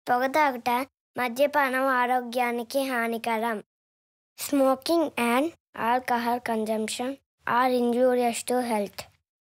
పొగ తాగుట మద్యపానం ఆరోగ్యానికి హానికరం smoking and alcohol consumption are injurious to health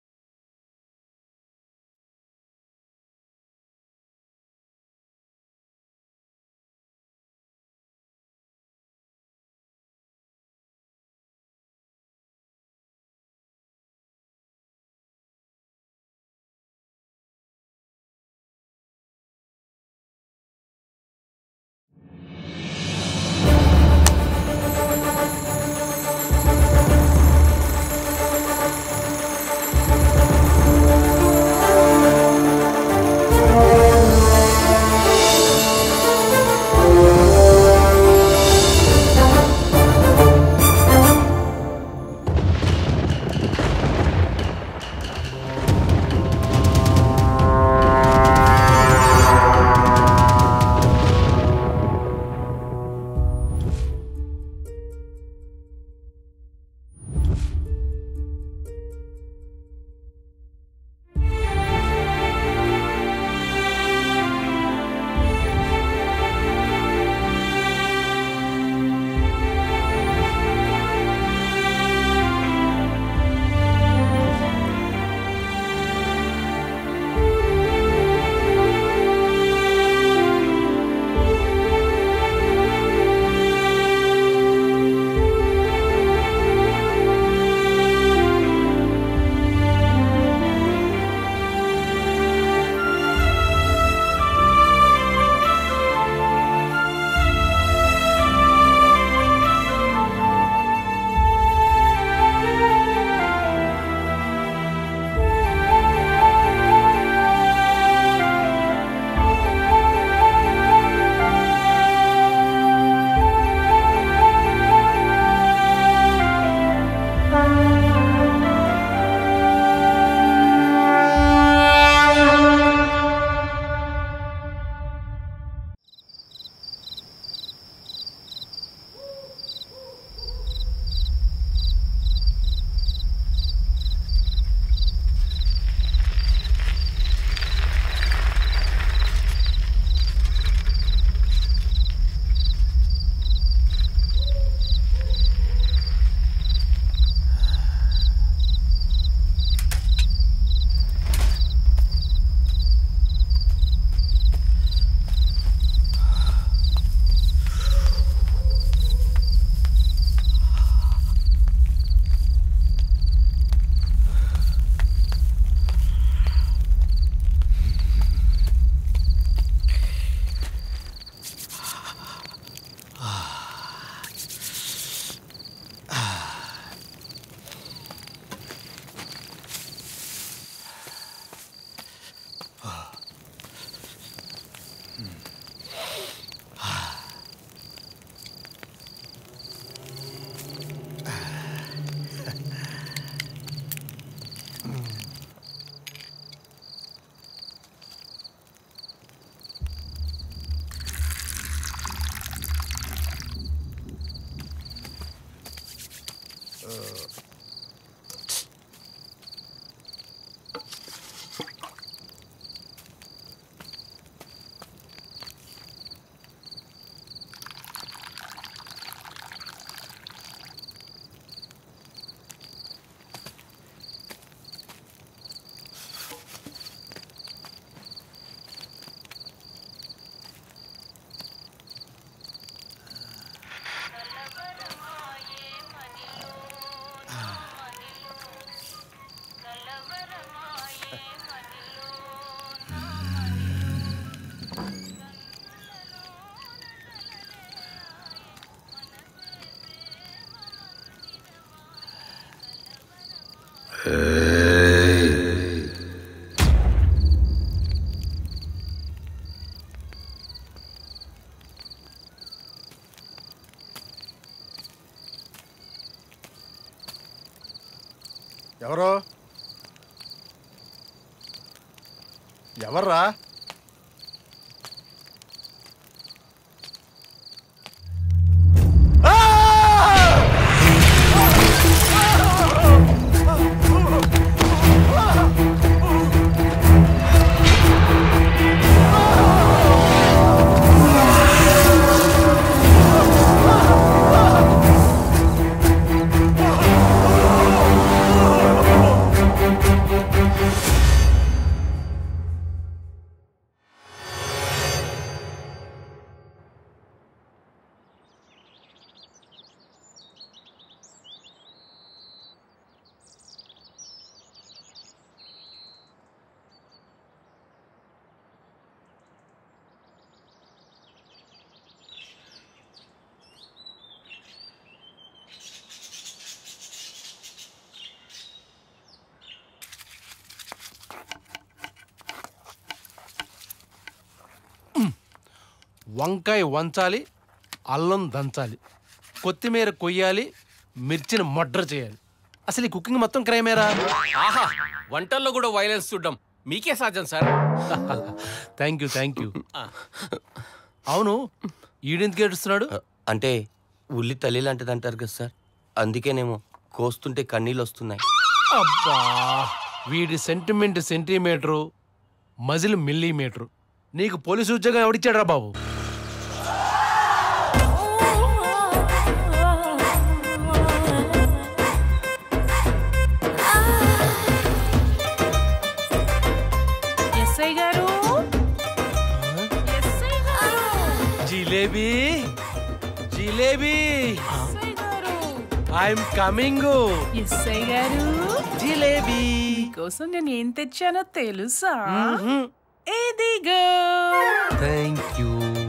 ఎవరు ఎవర్రా ఆ వంకాయ వంచాలి అల్లం దంచాలి కొత్తిమీర కొయ్యాలి మిర్చిని మొడ్ర చేయాలి అసలు ఈ కుకింగ్ మొత్తం క్రైమేరా ఆహా వంటల్లో కూడా వైలెన్స్ చూడడం మీకే సాధ్యం sir thank you thank you అవును ఈడెందుకు ఏడుస్తున్నాడు అంటే ఉల్లి తల్లి లాంటిది అంటారు కదా సార్ అందుకేనేమో కోస్తుంటే కన్నీళ్ళు వస్తున్నాయి అబ్బా వీడి సెంటిమెంట్ సెంటీమీటరు మజిల్ మిల్లీమీటరు నీకు పోలీసు ఉద్యోగం ఎవడిచ్చాడురా బాబు ఎస్ఐ గారు ఎస్ఐ గారు జిలేబీ జిలేబీ ఎస్ఐ గారు ఐఎమ్ కమింగ్ ఎస్ఐ గారు జిలేబీ కోసం నేను ఏం తెచ్చానో తెలుసా ఇదిగో థ్యాంక్ యూ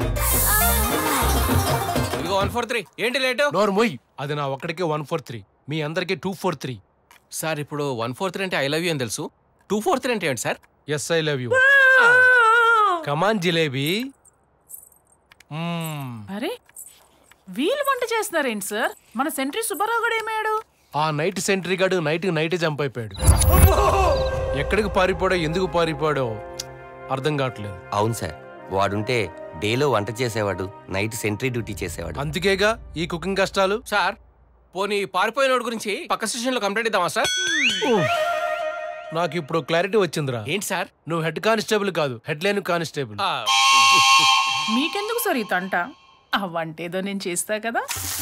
ఇదిగో వన్ ఫోర్ త్రీ ఏంటి లేటు డోర్ మొయ్ అది నా ఒక్కడికే వన్ ఫోర్ త్రీ మీ అందరికీ టూ ఫోర్ త్రీ సార్ ఇప్పుడు వన్ ఫోర్ త్రీ అంటే ఐ లవ్ యూ అని తెలుసు టూ ఫోర్ త్రీ అంటే ఏంటి sir yes I love you come on jalebi hmm. అరే వీళ్ళు వంట చేస్తున్నారేంటి సార్ మన సెంట్రీ సుబ్బారావు గడు ఏమయ్యాడు ఆ నైట్ సెంట్రీ గాడు నైట్ నైట్ జంప్ అయిపోయాడు ఎక్కడికి పారిపోడో ఎందుకు పారిపోయాడో అర్థం కావట్లేదు అవును సార్ వాడుంటే డేలో వంట చేసేవాడు నైట్ సెంట్రీ డ్యూటీ చేసేవాడు అందుకేగా ఈ కుకింగ్ కష్టాలు సార్ పోనీ పారిపోయినోడి గురించి పక్క స్టేషన్ లో కంప్లైంట్ ఇద్దామా సార్ ఉఫ్. నాకు ఇప్పుడు క్లారిటీ వచ్చిందిరా ఏంటి సార్ నువ్వు హెడ్ కానిస్టేబుల్ కాదు హెడ్ లైన్ కానిస్టేబుల్ ఆ, మీకెందుకు సార్ ఈ తంట ఆ వంట ఏదో నేను చేస్తా కదా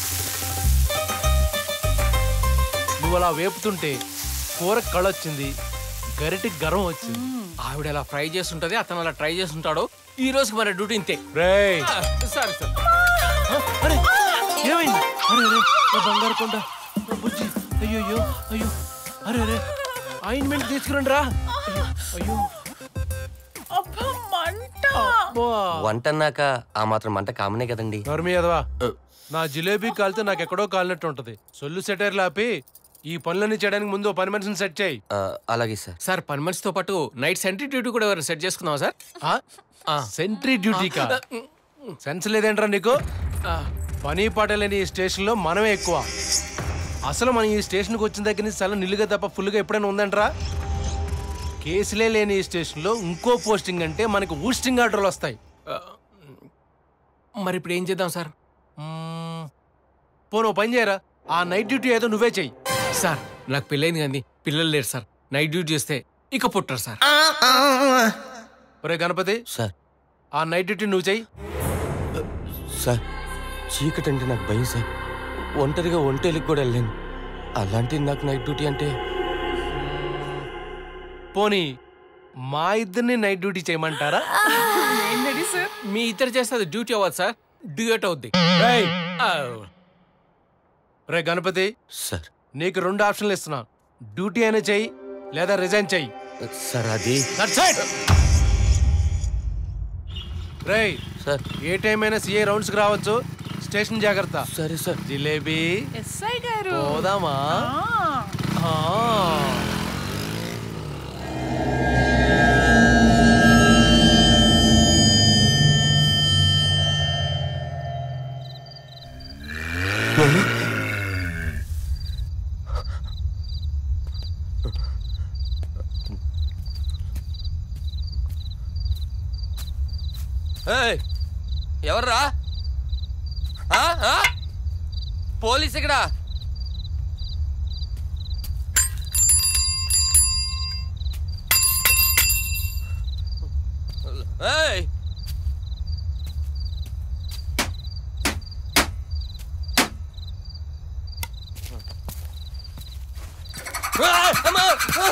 నువ్వు అలా వేపుతుంటే కూర కళొచ్చింది గరిటి గర్వం వచ్చింది ఆవిడ అలా ఫ్రై చేస్తుంటది అతను అలా ట్రై చేస్తుంటాడు ఈ రోజుకి మన డ్యూటీ ఇంతే రేయ్ ఆ, సరే సార్ అరే ఏమైంది అరే అరే నా బంగారు కొండ నా బుజ్జి అయ్యో అయ్యో అయ్యో అరే అరే ఆయింట్మెంట్ తీసుకురండి రా అయ్యో, అయ్యో అబ్బా మంట అబ్బా. వంట అన్నాక ఆ మాత్రం మంట కామనే కదండి నర్మి అదవా నా జిలేబీ కాలితే నాకు ఎక్కడో కాలినట్టు ఉంటది సొల్లు సెటైర్ లాపి ఈ పనులన్నీ చేయడానికి ముందు ఓ పని మనిషిని సెట్ చేయి ఆ, అలాగే సార్ సార్ పని మనిషితో పాటు నైట్ సెంట్రీ డ్యూటీ కూడా ఎవరైనా సెట్ చేసుకుందాం సార్ ఆ? ఆ. సెంట్రీ డ్యూటీకా సెన్స్ లేదేంట్రా నీకు ఆ, పని పాట లేని ఈ స్టేషన్లో మనమే ఎక్కువ అసలు మనం ఈ స్టేషన్కి వచ్చిన దగ్గర నుంచి చాలా నిల్లుగా తప్ప ఫుల్గా ఎప్పుడైనా ఉందంట్రా కేసులే లేని ఈ స్టేషన్లో ఇంకో పోస్టింగ్ అంటే మనకి ఊస్టింగ్ ఆర్డర్లు వస్తాయి ఆ, మరి ఇప్పుడు ఏం చేద్దాం సార్ మ్మ్. పోను ఓ పని చేయరా ఆ నైట్ డ్యూటీ ఏదో నువ్వే చెయ్యి సార్ నాకు పెళ్ళైంది కానీ పిల్లలు లేరు సార్ నైట్ డ్యూటీ చేస్తే ఇక పుట్టరు సార్ ఒరే గణపతి సార్ ఆ నైట్ డ్యూటీ నువ్వు చెయ్యి సార్ చీకటి అంటే నాకు భయం సార్ ఒంటరిగా ఒంటేలికి కూడా వెళ్ళాను అలాంటిది నాకు నైట్ డ్యూటీ అంటే పోనీ మా ఇద్దరిని నైట్ డ్యూటీ చేయమంటారా ఏంటండి సార్ మీ ఇద్దరు చేస్తే అది డ్యూటీ అవ్వదు సార్ డ్యూయట్ అవుద్ది రేయ్, ఆ, రే గణపతి సార్ నీకు రెండు ఆప్షన్లు ఇస్తున్నా డ్యూటీ అయినా చెయ్యి లేదా రిజైన్ చెయ్యి సార్ అది That's it. రేయ్ సార్ ఏ టైం అయినా సిఐ రౌండ్స్ కి రావచ్చు స్టేషన్ జాగ్రత్త సరే సార్ జిలేబీ ఎస్ఐ గారు పోదామా ఆ, ఆ. ఏయ్, ఎవర్రా ఆ, ఆ? పోలీస్ ఇక్కడ ఏయ్! ఆ, అమ్మా! ఆ!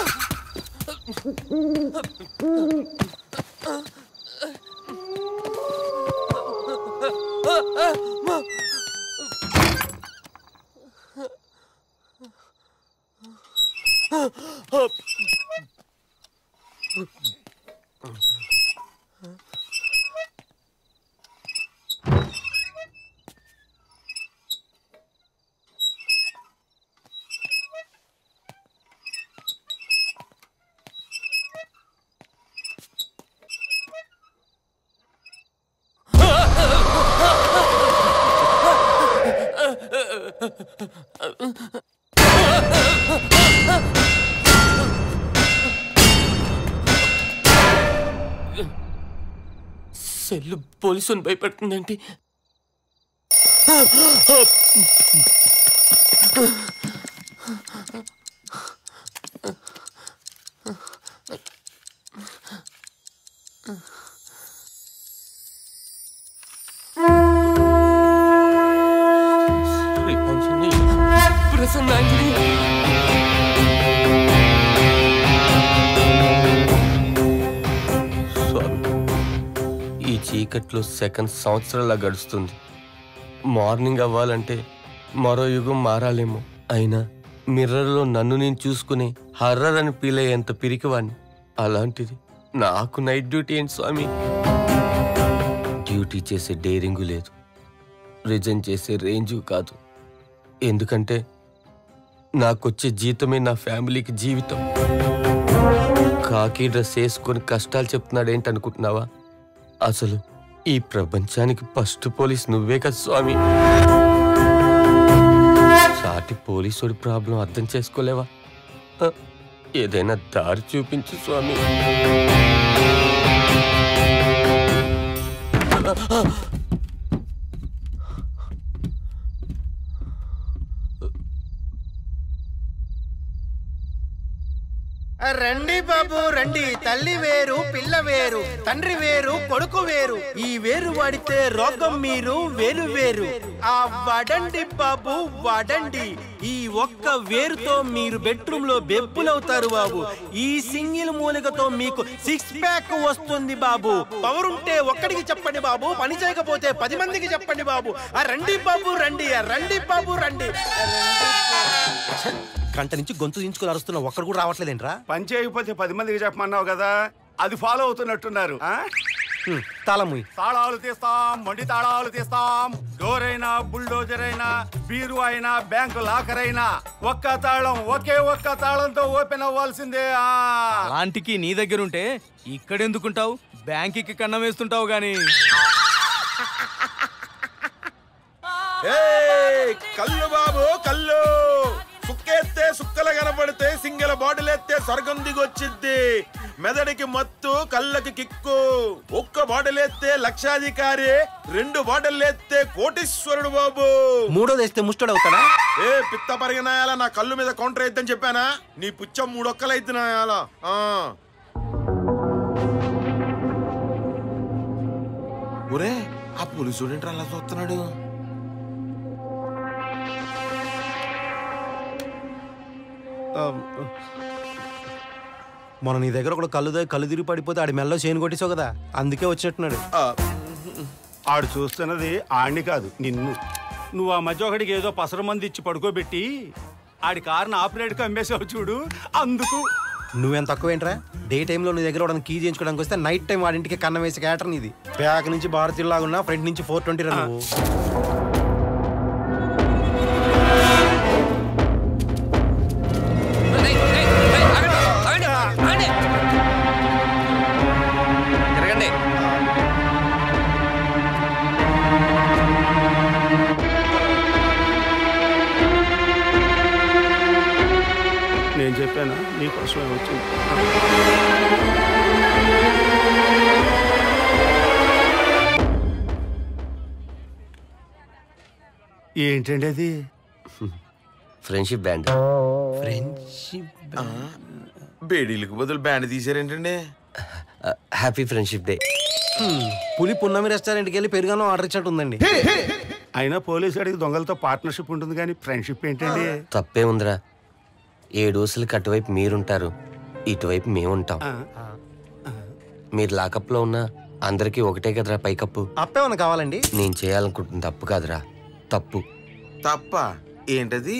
సెల్లు పోలీసుని భయపెడుతుందంటే ప్రసన్నాంజలి స్వామి ఈ చీకట్లో సెకండ్ సంవత్సరాల గడుస్తుంది మార్నింగ్ అవ్వాలంటే మరో యుగం మారాలేమో అయినా మిర్రర్లో నన్ను నేను చూసుకుని హర్రర్ అని ఫీల్ అయ్యేంత పిరికివాణ్ణి అలాంటిది నాకు నైట్ డ్యూటీ ఏంటి స్వామి డ్యూటీ చేసే డేరింగు లేదు రిజైన్ చేసే రేంజు కాదు ఎందుకంటే నాకొచ్చే జీతమే నా ఫ్యామిలీకి జీవితం కాకి డ్రెస్ వేసుకొని కష్టాలు చెప్తున్నాడు ఏంటనుకుంటున్నావా అసలు ఈ ప్రపంచానికి ఫస్ట్ పోలీస్ నువ్వే కదా స్వామి సాటి పోలీసుడి ప్రాబ్లం అర్థం చేసుకోలేవా ఆ, ఏదైనా దారి చూపించు స్వామి రండి బాబు రండి తల్లి వేరు పిల్ల వేరు తండ్రి వేరు కొడుకు వేరు ఈ వేరు వాడితే రోగం మీరు వేరు వేరు ఆ వడండి బాబు వడండి ఈ ఒక్క వేరుతో మీరు బెడ్రూమ్ లో బెబ్బులవుతారు బాబు ఈ సింగిల్ మూలికతో మీకు సిక్స్ ప్యాక్ వస్తుంది బాబు పవర్ ఉంటే ఒక్కడికి చెప్పండి బాబు పని చేయకపోతే పది మందికి చెప్పండి బాబు ఆ రండి బాబు రండి ఆ రండి బాబు రండి ఆ రండి. గంట నుంచి గొంతు దించుకుని అరుస్తున్నా ఒక్కడు కూడా రావట్లేదేంట్రా పని చేయకపోతే పది మందికి చెప్పమన్నావు కదా అది ఫాలో అవుతున్నట్టున్నారు ఆ? తాళముయ్ తాళాలు తీస్తాం మొండి తాళాలు తీస్తాం డోర్ అయినా బుల్డోజర్ అయినా బీరు అయినా బ్యాంకు లాకర్ అయినా ఒక్క తాళం ఒకే ఒక్క తాళంతో ఓపెన్ అవ్వాల్సిందే ఆ అలాంటికి నీ దగ్గర ఉంటే ఇక్కడెందుకుంటావు బ్యాంకుకి కన్నం వేస్తుంటావు గాని ఏయ్, కళ్ళు బాబు కళ్ళు సుక్కేస్తే సుక్కలు కనపడితే సింగల బాటిల్ ఎత్తే స్వర్గం దిగొచ్చిద్ది మెదడికి మత్తు కళ్ళకి కిక్కు ఒక్క బాటిల్ ఎత్తే లక్షాధికారి రెండు బాటిల్ ఎత్తే కోటీశ్వరుడు బాబు మూడోది వేస్తే ముష్టడు అవుతాడా ఏ పిత్త పరిగనాయాల నా కళ్ళు మీద కౌంటర్ అయిద్దని చెప్పానా నీ పుచ్చం మూడొక్కలైతే నాయాల ఆ ఒరే ఆ పోలీసు అలా చూస్తున్నాడు మొన్న నీ దగ్గర ఒకడు కళ్ళు దా- కళ్ళు తిరిగి పడిపోతే ఆడి మెల్లో చేను కొట్టేసావు కదా అందుకే వచ్చినట్టున్నాడు ఆడు చూస్తున్నది ఆడిని కాదు నిన్ను నువ్వు ఆ మధ్య ఒకడికి ఏదో పసర మంది ఇచ్చి పడుకోబెట్టి ఆడి కారుని ఆపరేట్గా అమ్మేసావు చూడు అందుకు నువ్వేం తక్కువేంట్రా డే టైంలో నీ దగ్గర వాడిని కీ చేయించుకోవడానికి వస్తే నైట్ టైం వాడింటికి కన్నం వేసి క్యాటర్ నీది బ్యాక్ నుంచి భారతీయులాగా ఉన్నా ఫ్రంట్ నుంచి ఫోర్ ట్వంటీ రా నువ్వు తిరగండి నేను చెప్పాను నీకోసమే వచ్చింది ఏంటండి అది ఫ్రెండ్షిప్ బ్యాండ్ ఫ్రెండ్షిప్ బేడీలకు బదులు బ్యాండ్ తీసారేంటండి హ్యాపీ ఫ్రెండ్షిప్ డే పులి పున్నమి రెస్టారెంట్కి వెళ్ళి పెరుగాను ఆర్డర్ ఇచ్చినట్టు ఉందండి అయినా పోలీసు అడిగి దొంగలతో పార్ట్నర్షిప్ ఉంటుంది కానీ ఫ్రెండ్షిప్ ఏంటండి తప్పే ఉందిరా ఏడు ఊసలకి అటువైపు మీరుంటారు ఇటువైపు మేముంటాం ఆ, మీరు లాకప్లో ఉన్నా అందరికీ ఒకటే కదరా పైకప్పు అప్పేమన్నా కావాలండి నేను చేయాలనుకుంటుంది తప్పు కాదురా తప్పు తప్ప ఏంటది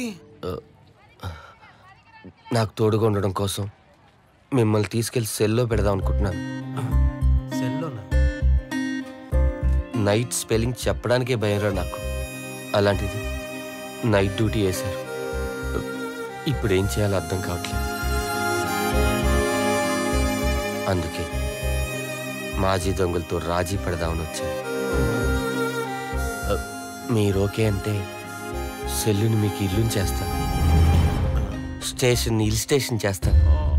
నాకు తోడుగా ఉండడం కోసం మిమ్మల్ని తీసుకెళ్లి సెల్లో పెడదాం అనుకుంటున్నాను సెల్లోనా నైట్ స్పెల్లింగ్ చెప్పడానికే భయంరా నాకు అలాంటిది నైట్ డ్యూటీ వేశారు ఇప్పుడు ఏం చేయాలో అర్థం కావట్లేదు అందుకే మాజీ దొంగలతో రాజీ పడదామని వచ్చాను మీరు ఓకే అంటే సెల్లుని మీకు ఇల్లు చేస్తాను స్టేషన్ హిల్ స్టేషన్ చేస్తాను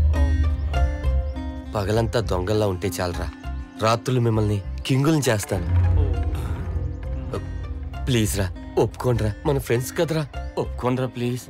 పగలంతా దొంగల్లా ఉంటే చాలరా రాత్రులు మిమ్మల్ని కింగుల్ని చేస్తాను ప్లీజ్ రా ఒప్పుకోండిరా మన ఫ్రెండ్స్ కదరా ఒప్పుకోండిరా ప్లీజ్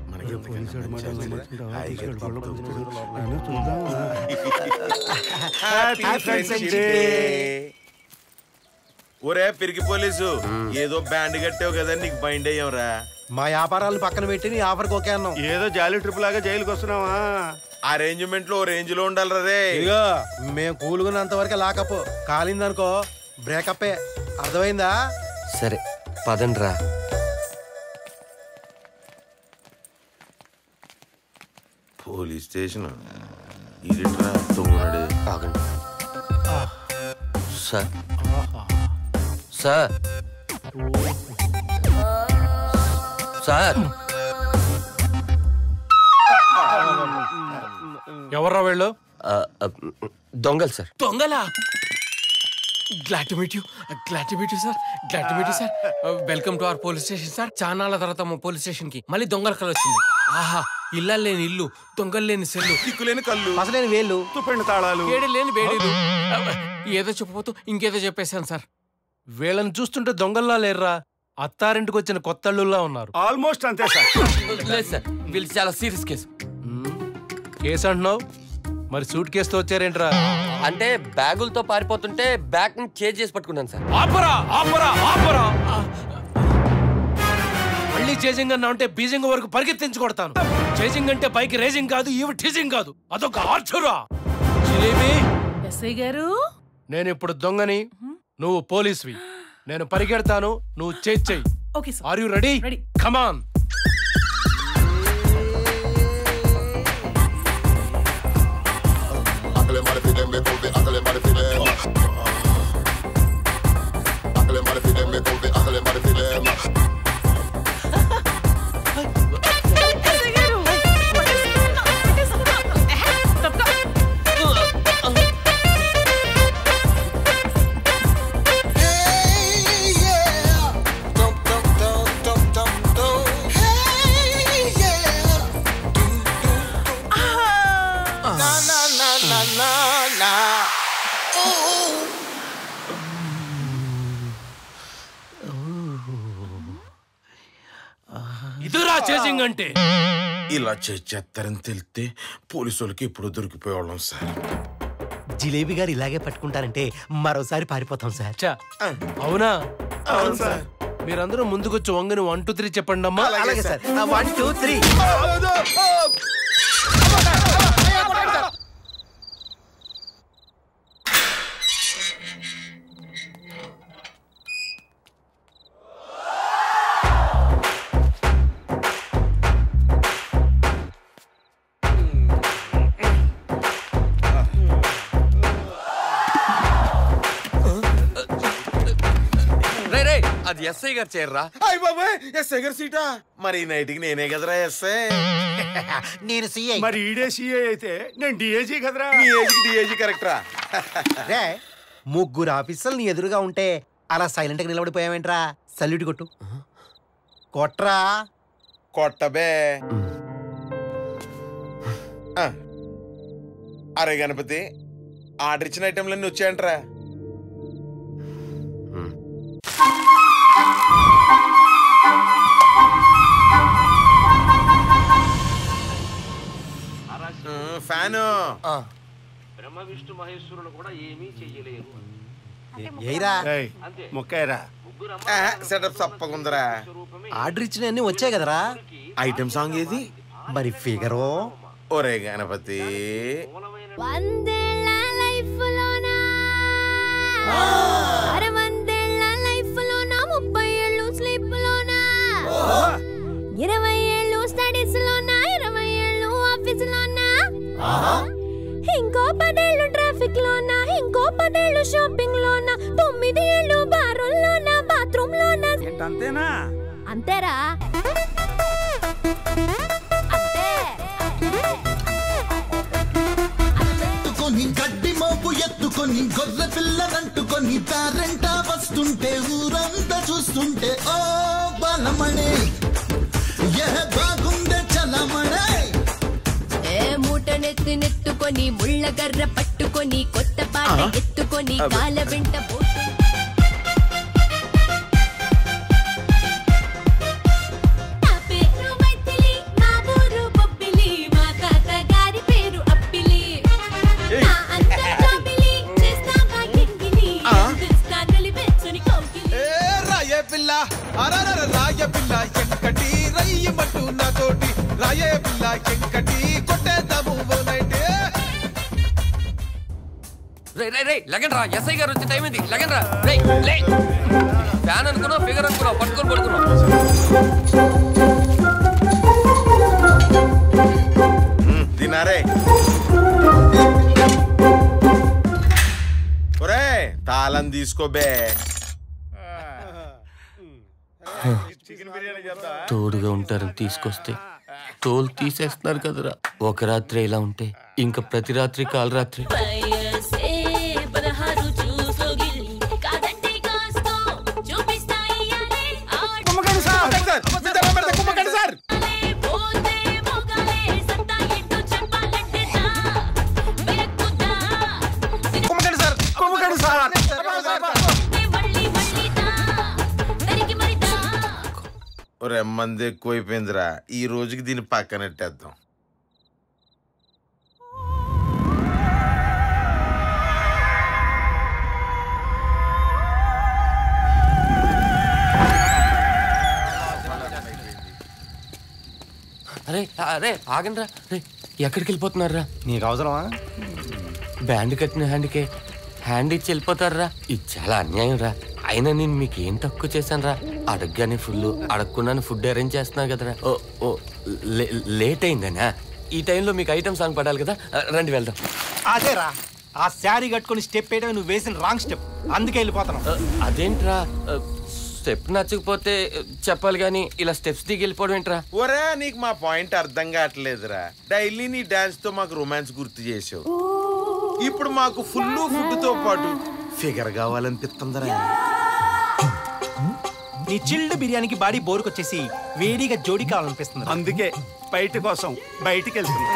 ఒరే పిరికి పోలీసు ఏదో బ్యాండ్ కట్టావు కదా నీకు బైండ్ అయ్యాంరా మా వ్యాపారాలను పక్కన పెట్టి నీ ఆఫర్కి ఓకే అన్నాం ఏదో జాలీ ట్రిప్ లాగా జైలుకి వస్తున్నావా అరేంజ్మెంట్ లో రేంజ్ లో ఉండాలిరా రే ఇదిగో మేము కూలుగున్నంత వరకు లాకప్ కాలిందనుకో బ్రేకప్పే అర్థమైందా సరే పదండ్రా పోలీస్ స్టేషన్ ఇదిట్రా తొంగునాడు ఆగండి సార్ సార్ సార్ ఎవర్రా వీళ్ళు ఆ, ఆ, దొంగలు సార్ దొంగలా glad to meet you glad to meet you sir glad to meet you sir welcome to our police station sir చాలా తర్వాత మా పోలీస్ స్టేషన్ కి మళ్ళీ దొంగల కల వచ్చింది ఆహా ఇల్లు లేని ఇల్లు దొంగలు లేని సెల్లు దిక్కులేని కళ్ళు అసలేని వేళ్ళు తుప్పెండు తాళాలు వేడి లేని వేడీలు ఏదో చెప్పబోతూ ఇంకేదో చెప్పేశాను సార్ వీళ్ళని చూస్తుంటే దొంగల్లా లేర్రా అత్తారింటికి వచ్చిన కొత్తళ్ళులా ఉన్నారు ఆల్మోస్ట్ అంతే సార్ లేదు సార్ వీళ్ళు చాలా సీరియస్ కేసు కేసు అంటున్నావు మరి సూట్ కేసుతో వచ్చారేంట్రా అంటే బ్యాగులతో పారిపోతుంటే బ్యాగ్ ని చేజ్ చేసి పట్టుకున్నాను సార్ ఆపరా ఆపరా ఆపరా మళ్ళీ చేజింగ్ అన్నా అంటే బీజింగ్ వరకు పరిగెత్తించి కొడతాను చేజింగ్ అంటే పైకి రేజింగ్ కాదు ఇవి టీజింగ్ కాదు అదొక ఆర్చురా జిలేబీ ఎస్ఐ గారు నేను ఇప్పుడు దొంగని నువ్వు పోలీస్వి నేను పరిగెడతాను నువ్వు చేయి చెయ్యి okay sir are you ready Ready. Come on గారు పట్టేసుకున్నా, పట్టేసుకున్నా. ఎహె, తప్పుకో. ఇదిరా చేజింగ్ అంటే ఇలా చేస్తారని తెలిస్తే పోలీసు వాళ్ళకి ఇప్పుడు దొరికిపోయేవాళ్ళం సార్ జిలేబీ గారు ఇలాగే పట్టుకుంటారంటే మరోసారి పారిపోతాం సార్ ఛా, అవునా అవును సార్ మీరందరూ ముందుకొచ్చి వంగని వన్ టూ త్రీ చెప్పండి అమ్మా అలాగే సార్ వన్ టూ త్రీ రే రే అది ఎస్ఐ గారు చేయర్రా అయ్య బాబాయ్ ఎస్ఐ గారు సీటా మరి ఈ నైట్కి నేనే కదరా ఎస్ఐ నేను సిఐ మరి ఈడే సీఏ అయితే నేను డిఏజీ కదరా నీ ఏజ్కి డిఏజీ కరెక్టరా రే ముగ్గురు ఆఫీసర్లు నీ ఎదురుగా ఉంటే అలా సైలెంట్ గా నిలబడిపోయావేంట్రా సల్యూట్ కొట్టు కొట్రా కొట్టబే ఆ. అరే గణపతి ఆర్డర్ ఇచ్చిన ఐటెంలన్నీ వచ్చాయంట్రా ఉమ్, ఫ్యాను ఏరా ఏయ్, మొక్కాయరా సెటప్ తప్పకుందరా ఆర్డర్ ఇచ్చిన అన్ని వచ్చాయి కదరా ఐటెం సాంగ్ ఏది మరి ఫిగరు ఒరే గణపతి వందేళ్ల లైఫ్ లోనా అరే వందేళ్ల లైఫ్ లోనా ముప్పై ఏళ్ళు స్లీప్ లోనా ఇరవై ఏళ్ళు స్టడీస్ లోనా ఇరవై ఏళ్ళు ఆఫీస్ లోనా ఇంకో పదేళ్ళు ట్రాఫిక్ లోనా ఇంకో పదేళ్ళు షాపింగ్ లోనా తొమ్మిది ఏళ్ళు బారుల్లోనా బాత్రూమ్ లోనా అంతేనా అంతేరా అంతే ఎత్తుకొని గడ్డి మోపు ఎత్తుకొని గొర్రె పిల్లనంటుకొని పేరెంట వస్తుంటే ఊరంతా చూస్తుంటే ఓ బలమణి కట్టుకొని ముళ్ళగర్ర పట్టుకొని కొత్త పాట ఎత్తుకొని కాల వెంట పోతూ నా పేరు మైథిలి, మా ఊరు బొబ్బిలి, మా తాత గారి పేరు అప్పిలి. నా అందం జాబిలి, చేస్తావా గింగిలి, అందిస్తా నలిపెచ్చుని కౌగిలి. రాయే పిల్ల అరరర రాయ పిల్ల ఎంకటి రయ్యమంటూ నాతోటి రాయే పిల్ల ఎంకటి కొట్టేద్దాము ఓనైతే రే రే రే లగండ్రా ఎస్ఐ గారు వచ్చే టైం ఇది లగండ్రా రే లే ఫ్యాన్ అనుకున్నావు ఫిగర్ అనుకున్నావు పట్టుకొని పడుకున్నావు తినారే ఒరే తాళం తీసుకోబే చికెన్ బిర్యానీ చేస్తా తోడుగా ఉంటారని తీసుకొస్తే తోలు తీసేస్తున్నారు కదరా ఒక రాత్రి ఇలా ఉంటే ఇంకా ప్రతి రాత్రి కాలు రాత్రి వయసే పదహారు చూసోగిలి, కాదంటే కాస్తో చూపిస్తా ఇయ్యాలే, ఆడే పోతే మోగాలే, సత్తా ఏంటో చెప్పాలంటే దా, వెనక్కుదా, సిగ్గుంటే మళ్ళీ మళ్ళీ దా, తరిగి మరి దా. ఒరే మంది ఎక్కువైపోయిందిరా ఈ రోజుకి దీన్ని పక్కనెట్టేద్దాం అరే అరే ఆగండ్రా రే ఎక్కడికి వెళ్ళిపోతున్నారా నీకు అవసరమా బ్యాండ్ కట్టిన హ్యాండ్కే హ్యాండ్ ఇచ్చి వెళ్ళిపోతారా ఇది చాలా అన్యాయం రా అయినా నేను మీకు ఏం తక్కువ చేశాను రా అడగగానే ఫుల్ అడగకుండానే ఫుడ్ అరేంజ్ చేస్తున్నా కదరా ఓ ఓ లే- లేట్ అయిందనా ఈ టైంలో మీకు ఐటమ్ సాంగ్ పడాలి కదా ఆ, రండి వెళ్దాం అదేరా ఆ శారీ కట్టుకొని స్టెప్ వేయడం నువ్వు వేసిన రాంగ్ స్టెప్ అందుకే వెళ్ళిపోతున్నావు ఆ, అదేంట్రా స్టెప్ నచ్చకపోతే ఆ, చెప్పాలి కానీ ఇలా స్టెప్స్ దిగి వెళ్ళిపోవడం ఏంట్రా ఒరే నీకు మా పాయింట్ అర్థం కావట్లేదురా డైలీ నీ డాన్స్ తో మాకు రొమాన్స్ గుర్తు చేసావు ఇప్పుడు మాకు ఫుల్ ఫుడ్ తో పాటు ఫిగర్ కావాలనిపిస్తుందిరా నీ చిల్డ్ బిర్యానీకి బాడీ బోరుకొచ్చేసి వేడిగా జోడి కావాలనిపిస్తుంది అందుకే బయట కోసం బయటికి వెళ్తున్నా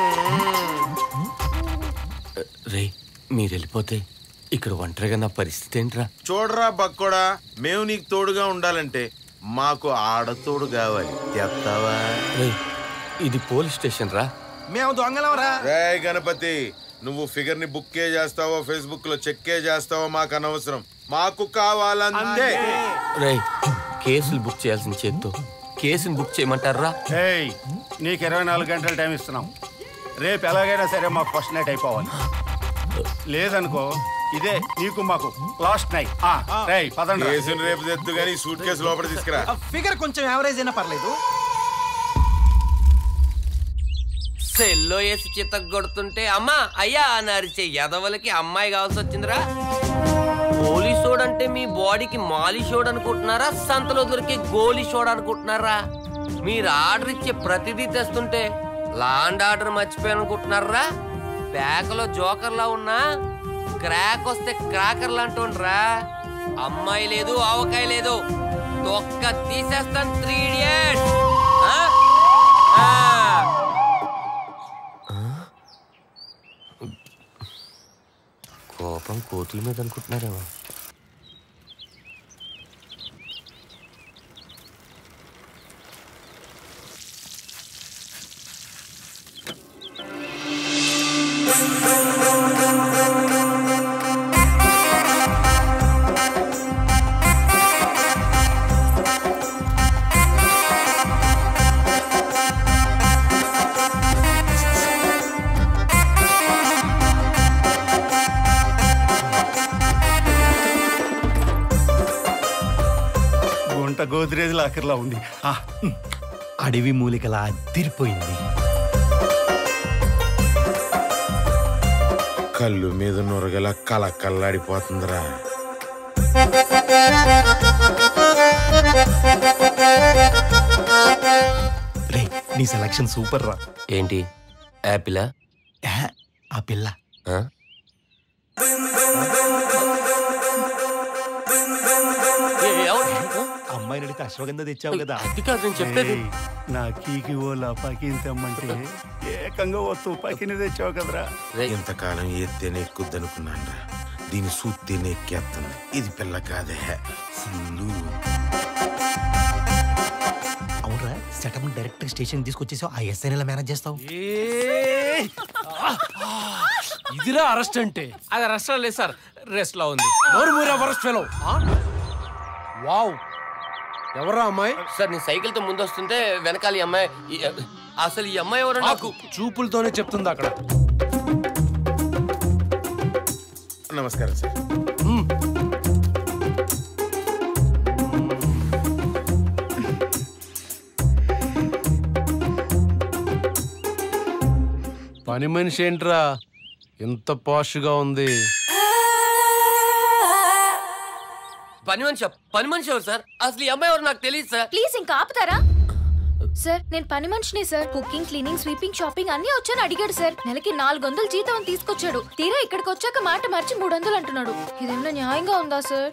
రే మీరు వెళ్ళిపోతే ఇక్కడ ఒంటరిగా నా పరిస్థితి ఏంట్రా చూడరా బక్కోడా మేము నీకు తోడుగా ఉండాలంటే మాకు ఆడతోడు కావాలి తెస్తావా రే ఇది పోలీస్ స్టేషన్ రా మేము దొంగలవరా రే గణపతి నువ్వు ఫిగర్ ని బుక్కే చేస్తావో ఫేస్బుక్ లో చెక్కే చేస్తావో మాకు అనవసరం మాకు కావాలంతే రే కేసులు బుక్ చేయాల్సిన చేత్తో కేసుని బుక్ చేయమంటారా ఏయ్ నీకు ఇరవై నాలుగు గంటల టైం ఇస్తున్నాం రేపు ఎలాగైనా సరే మాకు ఫస్ట్ నైట్ అయిపోవాలి లేదనుకో ఇదే నీకు మాకు లాస్ట్ నైట్ రేయ్ పదండి రా. కేసుని రేపు తెద్దు కానీ సూట్ కేసు లోపల తీసుకురా ఫిగర్ కొంచెం యావరేజ్ అయినా పర్లేదు సెల్లో వేసి చిత్త కొడుతుంటే అమ్మా అయ్యా అని అరిచే యదవలకి అమ్మాయి కావాల్సి వచ్చిందిరా పోలీసోడ్ అంటే మీ బాడీకి మాలిషోడ్ అనుకుంటున్నారా సంతలో దొరికే గోలీ షోడ్ అనుకుంటున్నారా మీరు ఆర్డర్ ఇచ్చే ప్రతిదీ తెస్తుంటే లాండ్ ఆర్డర్ మర్చిపోయాను అనుకుంటున్నారా ప్యాకలో జోకర్లా ఉన్నా క్రాక్ వస్తే క్రాకర్లా అంటుండ్రా అమ్మాయి లేదు ఆవకాయ లేదు తొక్క తీసేస్తాను త్రీ ఇడియట్స్ కోపం కోతుల మీద అనుకుంటున్నారేమో గుంట గోద్రేజ్ లాకర్లా ఉంది ఆ, అడవి మూలికలా అదిరిపోయింది కళ్ళు మీద నొరగల కల కల్లాడిపోతుందిరా రే నీ సెలక్షన్ సూపర్ రా ఏంటి యాపిలా యా, ఆ పిల్ల ఆ? ఏ, ఎవరు? అమ్మాయిని అడిగితే అశ్వగంధ తెచ్చావు కదా అది కాదు నేను చెప్పేది. ఏయ్, నా కీకి ఓ లపాకిని తెమ్మంటే ఏకంగా ఓ తుపాకిని తెచ్చావు కదరా ఇంతకాలం ఎత్తేనే ఎక్కుద్దనుకున్నాను దీని సూత్తేనే ఎక్కేస్తుంది ఇది పిల్ల కాదే ఫుల్లు అవునరా సెటప్ డైరెక్ట్ స్టేషన్ తీసుకొచ్చేసావు ఆ ఎస్ఐని ఎలా మేనేజ్ చేస్తావు ఏయ్! ఆ! ఇదిరా అరెస్ట్ అంటే అది రెస్ట్ లేదు సార్ రెస్ట్ లో ఉంది నోరు మూరా వరస్ట్ ఫెలో వావ్ ఎవరా అమ్మాయి సార్ నేను సైకిల్ తో ముందు వస్తుంటే వెనకాల ఈ అమ్మాయి ఈ- అసలు ఈ అమ్మాయి ఎవరో నాకు చూపులతోనే చెప్తుంది అక్కడ నమస్కారం సార్ పని మనిషి ఏంట్రా ఇంత పాష్గా ఉంది పని మనిషి పని మనిషి ఎవరు సార్ అసలు ఈ అమ్మాయి ఎవరు నాకు తెలియదు సార్ ప్లీజ్ ఇంకా ఆపుతారా సార్ నేను పని మనిషిని sir cooking cleaning sweeping shopping అన్ని వచ్చాను అడిగాడు సార్ నెలకి నాలుగు వందలు జీతం అని తీసుకొచ్చాడు తీరా ఇక్కడికి వచ్చాక మాట మార్చి మూడు వందలు అంటున్నాడు ఇదేమన్నా న్యాయంగా ఉందా సార్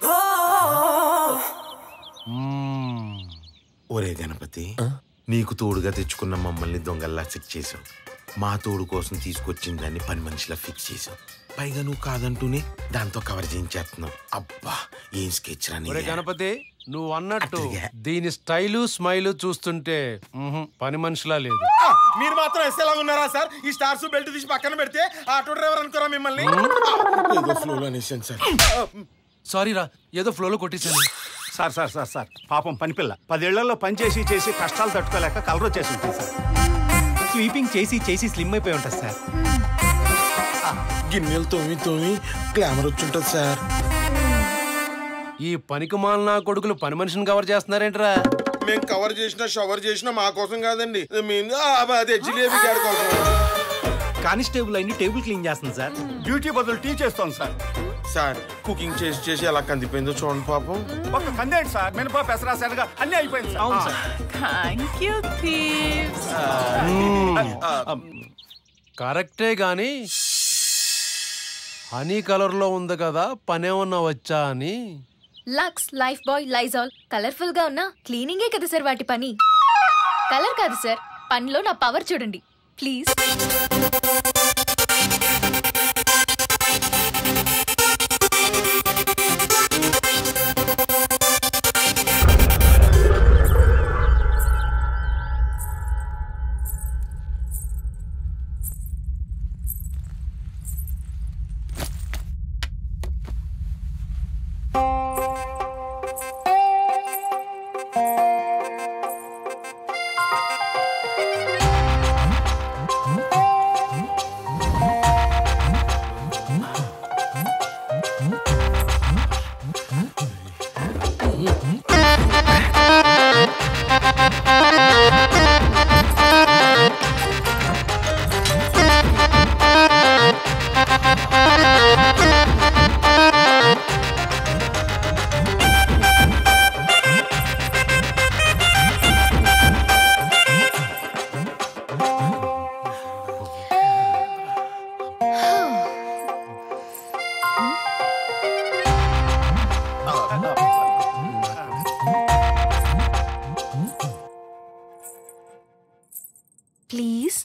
ఒరే గణపతి నీకు తోడుగా తెచ్చుకున్న మమ్మల్ని దొంగల్లా చెక్ చేసావు మా తోడు కోసం తీసుకొచ్చిన దాన్ని పని మనిషిలా ఫిక్స్ చేసావు పైగా నువ్వు కాదంటూనే దాంతో కవర్ చేయించేస్తున్నావు అబ్బా ఏం స్కెచ్ రా ఒరే నీది. గణపతి నువ్వు అన్నట్టు దీని స్టైలు స్మైలు చూస్తుంటే మ్హూ, పని మనిషిలా లేదు ఆ, మీరు మాత్రం ఎస్ఏలా ఉన్నారా సార్ ఈ స్టార్స్ బెల్ట్ తీసి పక్కన పెడితే ఆటో డ్రైవర్ అనుకోరా మిమ్మల్ని ఏదో ఫ్లోలో అనేసాను సార్ సారీ రా ఏదో ఫ్లోలో కొట్టేశాను సార్ సార్ సార్ సార్ పాపం పనిపిల్ల పదేళ్లలో పని చేసి చేసి కష్టాలు తట్టుకోలేక కలర్ వచ్చేసి ఉంటుంది సార్ స్వీపింగ్ చేసి చేసి స్లిమ్ అయిపోయి ఉంటుంది సార్ గిన్నెలు తోమి తోమి గ్లామర్ వచ్చుంటది సార్ ఈ పనికి మాలిన కొడుకులు పని మనిషిని కవర్ చేస్తున్నారేంట్రా మేము కవర్ చేసినా షవర్ చేసినా మా కోసం కాదండి మేము అదే జిలేబీ గారి కోసం కానిస్టేబుల్ అన్ని టేబుల్ క్లీన్ చేస్తుంది సార్ డ్యూటీ బదులు టీ చేస్తాం సార్ సార్ కుకింగ్ చేసి చేసి ఎలా కందిపోయిందో చూడండి పాపం ఒక కందేంటి సార్ మినప పెసరా శనగ అన్ని అయిపోయింది సార్ అవును సార్ థ్యాంక్ యూ థీవ్స్ కరెక్టే గాని హనీ కలర్ లో ఉంది కదా పనేమన్నా వచ్చా అని Lux Lifebuoy Lysol colourful గా ఉన్నా క్లీనింగే కదా సార్ వాటి పని కలర్ కాదు సార్ పనిలో నా పవర్ చూడండి ప్లీజ్ ప్లీజ్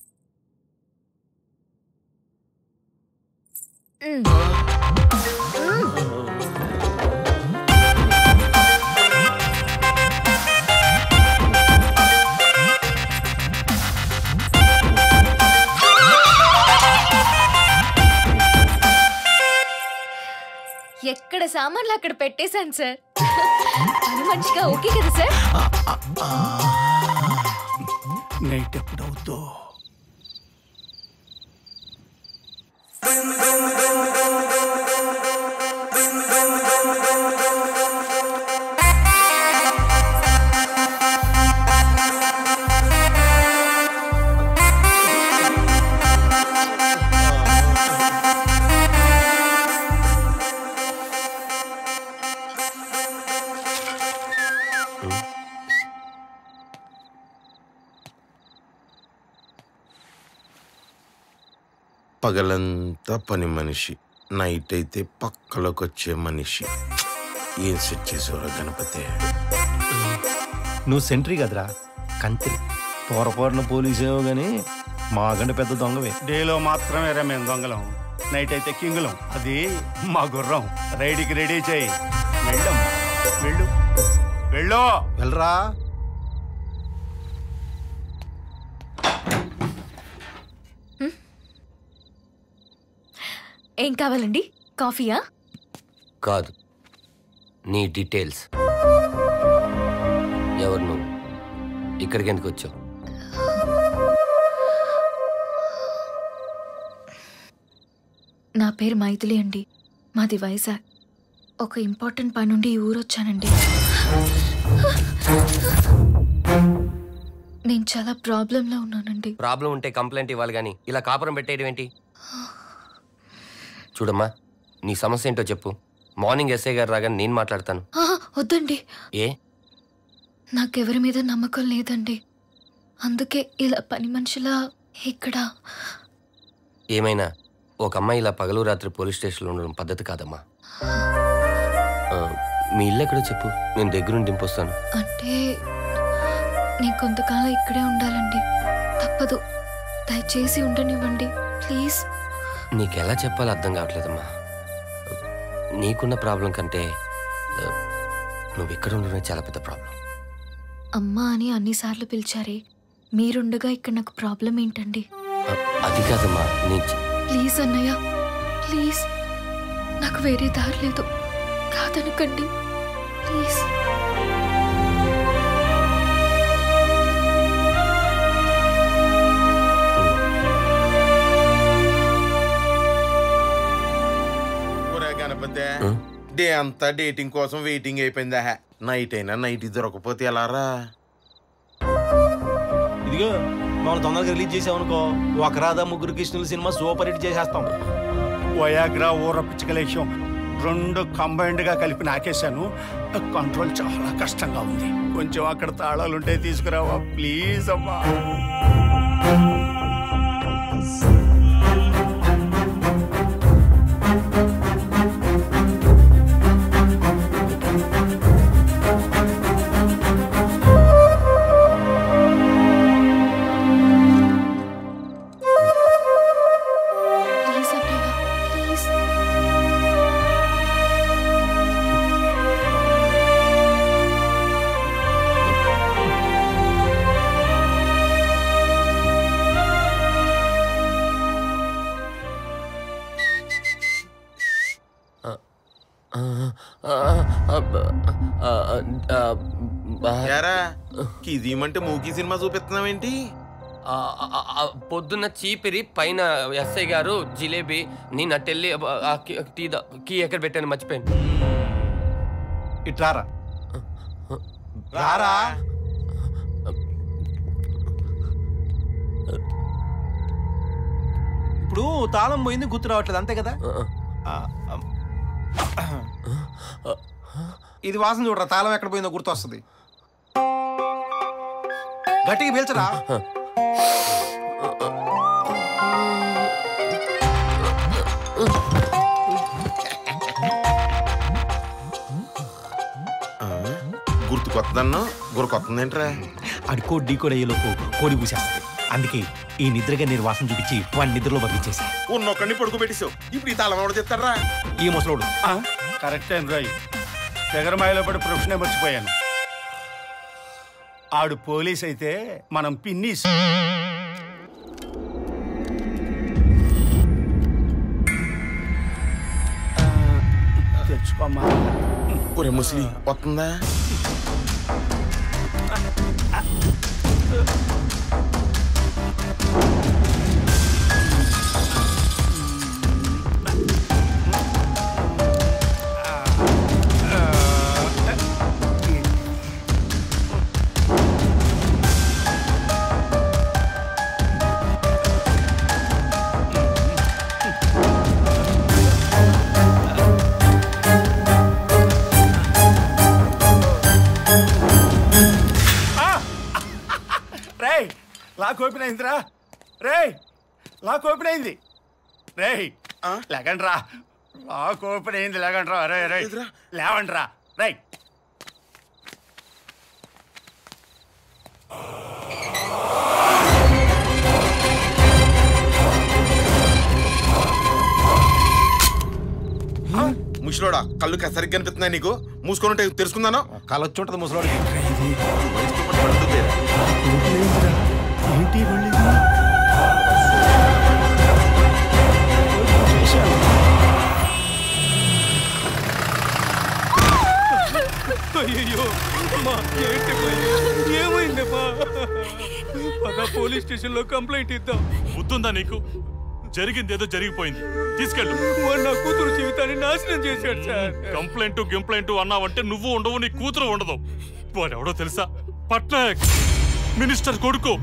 ఎక్కడ సామాన్లు అక్కడ పెట్టేశాను సార్ పని మనిషిగా ఓకే కదా సార్ నైట్ ఎప్పుడు అవుతో పగలంతా పని మనిషి నైట్ అయితే పక్కలోకి వచ్చే మనిషి ఏం సెట్ చేసేవారు గణపతి నువ్వు సెంట్రీ కదరా కంత్రి పొరపాటున పోలీసేమో గానీ మాకంటే పెద్ద దొంగవే డేలో మాత్రమే రా మేము దొంగలం నైట్ అయితే కింగులం అది మా గుర్రం రైడ్కి రెడీ చేయి వెళ్ళం వెళ్ళు వెళ్ళు వెళ్ళరా ఏం కావాలండి కాఫీయా కాదు నీ డీటెయిల్స్ ఎవరు నువ్వు ఇక్కడికి ఎందుకు వచ్చావు నా పేరు మైథిలి అండి మాది వైజాగ్ ఒక ఇంపార్టెంట్ పని నుండి ఈ ఊరు వచ్చానండి నేను చాలా ప్రాబ్లంలో ఉన్నానండి ప్రాబ్లం ఉంటే కంప్లైంట్ ఇవ్వాలి కానీ ఇలా కాపురం పెట్టేయడం ఏంటి చూడమ్మా నీ సమస్య ఏంటో చెప్పు మార్నింగ్ ఎస్ఐ గారు రాగానే నేను మాట్లాడతాను ఆ, వద్దండి ఏ నాకెవరి మీద నమ్మకం లేదండి అందుకే ఇలా పని మనిషిలా ఇక్కడ ఏమైనా ఒక అమ్మాయి ఇలా పగలు రాత్రి పోలీస్ స్టేషన్లో ఉండడం పద్ధతి కాదమ్మా ఆ, మీ ఇల్లు ఎక్కడో చెప్పు నేను దగ్గరుండి దింపొస్తాను అంటే నేను కొంతకాలం ఇక్కడే ఉండాలండి తప్పదు దయచేసి ఉండనివ్వండి ప్లీజ్ నీకు ఎలా చెప్పాలో అర్థం కావట్లేదమ్మా నీకున్న ప్రాబ్లం కంటే ఆ, నువ్వు ఇక్కడ ఉండడమే చాలా పెద్ద ప్రాబ్లం అమ్మా అని అన్నిసార్లు పిలిచారే మీరుండగా ఇక్కడ నాకు ప్రాబ్లం ఏంటండి ఆ, అది కాదమ్మా నేను చె- ప్లీజ్ అన్నయ్య ప్లీజ్ నాకు వేరే దారి లేదు కాదనకండి ప్లీజ్ ఒరే గణపతి డే అంతా డేటింగ్ కోసం వెయిటింగ్ అయిపోయిందా నైట్ అయినా నైట్ దొరకపోతే ఎలారా ఇదిగో మమ్మల్ని తొందరగా రిలీజ్ చేసామనుకో ఒక రాధా ముగ్గురు కృష్ణుల సినిమా సూపర్ హిట్ చేసేస్తాం వయాగ్రా ఊర పిచ్చకలేశం రెండు కంబైన్డ్ గా కలిపి నాకేశాను కంట్రోల్ చాలా కష్టంగా ఉంది కొంచెం అక్కడ తాళాలు ఉంటే తీసుకురావా ప్లీజ్ అమ్మా ప్లీజ్ అన్నయ్య ప్లీజ్ ఆ, ఆ, ఆ, ఆ, ఆ, ఆ, యారా కిదీమంటే మూకీ సినిమా చూపిస్తున్నావేంటి ఆ, ఆ, ఆ, పొద్దున్న చీపిరి పైన ఎస్ఐ గారు జిలేబీ నేను అట్టెళ్ళి ఆ, ఆ, కీ- టీ దా- కీ ఎక్కడ పెట్టాను మర్చిపోయాను ఇట్రారా రారా ఇప్పుడు తాళం పోయింది గుర్తు రావట్లేదు అంతే కదా ఆ, ఆ. ఇది వాసన చూడరా తాళం ఎక్కడ పోయిందో గుర్తు వస్తుంది గట్టిగా పీల్చరా గుర్తుకొస్తుందన్నా గుర్తుకొస్తుందేంట్రా ఆడి కోడి ఢీ కూడా అయ్యేలోపు కోడి పూసేస్తుంది అందుకే ఈ నిద్రగా నేను వాసన చూపించి వాడిని నిద్రలో పంపించేసా ఉన్నొక్కడిని పడుకోబెట్టేసావు ఇప్పుడు ఈ తాళం ఎవడు చెప్తారా ఈ ముసలోడు కరెక్ట్ రాయ్ తెగరమాయలో పడి ప్రొఫెషనే మర్చిపోయాను ఆడు పోలీస్ అయితే మనం పిన్నీస్ తెచ్చుకోమ్మా ఒరే ముసలి వస్తుందా రేయ్ లాక్ ఓపెన్ అయిందిరా రేయ్ లాక్ ఓపెన్ అయింది రేయ్ లేకండి రా లాక్ ఓపెన్ అయింది లేకండి రా రే రే లేవండి రా రేయ్ కళ్ళు కా- సరిగ్గా కనిపిస్తున్నాయి నీకు మూసుకొని ఉంటే తెలుసుకుందాను కలొచ్చి ఉంటుంది ముసలోడికి ఏంటి అయ్యో అమ్మా ఏంటి ఏమైందమ్మా పద పోలీస్ స్టేషన్ లో కంప్లైంట్ ఇద్దాం గుర్తుందా నీకు జరిగింది ఏదో జరిగిపోయింది తీసుకెళ్ళు వాడు నా కూతురు జీవితాన్ని నాశనం చేశాడు సార్ కంప్లైంట్ గింప్లైంట్ అన్నావంటే నువ్వు ఉండవు నీ కూతురు ఉండదు వాడెవడో తెలుసా పట్నాయక్ మినిస్టర్ కొడుకు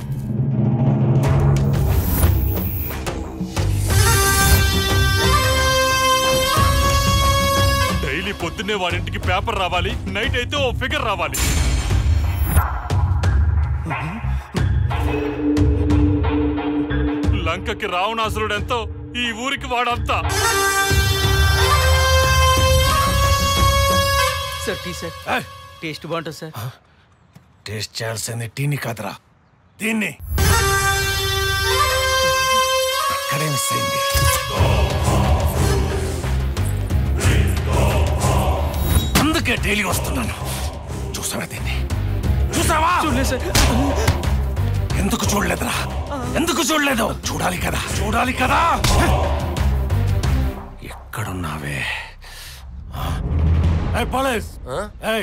డైలీ పొద్దున్నే వాడింటికి పేపర్ రావాలి నైట్ అయితే ఓ ఫిగర్ రావాలి లంకకి రావణాసురుడు ఎంతో ఈ ఊరికి వాడంతా సార్ టీ సార్ టేస్ట్ బాగుంటుంది సార్ టేస్ట్ చేయాల్సింది టీని కాదురా దీన్ని ఇక్కడే మిస్ అయింది అందుకే డైలీ వస్తున్నాను చూసావా దీన్ని చూసావా చూడలేదు సార్ ఎందుకు చూడలేదురా ఎందుకు చూడలేదు చూడాలి కదా చూడాలి కదా ఎక్కడున్నావే ఏయ్, పోలీస్ ఏయ్,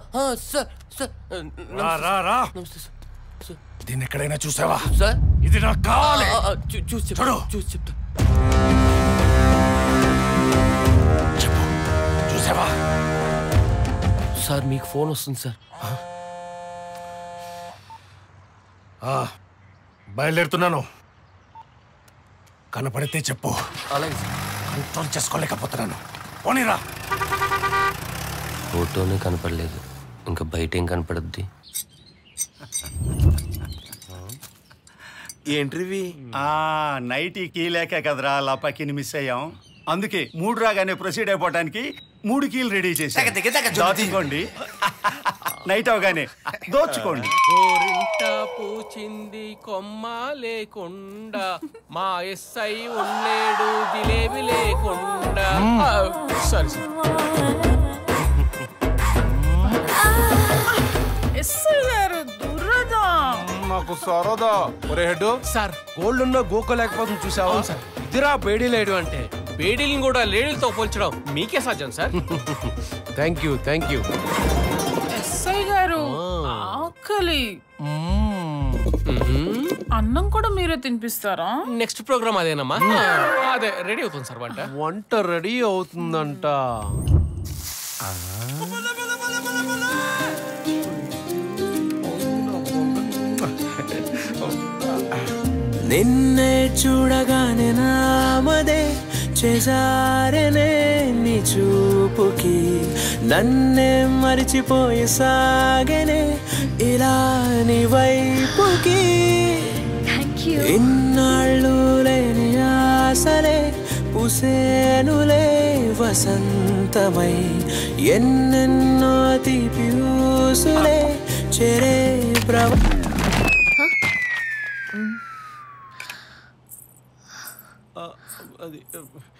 రా రా రా దీన్ని ఎక్కడైనా చూసావా సార్ ఇది నాకు కావాలి చూసి చూడు చూసి చెప్తా చెప్పు చూసావా సార్ మీకు ఫోన్ వస్తుంది సార్ ఆ, బయలుదేరుతున్నాను కనపడితే చెప్పు అలాగే సార్ కంట్రోల్ చేసుకోలేకపోతున్నాను పోనీరా ఫోటోనే కనపడలేదు ఇంకా బయట ఏం కనపడద్ది ఏంట్రివి ఆ నైట్ కీ లేకే కదరా లపాకిని మిస్ అయ్యాం అందుకే మూడు రాగానే ప్రొసీడ్ అయిపోవడానికి మూడు కీలు రెడీ చేసి దాచుకోండి నైట్ అవగానే దోచుకోండి గోరింట పూచింది కొమ్మ లేకుండా మా ఎస్ఐ ఉండేడు జిలేబి లేకుండా సారీ సార్ ఎస్ఐ గారు దురదా నాకు సరదా ఒరే హెడ్ సార్ గోల్డ్ ఉన్న గోకోలేకపోతుంది చూసావా సార్. ఇదిరా బేడీ లేడు అంటే బేడీలను కూడా లేడీలతో పోల్చడం మీకే సాధ్యం sir thank you thank you SI గారు ఆకలి అన్నం కూడా మీరే తినిపిస్తారా నెక్స్ట్ ప్రోగ్రామ్ అదేనమ్మా అదే రెడీ అవుతుంది సార్ వంట వంట రెడీ అవుతుందంట నిన్నే చూడగానే నామదే చేసారనే నీ చూపుకి నన్నే మరిచిపోయి సాగనే ఇలా నీ వైపుకి ఇన్నాళ్ళు లేని ఆసలే పుసేనులే వసంతమై ఎన్నెన్నో తీపి ఊసులే చెరే ప్రవ అది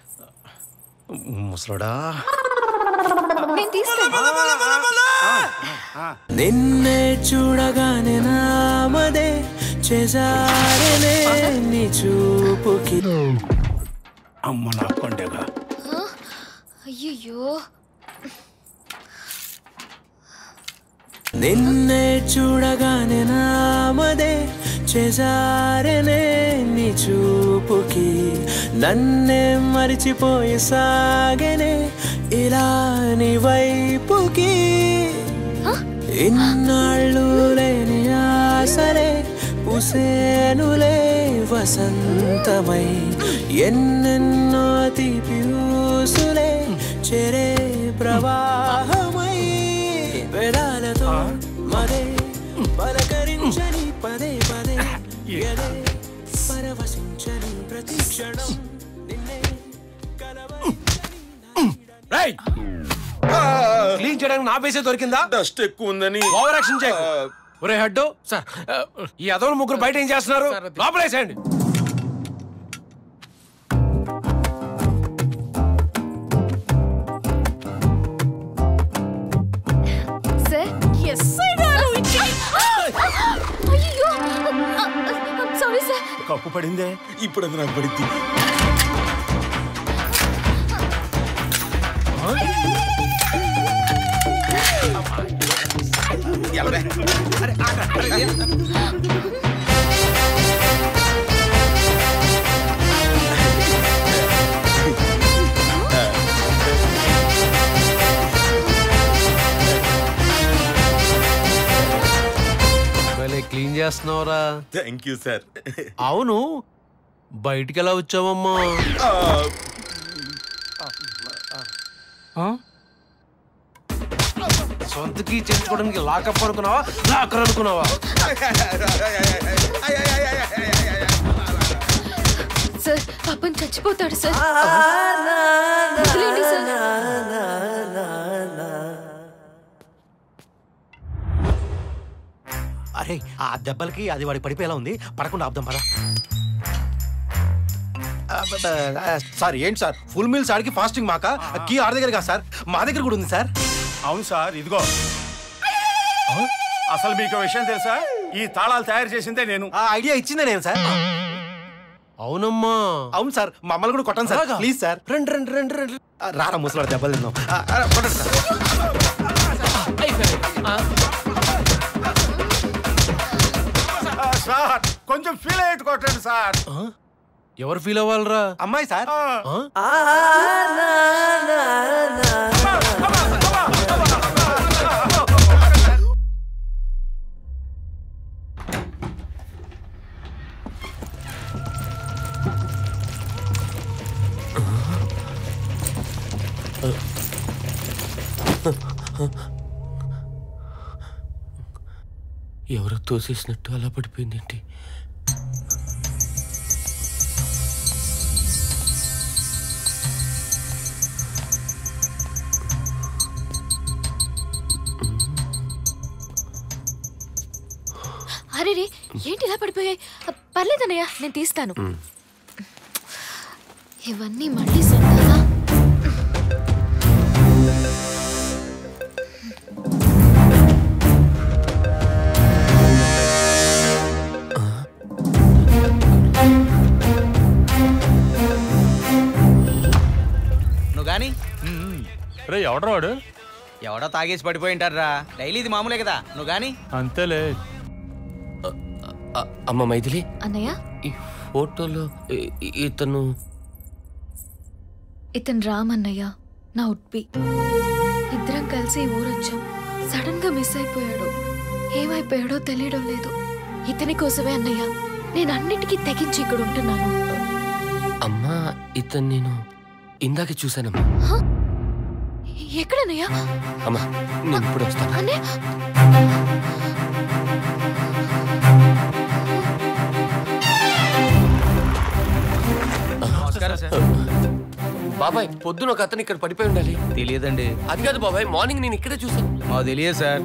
ముసలోడా నిన్నే చూడగానే నామదే చేసారనే నీ చూపుకి అమ్మ నా కొండగా అయ్యయ్యో నిన్నే చూడగానే నామదే చేసారనే నీ చూపుకి నన్నే మరిచిపోయి సాగనే ఇలా నీ వైపుకి ఇన్నాళ్ళు లేని ఆసలే పుసేనులే వసంతమై ఎన్నెన్నో తీపి ఊసులే చెరే ప్రవాహమై పెదాలతో మరే పలకరించని పదే పదే ఎదే పరవశించని ప్రతి క్షణం నిన్నే క్లీన్ చేయడానికి నా పేసే దొరికిందా డస్ట్ ఎక్కువ ఉందని ఓవర్ యాక్షన్ చేయ ఒరే హెడ్ సార్ ఈ అదవులు ముగ్గురు బయట ఏం చేస్తున్నారు లోపలేసేయండి కప్పు పడిందే ఇప్పుడు అది నాకు పడింది ఎలవే. అరే, ఆగ్రా. అరే, భలే క్లీన్ చేస్తున్నావురా థ్యాంక్ యూ సార్ అవును బయటికి ఎలా వచ్చావమ్మా సొంతకి చేయించుకోవడానికి లాకప్ అనుకున్నావా లాకర్ అనుకున్నావా సార్ పాపం చచ్చిపోతాడు సార్ వదిలేండి సార్ అరే ఆ దెబ్బలకి అది వాడి పడిపోయేలా ఉంది పడకుండా ఆపుదాం పదా సార్ ఏంటి సార్ ఫుల్ మీల్స్ ఆడికి ఫాస్టింగ్ మాక కీ ఆడ దగ్గర కాదు సార్ మా దగ్గర కూడా ఉంది సార్ అవును సార్ ఇదిగో అసలు మీకు ఓ విషయం తెలుసా ఈ తాళాలు తయారు చేసిందే నేను ఆ ఐడియా ఇచ్చిందే నేను సార్ అవునమ్మా అవును సార్ మమ్మల్ని కూడా కొట్టండి సార్ ప్లీజ్ సార్ రండి రండి రండి రండి ఆ, రారా ముసలాడు దెబ్బలు తిందాం ఆ, ఆ, కొట్టండి సార్ ఆ, సార్ కొంచెం ఫీల్ అయ్యేట్టు కొట్టండి సార్ ఎవరు ఫీల్ అవ్వాలరా అమ్మాయి సార్ ఎవరో తోసేసినట్టు అలా పడిపోయిందేంటి అరే రే ఏంటి ఇలా పడిపోయాయి పర్లేదన్నయ్య నేను తీస్తాను ఇవన్నీ మళ్ళీ సొంతగా నువ్వు గాని రే ఎవడ్రా వాడు ఎవడో తాగేసి పడిపోయింటారా డైలీ ఇది మామూలే కదా నువ్వు గాని అంతేలే అమ్మ మైథిలి అన్నయ్య ఈ ఫోటోలో ఇ- ఇ- ఇతను ఇతను రామ్ అన్నయ్య నా ఉడ్పి ఇద్దరం కలిసి ఈ ఊరొచ్చాం సడన్ గా మిస్ అయిపోయాడు ఏమైపోయాడో తెలియడం లేదు ఇతని కోసమే అన్నయ్య నేను అన్నిటికీ తెగించి ఇక్కడ ఉంటున్నాను అమ్మా ఇతను నేను ఇందాక చూశానమ్మా ఎక్కడన్నయ్య అమ్మా నేను ఇప్పుడు వస్తాను అన్నయ్య బాబాయ్ పొద్దున ఒక అతను ఇక్కడ పడిపోయి ఉండాలి తెలియదండి అది కాదు బాబాయ్ మార్నింగ్ నేను ఇక్కడే చూసాను మాకు తెలియదు సార్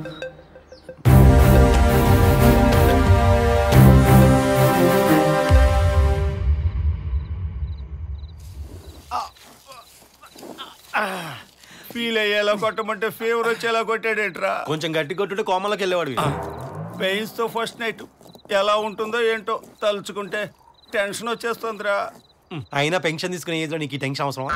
ఫీల్ అయ్యేలా కొట్టమంటే ఫీవర్ వచ్చేలా కొట్టాడేట్రా కొంచెం గట్టి కొట్టుడు కోమలోకి వెళ్ళేవాడు పెయిన్స్ తో ఫస్ట్ నైట్ ఎలా ఉంటుందో ఏంటో తలుచుకుంటే టెన్షన్ వచ్చేస్తుందిరా అయినా పెన్షన్ తీసుకునే ఏజ్ లో నీకు ఈ టెన్షన్ అవసరం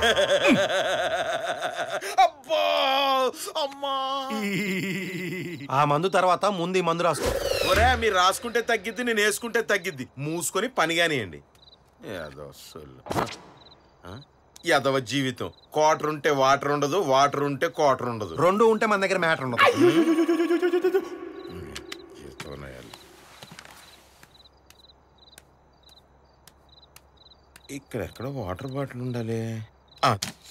అబ్బా అమ్మా ఆ మందు తర్వాత ముందు ఈ మందు రాసుకో ఒరే మీరు రాసుకుంటే తగ్గిద్ది నేను వేసుకుంటే తగ్గిద్ది మూసుకొని పని కానివ్వండి యాదవ సొల్లు. ఆ? యాదవ జీవితం క్వార్టర్ ఉంటే వాటర్ ఉండదు వాటర్ ఉంటే క్వార్టర్ ఉండదు రెండు ఉంటే మన దగ్గర మ్యాటర్ ఉండదు జీవితోనయాలు. ఇక్కడ ఎక్కడ వాటర్ బాటిల్ ఉండాలి ఆ,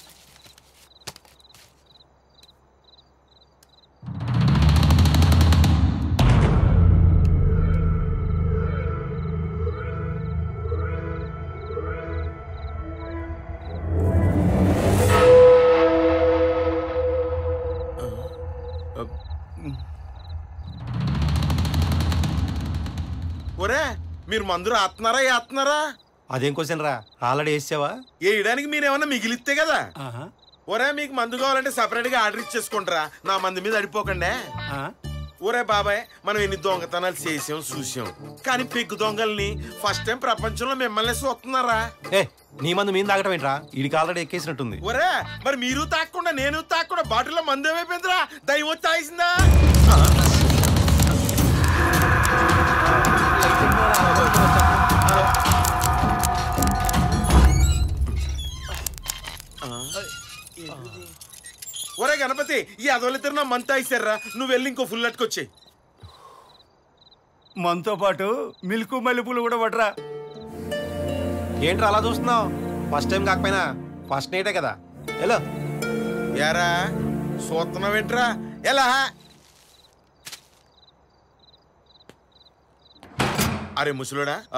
ఒరే మీరు మందు రాస్తున్నారా వేస్తున్నారా అదేం క్వశ్చన్ రా ఆల్రెడీ వేసావా వేయడానికి మీరేమన్నా మిగిలిస్తే కదా ఒరే మీకు మందు కావాలంటే సపరేట్ గా ఆర్డర్ ఇచ్చేసుకుంటారా నా మంది మీద అడిపోకండి ఊరే బాబాయ్ మనం ఎన్ని దొంగతనాలు చేసాం చూసాం కానీ పెగ్గు దొంగల్ని ఫస్ట్ టైం ప్రపంచంలో మిమ్మల్ని చూస్తున్నారా ఏ నీ మందు మీద తాగటం ఏంట్రా వీడికి ఆల్రెడీ ఎక్కేసినట్టుంది ఒరే మరి మీరు తాకుండా నేను తాకుండా బాటిల్లో మందు ఏమైపోయిందిరా దయ్యం వచ్చి తాగిసిందా ఒరే గణపతి ఈ అదోలిద్దరు నా మంత ఇస్తారా నువ్వు వెళ్ళి ఇంకో ఫుల్ అట్టుకొచ్చేయి మనతో పాటు మిల్కు మల్లెపూలు కూడా పడరా ఏంట్రా అలా చూస్తున్నావు ఫస్ట్ టైం కాకపోయినా ఫస్ట్ నైటే కదా హలో యారా చూస్తున్నావేంట్రా ఎలా అరే ముసలోడా ఆ,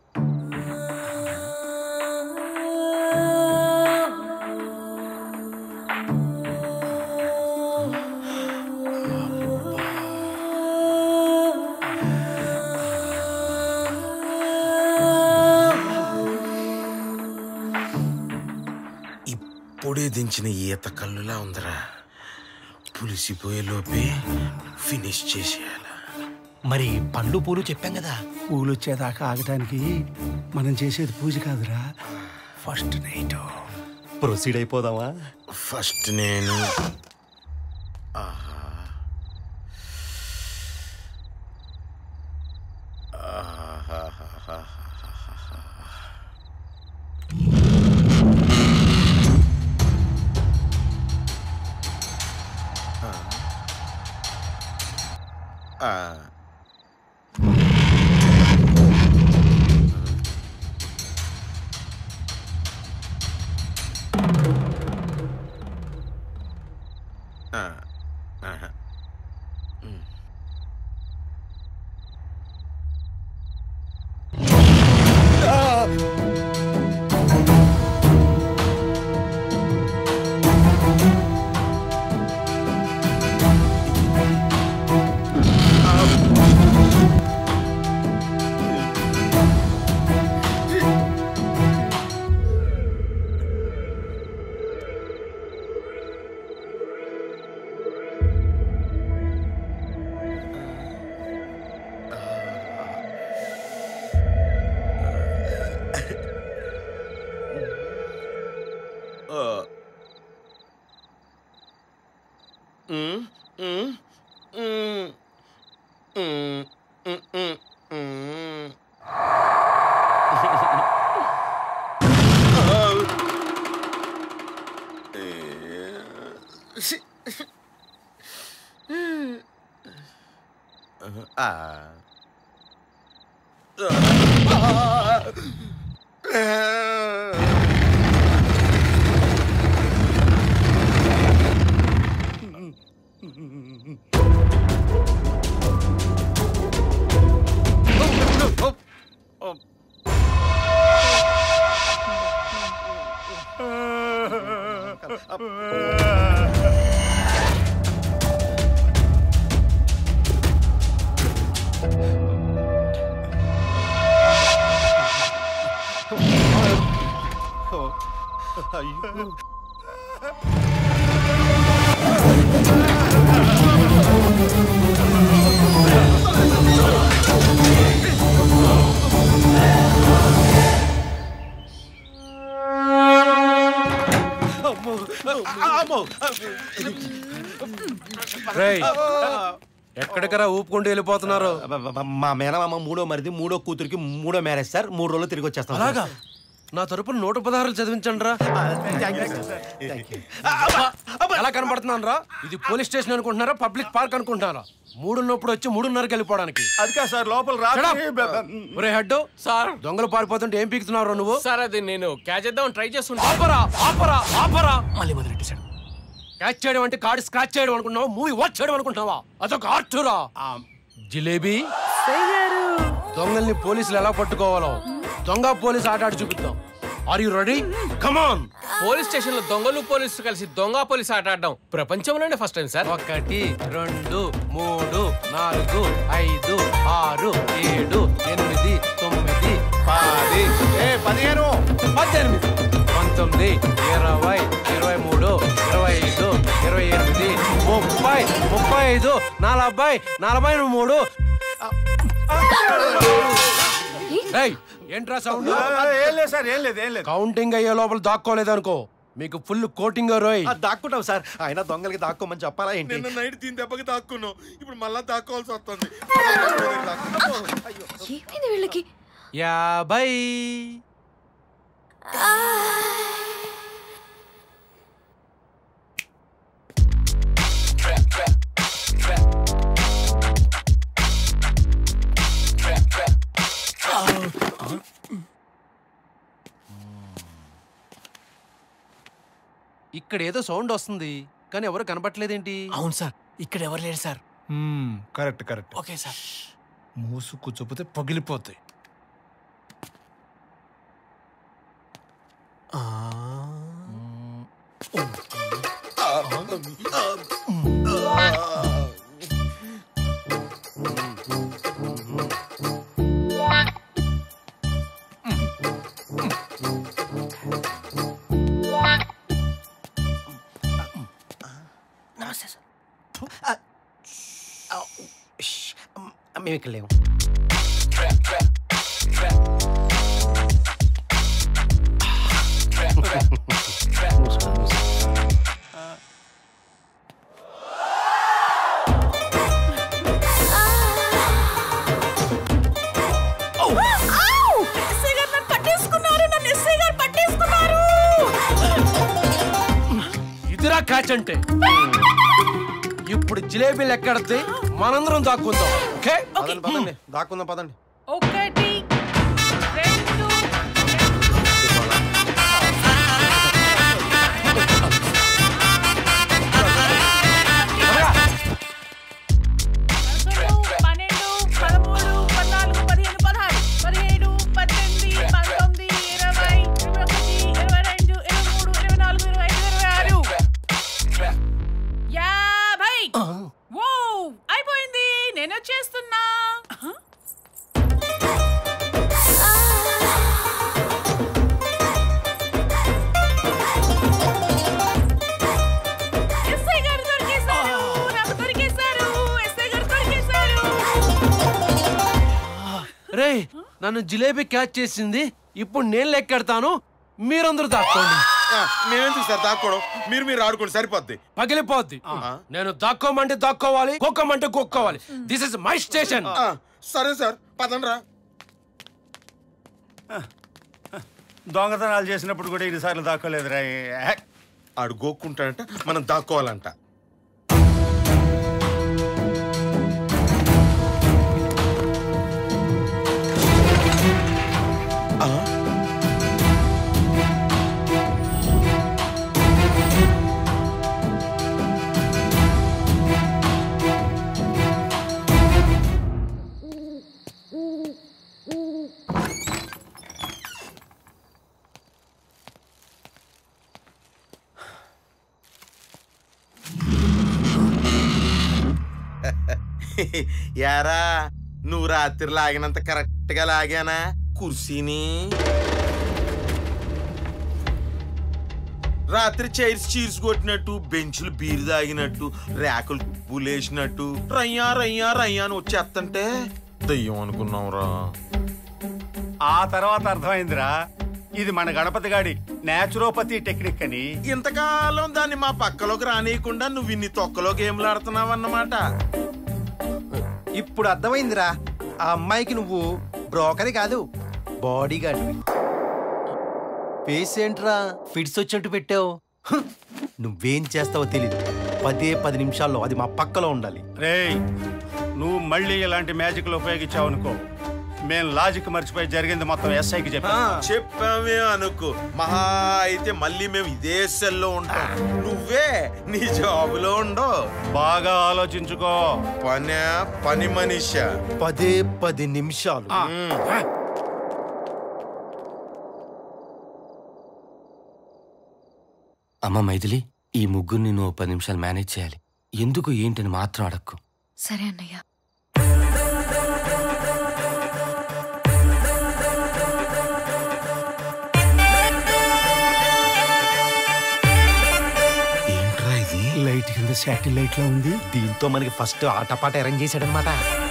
ఇప్పుడే దించిన ఈత కళ్ళులా ఉందిరా పులిసిపోయే లోపే ఫినిష్ చేసేయాల మరి పండ్లు పూలు చెప్పాం కదా పూలు వచ్చేదాకా ఆగటానికి మనం చేసేది పూజ కాదురా ఫస్ట్ నైట్ ప్రొసీడ్ అయిపోదామా ఫస్ట్ నేను ఆహా. ఆహాహాహాహాహా. ఆ. ఆ. ఆహా. ఉమ్. ఆ. ఉమ్, ఉమ్, ఉమ్, ఉమ్, ఉమ్, ఉమ్, ఉమ్. ఆ. అయ్యో రేయ్, ఎక్కడికరా ఊపుకుంటూ వెళ్ళిపోతున్నారు మా మేనమామ మూడో మరిది మూడో కూతురికి మూడో మ్యారేజ్ సార్ మూడు రోజులు తిరిగి వచ్చేస్తాం సార్. అలాగా నా తరపున నూట పదహారులు చదివించండి రా thank you sir. Thank you. ఎలా కనబడుతున్నాను రా ఇది పోలీస్ స్టేషన్ అనుకుంటున్నారా పబ్లిక్ పార్క్ అనుకుంటున్నారా మూడున్నప్పుడు వచ్చి మూడున్నరకి వెళ్ళిపోవడానికి అది కాదు సార్ లోపల Shut రాత్రి up. ఒరే హెడ్ సార్ దొంగలు పారిపోతుంటే ఏం పీకుతున్నావు నువ్వు సార్ అది నేను క్యాచ్ చేద్దాం ట్రై చేస్తుంటా ఆపరా ఆపరా ఆపరా మళ్ళీ మొదలెట్టేశాడు క్యాచ్ చేయడం అంటే కార్డు స్క్రాచ్ చేయడం అనుకుంటున్నావా మూవీ వాచ్ చేయడం అనుకుంటున్నావా అదొక ఆర్టురా జిలేబీ దొంగల్ని పోలీసులు ఎలా పట్టుకోవాలో దొంగ పోలీస్ ఆట ఆడి చూపిద్దాం are you ready come on police station లో దొంగలు పోలీసులు కలిసి దొంగ పోలీస్ ఆట ఆడడం ప్రపంచంలోనే ఫస్ట్ టైం సార్ ఒకటి రెండు మూడు నాలుగు ఐదు ఆరు ఏడు ఎనిమిది తొమ్మిది పది ఏ పదిహేను పద్దెనిమిది పంతొమ్మిది ఇరవై ఇరవై మూడు ఇరవై ఐదు ఇరవై ఎనిమిది ముప్పై ముప్పై ఐదు నలభై నలభై మూడు ఏయ్, ఏంట్రా సౌండ్ ఏం లేదు సార్ ఏం లేదు ఏం లేదు కౌంటింగ్ అయ్యే లోపల దాక్కోలేదు అనుకో మీకు ఫుల్ కోటింగ్ రోయ్ దాక్కుంటాం సార్ ఆయన దొంగలకి దాక్కోమని చెప్పాలా ఏంటి నిన్న నైట్ దీని దెబ్బకి దాక్కున్నాం ఇప్పుడు మళ్ళా దాక్కోవాల్సి వస్తుంది ఏమైంది వీళ్ళకి యాభై ఇక్కడ ఏదో సౌండ్ వస్తుంది కానీ ఎవరు కనపట్లేదేంటి అవును సార్ ఇక్కడ ఎవరు లేరు sir correct correct okay sir మూసు కూర్చోపోతే పగిలిపోతాయి నమస్తే సార్ మేము ఇక్కడ లేము ఎస్ఐ గారు నన్ను పట్టేసుకున్నారు నన్ను ఎస్ఐ గారు పట్టేసుకున్నారు ఇదిరా క్యాచ్ అంటే ఇప్పుడు జిలేబీలు ఎక్కడది మనందరం దాక్కుందాం ఓకే పదండి పదండి దాక్కుందాం పదండి ఒకటి రెండు పన్నెండు పదమూడు పద్నాలుగు పదిహేను పదహారు పదిహేడు పద్దెనిమిది పంతొమ్మిది ఇరవై ఇరవై ఒకటి ఇరవై రెండు ఇరవై మూడు ఇరవై నాలుగు ఇరవై ఐదు ఇరవై ఆరు యాభై ఓ అయిపోయింది నేను వచ్చేస్తున్నా ఎస్ఐ గారు దొరికేశారు నాకు దొరికేశారు ఎస్ఐ గారు దొరికేశారు రే నన్ను జిలేబీ క్యాచ్ చేసింది ఇప్పుడు నేను లెక్కెడతాను మీరందరూ దాక్కోండి మేమెందుకు సార్ దాక్కోవడం మీరు మీరు ఆడుకోండి సరిపోద్ది పగిలిపోద్ది నేను దాక్కోమంటే దాక్కోవాలి కుక్కమంటే కుక్కోవాలి దిస్ ఇస్ మై స్టేషన్ ఆ, సరే సార్ పదండ్రా దొంగతనాలు చేసినప్పుడు కూడా ఇన్నిసార్లు దాక్కోలేదురా ఆడు గోక్కుంటాడంట మనం దాక్కోవాలంట ఆ? యారా నువ్వు రాత్రి లాగినంత కరెక్ట్ గా లాగానా కుర్సీని రాత్రి చైర్స్ చీర్స్ కొట్టినట్టు బెంచ్లు బీరు తాగినట్టు ర్యాకులు పులేసినట్టు రయ్యా రయ్యా రయ్యా అని వచ్చేస్తంటే దయ్యం అనుకున్నావురా ఆ తర్వాత అర్థమైందిరా ఇది మన గణపతి గాడి నేచురోపతి టెక్నిక్ అని ఇంతకాలం దాన్ని మా పక్కలోకి రానియకుండా నువ్వు ఇన్ని తొక్కలో గేమ్లు ఆడుతున్నావు అన్నమాట ఇప్పుడు అర్థమైందిరా ఆ అమ్మాయికి నువ్వు బ్రోకరి కాదు బాడీ గార్డ్ ఫేస్ ఏంట్రా ఫిట్స్ వచ్చినట్టు పెట్టావు హ్, నువ్వేం చేస్తావో తెలీదు పదే పది నిమిషాల్లో అది మా పక్కలో ఉండాలి రేయ్ నువ్వు మళ్ళీ ఇలాంటి మ్యాజిక్లు ఉపయోగించావు అనుకో మేం లాజిక్ మర్చిపోయి జరిగింది మొత్తం ఎస్ఐకి చెప్పా చెప్పామే అనుకో మహా అయితే మళ్ళీ మేము ఇదే సెల్లో ఉంటాం నువ్వే నీ జాబులో ఉండవు బాగా ఆలోచించుకో పని పని మనిష పదే పది నిమిషాలు అమ్మ మైథిలి ఈ ముగ్గురిని నువ్వు పది నిమిషాలు మేనేజ్ చేయాలి ఎందుకు ఏంటని మాత్రం అడక్కు సరే అన్నయ్య ఏంట్రా ఇది లైట్ కింద శాటిలైట్ లో ఉంది దీంతో మనకి ఫస్ట్ ఆటపాట అరేంజ్ చేశాడనమాట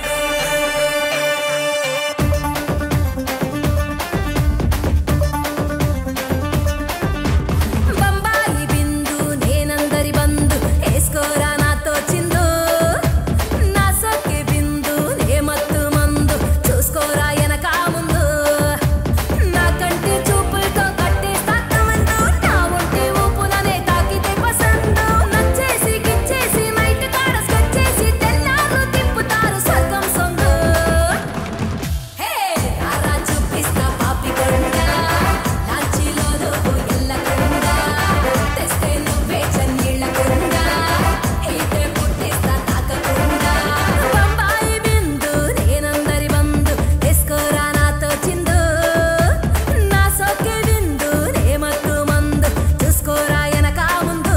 బంబాయి బిందు నేనందరి బంధు వేసుకోరా నాతో చిందు నా సొక్కి బిందు నే మత్తు మందు చూసుకోరా ఎనక ముందు నా కంటి చూపులతో కట్టేస్తా కమందు నా ఒంటి ఊపులనే తాకితే పసందు నచ్చేసి గిచ్చేసి నైట్ కాడ స్కెచ్చేసి తెల్లారు తిప్పుతారు స్వర్గం సొంగు హే రారా చూపిస్తా పాపి కొండ లాంచీలో నువ్వు ఎల్లకుండా తెస్తే నువ్వే చన్నీళ్ళకుండా అయితే పుట్టిస్తా తాకకుండా బంబాయి బిందు నేనందరి బంధు వేసుకోరా నాతో చిందు నా సొక్కే బిందు నే మత్తు మందు చూసుకోరా ఎనక ముందు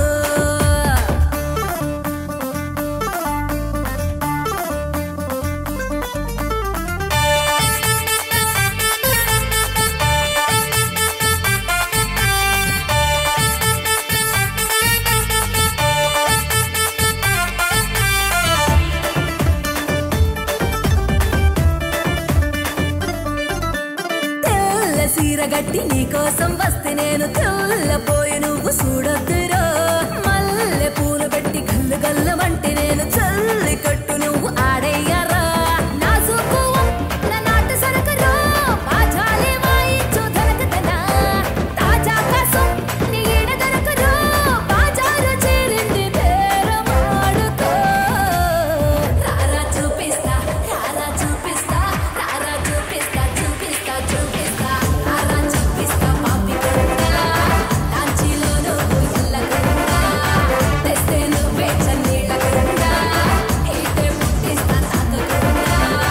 తెల్ల సీర గట్టి నీకోసం వస్తే నేను తెల్లపోయి నువ్వు చూడొద్దురో మల్లె పూలు పెట్టి గల్లు గల్లమంటే నేను చల్లి కట్టు నువ్వు ఆడయ్యారా నా సూకు నా నాటు సరకరో బాజాలే వాయించు దొరకదనా తాజా కాసం నీ ఈడ దొరకరో బాజారు చేరింది బేరమాడుకో రారా చూపిస్తా రారా చూపిస్తా రారా చూపిస్తా చూపిస్తా చూపిస్తా రారా చూపిస్తా పాపి కొండ లాంచీలో నువ్వు ఎల్లకుండా తెస్తే నువ్వే చన్నీళ్ళకుండా అయితే పుట్టిస్తా తాకకుండా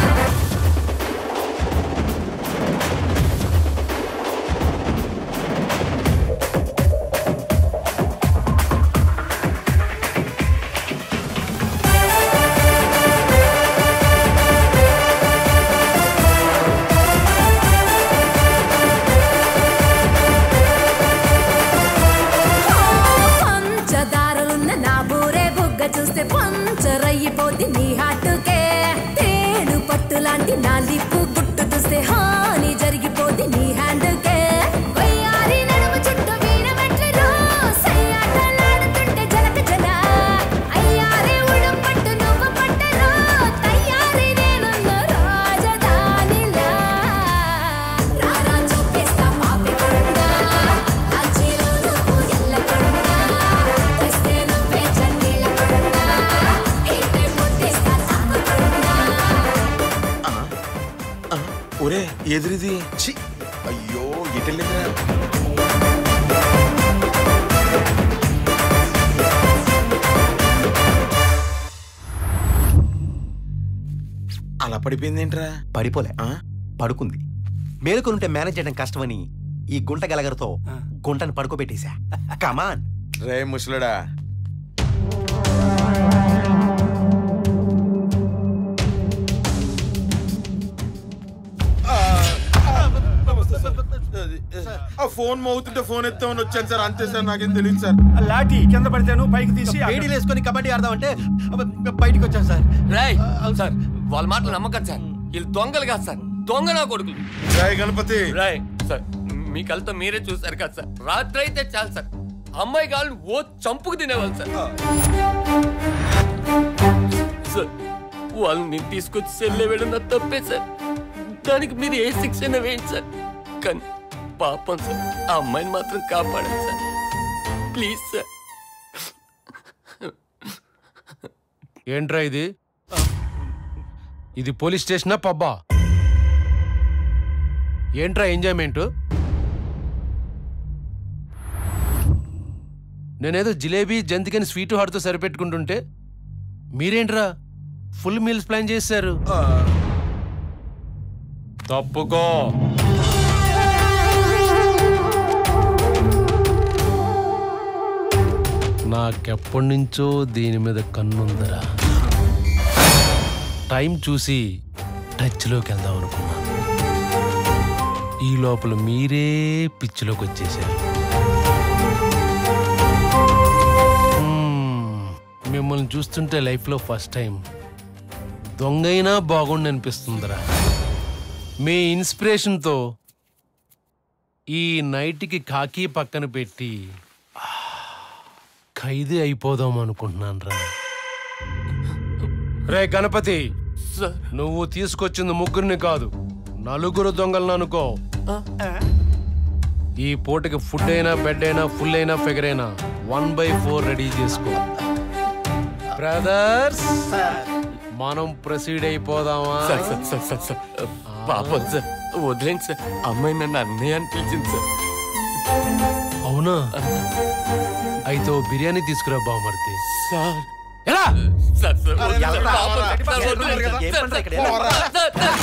పంచదారులున్న నా బూరే బుగ్గ చూస్తే పంచరయ్యిపోద్ది నీ హాటుకే తేను పట్టు లాంటి నా లిప్పు గుట్టు చూస్తే హాని జరిగిపోద్ది నీ హ్యాండ్కే వయ్యారి నడుము చుట్టూ వీణ మెట్లలో సయ్యాటలాడుతుంటే జలక జల అయ్యారే ఉడం పట్టు నువ్వు పట్టరో తయ్యారి నేనున్న రాజధానిలా రారా చూపిస్తా పాపి కొండ లాంచీలో నువ్వు ఎల్లకుండా తెస్తే నువ్వే చన్నీళ్ళకుండా అయితే పుట్టిస్తా తాకకుండా ఒరే ఎదురిది ఛీ అయ్యో ఎటెళ్ళిందిరా అలా పడిపోయిందేంట్రా పడిపోలే పడుకుంది మేలుకొనుంటే మేనేజ్ చేయడం కష్టమని ఈ గుంట గలగరతో గుంటను పడుకోబెట్టేశా కమాన్ రే ముసలుడా ఆ ఫోన్ మోగుతుంటే ఫోన్ ఎత్తామని వచ్చాను సార్ అంతే సార్ నాకేం తెలియదు సార్ లాఠీ కింద పడితేను పైకి తీసి వేడిలు వేసుకొని కబడ్డీ ఆడదామంటే అబ్బ, బయటికి వచ్చాను సార్ రాయ్ సార్ వాళ్ళ మాటలు నమ్మకం సార్ వీళ్ళు దొంగలు కాదు సార్ దొంగ నా కొడుకులు రాయ్ గణపతి రాయ్ సార్ మీ కళ్ళతో మీరే చూసారు కదా సార్ రాత్రి అయితే చాలు సార్ అమ్మాయి కాళ్ళు ఓ చంపుకు తినేవాళ్ళు సార్ సార్ వాళ్ళని తీసుకొచ్చి సెల్లే వెళ్ళిన తప్పే సార్ దానికి మీరు ఏ శిక్షణ వేయండి సార్ కానీ పాపం సార్ ఆ అమ్మాయిని మాత్రం కాపాడండి సార్ ప్లీజ్ సార్ ఏంట్రా ఇది ఇది పోలీస్ స్టేషనా పబ్బా ఏంట్రా ఎంజాయ్మెంట్ నేనేదో జిలేబీ జంతికని స్వీట్ హార్ట్తో సరిపెట్టుకుంటుంటే మీరేంట్రా ఫుల్ మీల్స్ ప్లాన్ చేశారు తప్పుకో నాకెప్పటి నుంచో దీని మీద కన్నుందరా టైం చూసి టచ్లోకి వెళ్దాం అనుకున్నా ఈ లోపల మీరే పిచ్చిలోకి వచ్చేసారు మ్మ్. మిమ్మల్ని చూస్తుంటే లైఫ్లో ఫస్ట్ టైం దొంగైనా బాగుండి అనిపిస్తుందిరా మీ ఇన్స్పిరేషన్తో ఈ నైట్కి కాకి పక్కన పెట్టి ఖైదీ అయిపోదాం అనుకుంటున్నాను రా రే గణపతి నువ్వు తీసుకొచ్చింది ముగ్గురిని కాదు నలుగురు దొంగలను అనుకో ఈ పూటకి ఫుడ్ అయినా బెడ్ అయినా ఫుల్ అయినా ఫిగర్ అయినా వన్ బై ఫోర్ రెడీ చేసుకో బ్రదర్స్ మనం ప్రొసీడ్ అయిపోదామా sir sir sir sir sir పాపం సార్ వదిలేండి సార్ అమ్మాయి నన్ను అన్నయ్య అని పిలిచింది సార్ అవునా అయితే ఓ బిర్యానీ తీసుకురా బామర్తి సార్ ఎలా సార్ సార్ అరే, వదిలేండి. ఎలా? పాపం రా, సార్, రా, సార్, రా, వదిలేండి. రా, సార్, ఏం సార్, పని సార్, ఇక్కడ? సార్, సార్,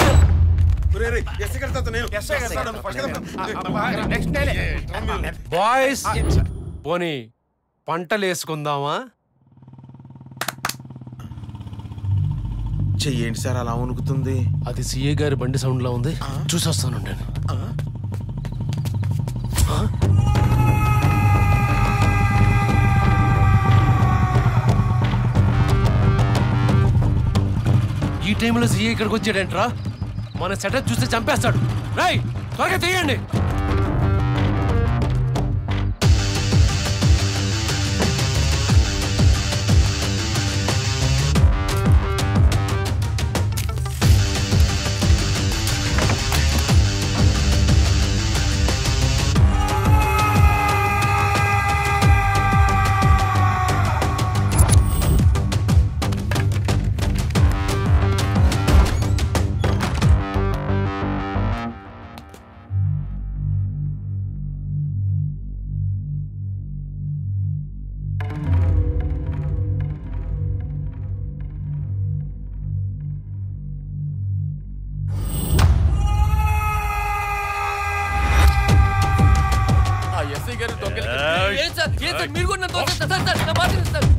బాయ్స్ పోనీ పంటలు వేసుకుందామా చెయ్యండి సార్ అలా వణుకుతుంది అది సిఏ గారి బండి సౌండ్ లో ఉంది చూసొస్తానుండి ఈ టైంలో సీఏ ఇక్కడికి వచ్చాడంట్రా మన సెటప్ చూస్తే చంపేస్తాడు రై త్వరగా తీయండి ఆ ఎస్ఐ గారు దొంగలు ఏం సార్ ఏం సార్ మీరు కూడా నన్ను దొంగ సార్ సార్ నా మాట వినండి సార్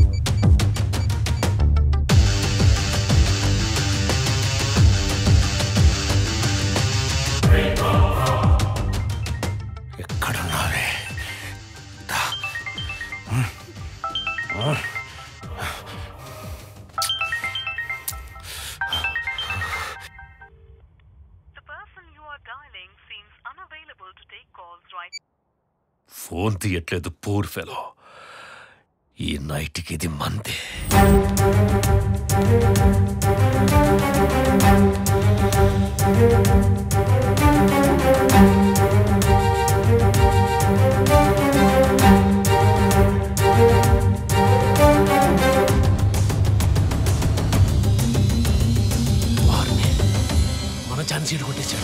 ఎక్కడున్నావే ఫోన్ తీయట్లేదు పూర్ ఫెలో ఈ నైట్కి ఇది మందే వారిని మన ఛాన్స్ కొట్టేశాడు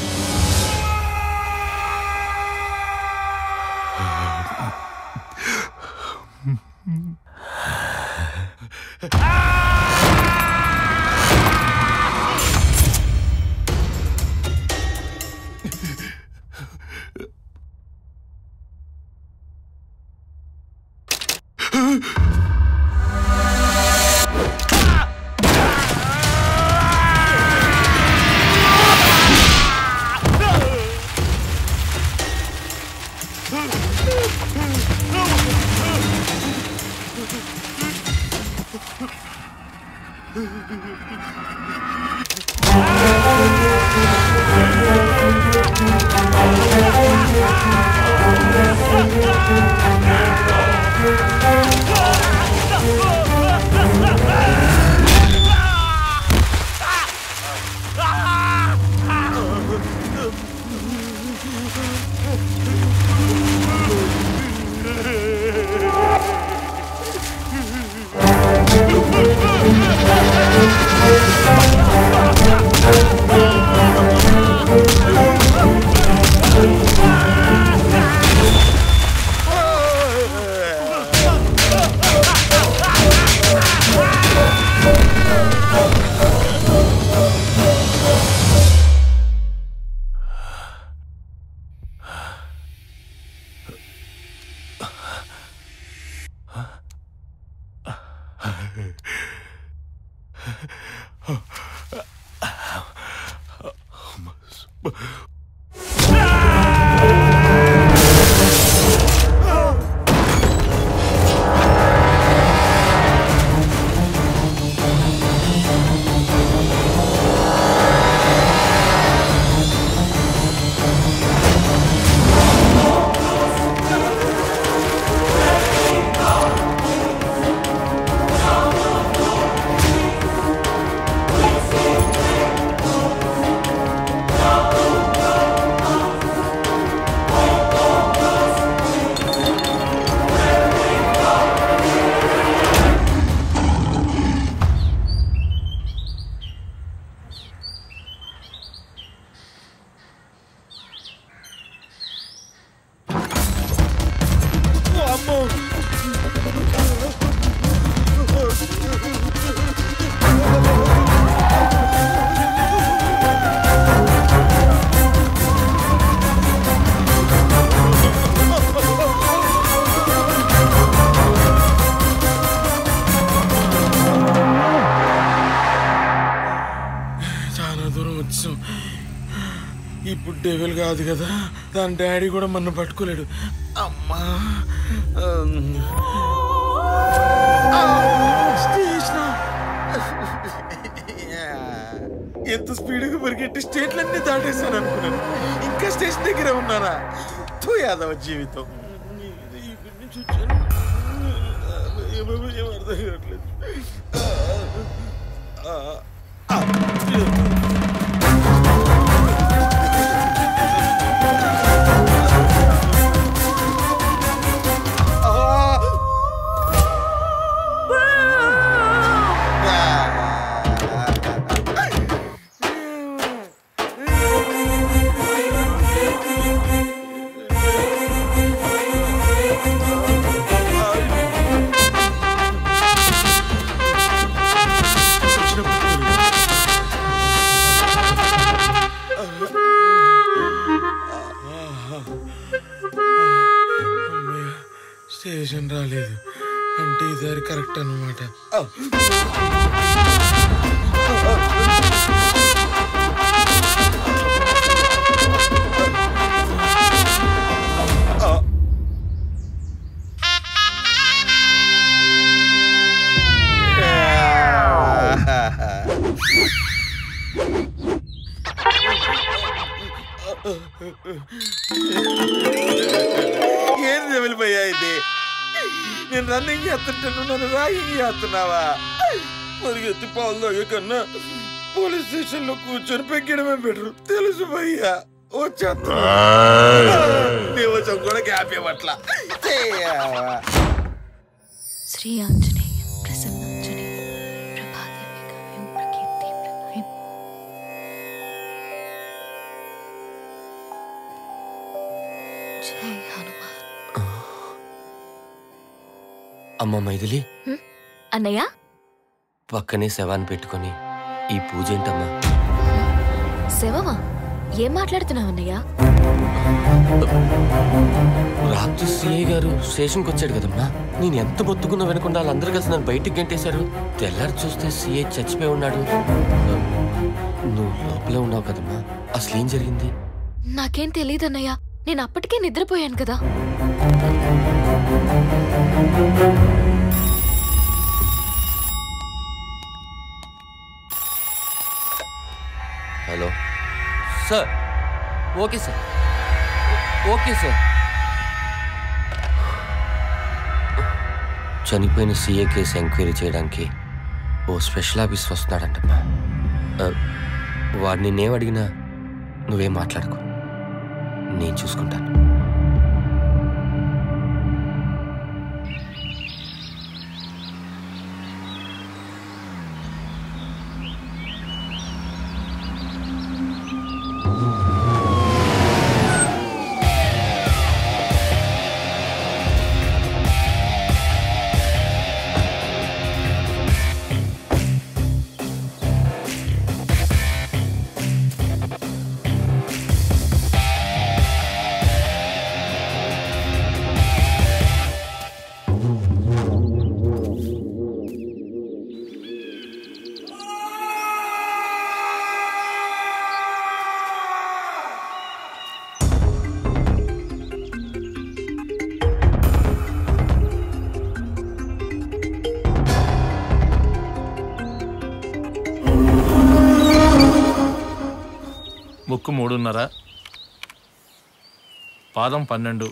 ఆ డెవిల్ కాదు కదా దాని డాడీ కూడా మన పట్టుకోలేడు అమ్మా అమ్. ఆ, స్టేషనా? ఎంత స్పీడ్గా పరిగెట్టి స్టేట్లన్నీ దాటేస్తాను అనుకున్నాను ఇంకా స్టేషన్ దగ్గర ఉన్నానా తో యాదవ జీవితం ఇక్కడి నుంచి వచ్చాను. ఏమో ఏం అర్థం కావట్లేదు ఆ, ఆ, ఆ. అమ్మయ్య, స్టేషన్ రాలేదు అంటే ఈ దారి కరెక్ట్ అనమాట ఏంది వెళ్ళిపోయా ఇది నేను రన్నింగ్ చేస్తుంటాను నన్ను రాయింగ్ చేస్తున్నావా పరిగెత్తి పాలు తాగే కన్నా పోలీస్ స్టేషన్ లో కూర్చొని పెగ్గడమే బెటర్ తెలుసు భయ్యా వచ్చేస్తా నీ వచ్చాం కూడా గ్యాప్ ఇవ్వట్లా శ్రీ ఆంజనేయ ప్రసన్నాంజనేయ ప్రభాదేవికాయం ప్రకీర్తి ప్రదాయం జై హనుమాన్ అమ్మ మైథిలి అన్నయ్య పక్కనే శవాన్ని పెట్టుకొని ఈ పూజ ఏంటమ్మా శవమా ఏం మాట్లాడుతున్నావు అన్నయ్య రాత్రి సిఐ గారు స్టేషన్కి వచ్చాడు కదమ్మా నేను ఎంత మొత్తుకున్నా వినకుండా వాళ్ళందరూ కలిసి నన్ను బయటికి గంటేశారు తెల్లారి చూస్తే సిఐ చచ్చిపోయి ఉన్నాడు నువ్వు లోపలే ఉన్నావు కదమ్మా అసలు ఏం జరిగింది నాకేం తెలియదు అన్నయ్య నేను అప్పటికే నిద్రపోయాను కదా hello sir okay sir okay sir చనిపోయిన సీఏ కేసు ఎంక్వైరీ చేయడానికి ఓ స్పెషల్ ఆఫీస్ వస్తున్నాడంటమ్మా ఆ, వాడు నిన్నేం అడిగినా నువ్వేం మాట్లాడుకో నేను చూసుకుంటాను ముక్కు మూడున్నర పాదం పన్నెండు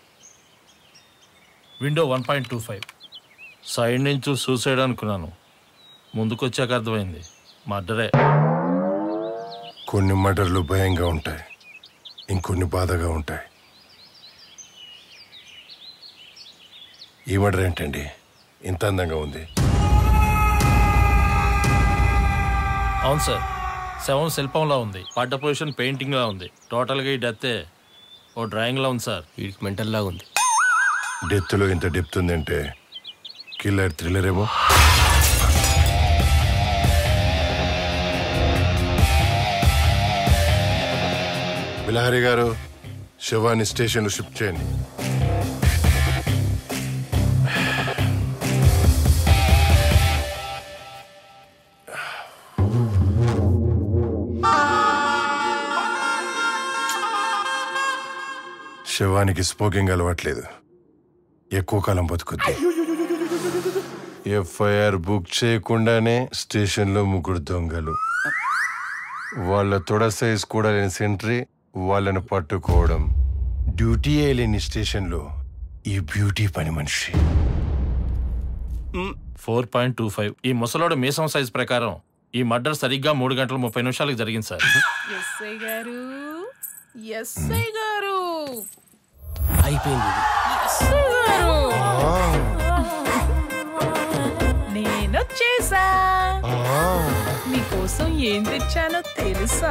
window one point two five side నుంచి సూసైడ్ అనుకున్నాను ముందుకొచ్చాక అర్థమైంది మర్డరే కొన్ని మర్డర్లు భయంగా ఉంటాయి ఇంకొన్ని బాధగా ఉంటాయి ఈ మర్డర్ ఏంటండి ఇంత అందంగా ఉంది అవును సార్ శవం శిల్పంలా ఉంది పడ్డ పొజిషన్ పెయింటింగ్లా ఉంది టోటల్గా ఈ డెత్తే ఓ డ్రాయింగ్లా ఉంది సార్ వీడికి మెంటల్లా ఉంది డెత్లో ఇంత డెప్త్ ఉందంటే కిల్లర్ థ్రిల్లర్ ఏమో బిలహరి గారు శవాన్ని స్టేషన్లో షిఫ్ట్ చేయండి శవానికి స్మోకింగ్ అలవాట్లేదు ఎక్కువ కాలం బతుకుద్ది ఎఫ్ఐఆర్ బుక్ చేయకుండానే స్టేషన్లో ముగ్గురు దొంగలు వాళ్ళ తొడ సైజ్ కూడా లేని సెంట్రీ వాళ్ళని పట్టుకోవడం డ్యూటీ లేని స్టేషన్లో ఈ బ్యూటీ పని మనిషి ఫోర్ పాయింట్ టూ ఫైవ్ ఈ ముసలోడు మీసం సైజ్ ప్రకారం ఈ మర్డర్ సరిగ్గా మూడు గంటల ముప్పై నిమిషాలకు జరిగింది సార్ ఎస్ఐ గారు ఎస్ఐ గారు అయిపోయింది ఎస్ఐ గారు నేనొచ్చేసా మీకోసం ఏం తెచ్చానో తెలుసా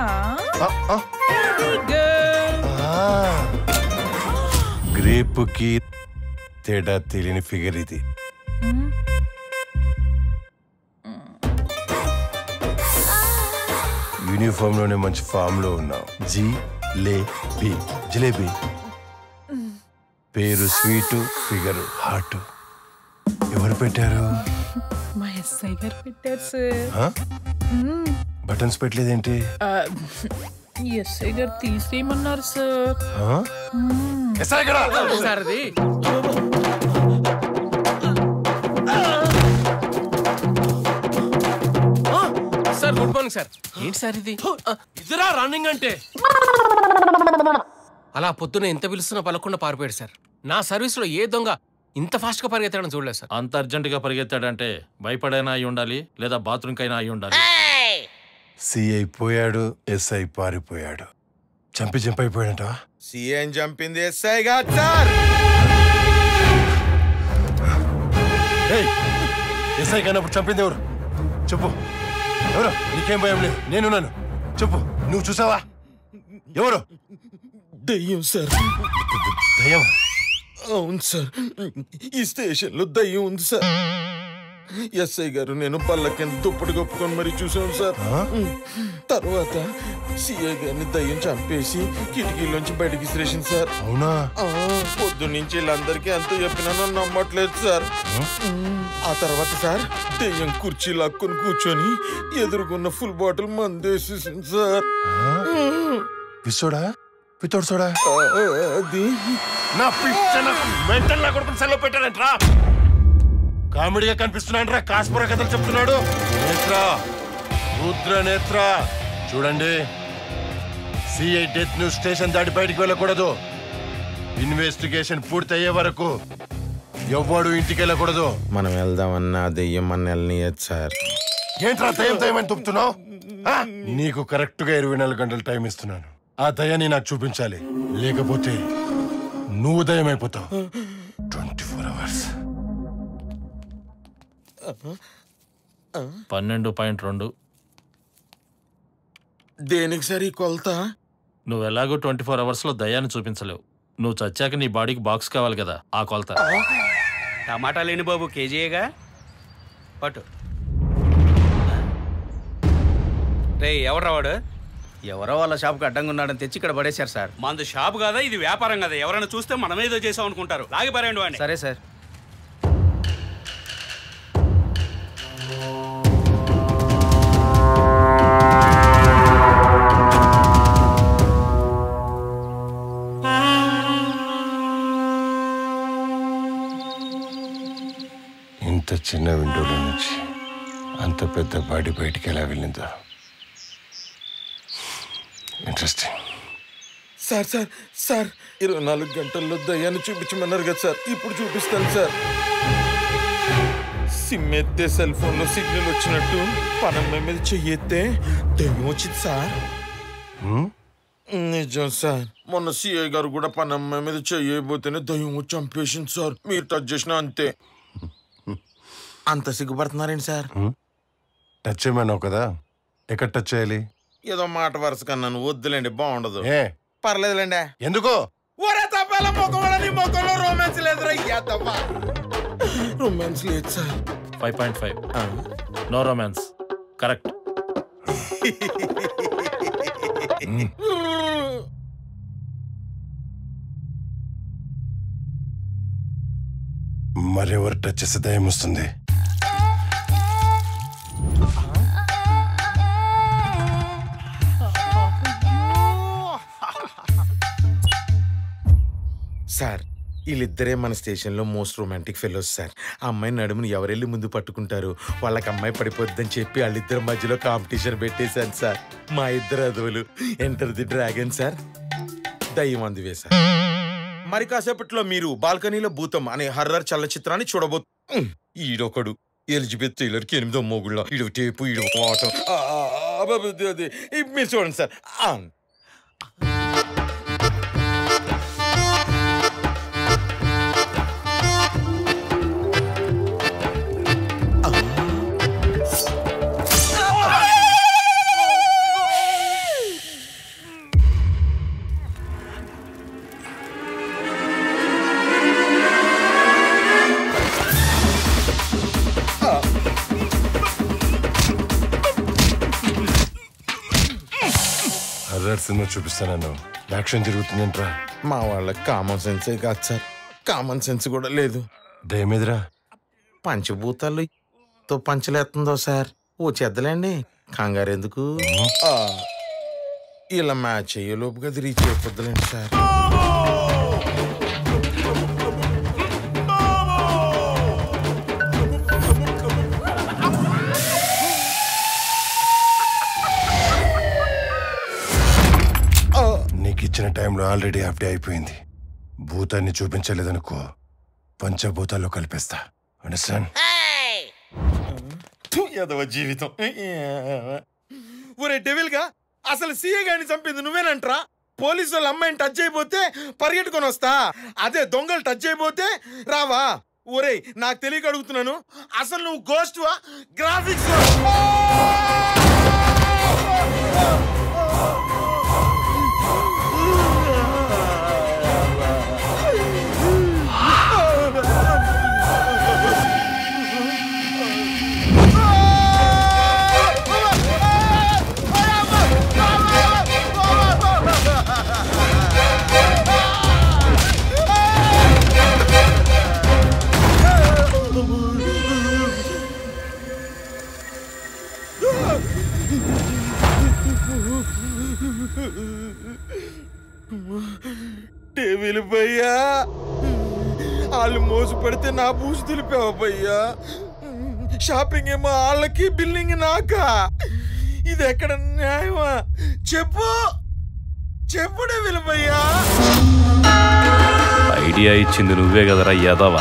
గ్రేప్కి తేడా తెలియని ఫిగర్ ఇది యూనిఫామ్ లోనే మంచి ఫామ్ లో ఉన్నావు జీ లే బి జిలేబీ పేరు స్వీటు ఫిగర్ హార్ట్ ఎవరు పెట్టారు మా ఎస్ఐ గారు పెట్టారు సార్ ఆ? మ్మ్. బటన్స్ పెట్టలేదేంటి ఆ, ఎస్ఐ గారు తీసేయమన్నారు సార్ ఆ? మ్మ్. సార్ అది ఆ, సార్ గుడ్ మార్నింగ్ సార్ ఏంటి సార్ ఇది ఆ, ఇదిరా రన్నింగ్ అంటే అలా పొద్దున ఎంత పిలుస్తున్నా పలకుండా పారిపోయాడు సార్ నా సర్వీస్లో ఏ దొంగ ఇంత ఫాస్ట్గా పరిగెత్తడం చూడలేదు సార్ అంత అర్జెంటుగా పరిగెత్తాడంటే భయపడైనా అయి ఉండాలి లేదా బాత్రూమ్కైనా అయి ఉండాలి సిఐ పోయాడు ఎస్ఐ పారిపోయాడు చంపి చంపి అయిపోయాడంట సీఎం చంపింది ఎస్ఐ గారు సార్ ఎస్ఐ కానప్పుడు చంపింది ఎవరు చెప్పు ఎవరు నీకేం భయం లేదు నేనున్నాను చెప్పు నువ్వు చూసావా ఎవరు దయ్యం సార్ దయ్యం అవును సార్ ఈ స్టేషన్లో దయ్యం ఉంది సార్ ఎస్ఐ గారు నేను పళ్ళ కింద దుప్పటి కప్పుకొని మరి చూసాను సార్ తర్వాత సిఐ గారిని దయ్యం చంపేసి కిటికీలోంచి బయటికి విసిరేసింది సార్ అవునా పొద్దు నుంచి వీళ్ళందరికీ ఎంత చెప్పినా నన్ను నమ్మట్లేదు సార్ ఆ తర్వాత సార్ దెయ్యం కుర్చీ లాక్కొని కూర్చొని ఎదురుకున్న ఫుల్ బాటిల్ మందేసేసింది సార్ పిచ్చోడా పిత్తోడు సోడా అది నా పిచ్చన మెంటల్ నా కొడుకుని సెలవు పెట్టాడంట్రా కామెడీగా కనిపిస్తున్నాడంట్రా కాస్పుర కథలు చెప్తున్నాడు నేత్ర రుద్ర నేత్ర చూడండి సిఐ డెత్ న్యూస్ స్టేషన్ దాటి బయటికి వెళ్ళకూడదు ఇన్వెస్టిగేషన్ పూర్తయ్యే వరకు ఎవ్వడు ఇంటికి వెళ్ళకూడదు మనం వెళ్దామన్నా దెయ్యం మన వెళ్ళనియదు సార్ ఏంట్రా దయ్యం దయ్యం అని తుప్పుతున్నావు నీకు కరెక్ట్ గా ఇరవై నాలుగు గంటలు టైం ఇస్తున్నాను ఆ దయాన్ని నాకు చూపించాలి లేకపోతే నువ్వు దయ్యం అయిపోతావు ట్వంటీ ఫోర్ అవర్స్ పన్నెండు పాయింట్ రెండు దేనికి సార్ ఈ కొలత నువ్వు ఎలాగో ట్వంటీ ఫోర్ అవర్స్లో దయ్యాన్ని చూపించలేవు నువ్వు చచ్చాక నీ బాడీకి బాక్స్ కావాలి కదా ఆ కొలత టమాటా లేని బాబు కేజీయేగా పట్టు రే ఎవడ్రా వాడు ఎవరో వాళ్ళ షాప్కి అడ్డంగా ఉన్నాడని తెచ్చి ఇక్కడ పడేశారు సార్ మంది షాప్ కదా ఇది వ్యాపారం కదా ఎవరైనా చూస్తే మనమేదో చేసాం అనుకుంటారు లాగి పారేయండి వాడిని సరే సార్ ఇంత చిన్న విండోలో నుంచి అంత పెద్ద బాడీ బయటికి ఎలా వెళ్ళిందో ఇంట్రెస్టింగ్ సార్ సార్ సార్ ఇరవై నాలుగు గంటల్లో దయ్యాన్ని చూపించమన్నారు కదా సార్ ఇప్పుడు చూపిస్తాను సార్ సిమ్ ఎత్తే సెల్ ఫోన్ లో సిగ్నల్ వచ్చినట్టు పనమ్మ మీద చెయ్యెత్తే దయ్యం వచ్చింది సార్ నిజం సార్ మొన్న సిఐ గారు కూడా పనమ్మ మీద చెయ్యబోతేనే దయ్యం వచ్చి చంపేసింది సార్ మీరు టచ్ చేసినా అంతే అంత సిగ్గుపడుతున్నారేంటి సార్ టచ్ చేయమన్నావు కదా ఎక్కడ టచ్ చేయాలి ఏదో మాట వరుస కన్నాను వద్దులేండి బాగుండదు ఏ పర్లేదులేండి ఎందుకు ఒరే తప్పేల మొక్కవడని మొక్కలో రొమాన్స్ లేదురా ఎద్దవ్వా రొమాన్స్ లేదు sir five point five no romance correct మరెవరు టచ్ చేస్తే దయ్యం వస్తుంది సార్ వీళ్ళిద్దరే మన స్టేషన్లో మోస్ట్ రొమాంటిక్ ఫెలోస్ సార్ ఆ అమ్మాయి నడుముని ఎవరెళ్ళి ముందు పట్టుకుంటారు వాళ్ళకి అమ్మాయి పడిపోద్దని చెప్పి వాళ్ళిద్దరి మధ్యలో కాంపిటీషన్ పెట్టేశాను సార్ మా ఇద్దరు అదువులు ఎంటర్ ది డ్రాగన్ సార్ దయ్యం అందువే సార్ మరి కాసేపట్లో మీరు బాల్కనీలో భూతం అనే హర్రర్ చలచిత్రాన్ని చూడబో ఉమ్, ఈడొకడు ఎలిజబెత్ టైలర్కి ఎనిమిదో మొగుళ్ళ ఈడో టేపు ఈడో పాట ఆ, ఆ, ఆ, అబ్బబ్బ, అది, అది. ఈ మీరు చూడండి సార్ ఆ. హర్రర్ సినిమా చూపిస్తాను యాక్షన్ జరుగుతుందంట్రా మా వాళ్ళకి కామన్ సెన్సే కాదు సార్ కామన్ సెన్స్ కూడా లేదు దయమేదిరా పంచభూతాలు తో పంచలేస్తుందో సార్ ఓ చెద్దలేండి కంగారు ఎందుకు ఆ, ఇలా మ్యాచ్ అయ్యే లోపుగా అది రీచ్ అయిపోద్దులేండి సార్ నీకు ఇచ్చిన టైంలో ఆల్రెడీ హాఫ్ డే అయిపోయింది భూతాన్ని చూపించలేదనుకో పంచభూతాల్లో కలిపేస్తా అండర్స్టాండ్ థు, ఎదవ జీవితం ఒరే డెవిల్గా అసలు సీఏ గారిని చంపింది నువ్వేనంట్రా పోలీసు వాళ్ళు అమ్మాయిని టచ్ అయిపోతే పరిగెట్టుకొని వస్తా అదే దొంగలు టచ్ అయిపోతే రావా ఒరేయ్ నాకు తెలియక అడుగుతున్నాను అసలు నువ్వు గోస్ట్ వా గ్రాఫిక్స్ టేబుల్ భయ్యా వాళ్ళు మోసు పెడితే నా బూసు దులిపావా భయ్యా షాపింగ్ ఏమో వాళ్ళకి బిల్లింగ్ నాకా ఇది ఎక్కడ న్యాయమా చెప్పు చెప్పు డేవిల్ భయ్యా ఐడియా ఇచ్చింది నువ్వే కదరా యాదవా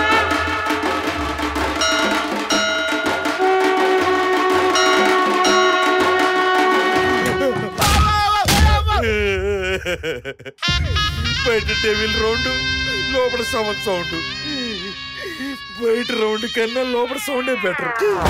బయట టేబుల్ రౌండ్ లోపల సౌండ్ సౌండ్ బయట రౌండ్ కన్నా లోపల సౌండే బెటర్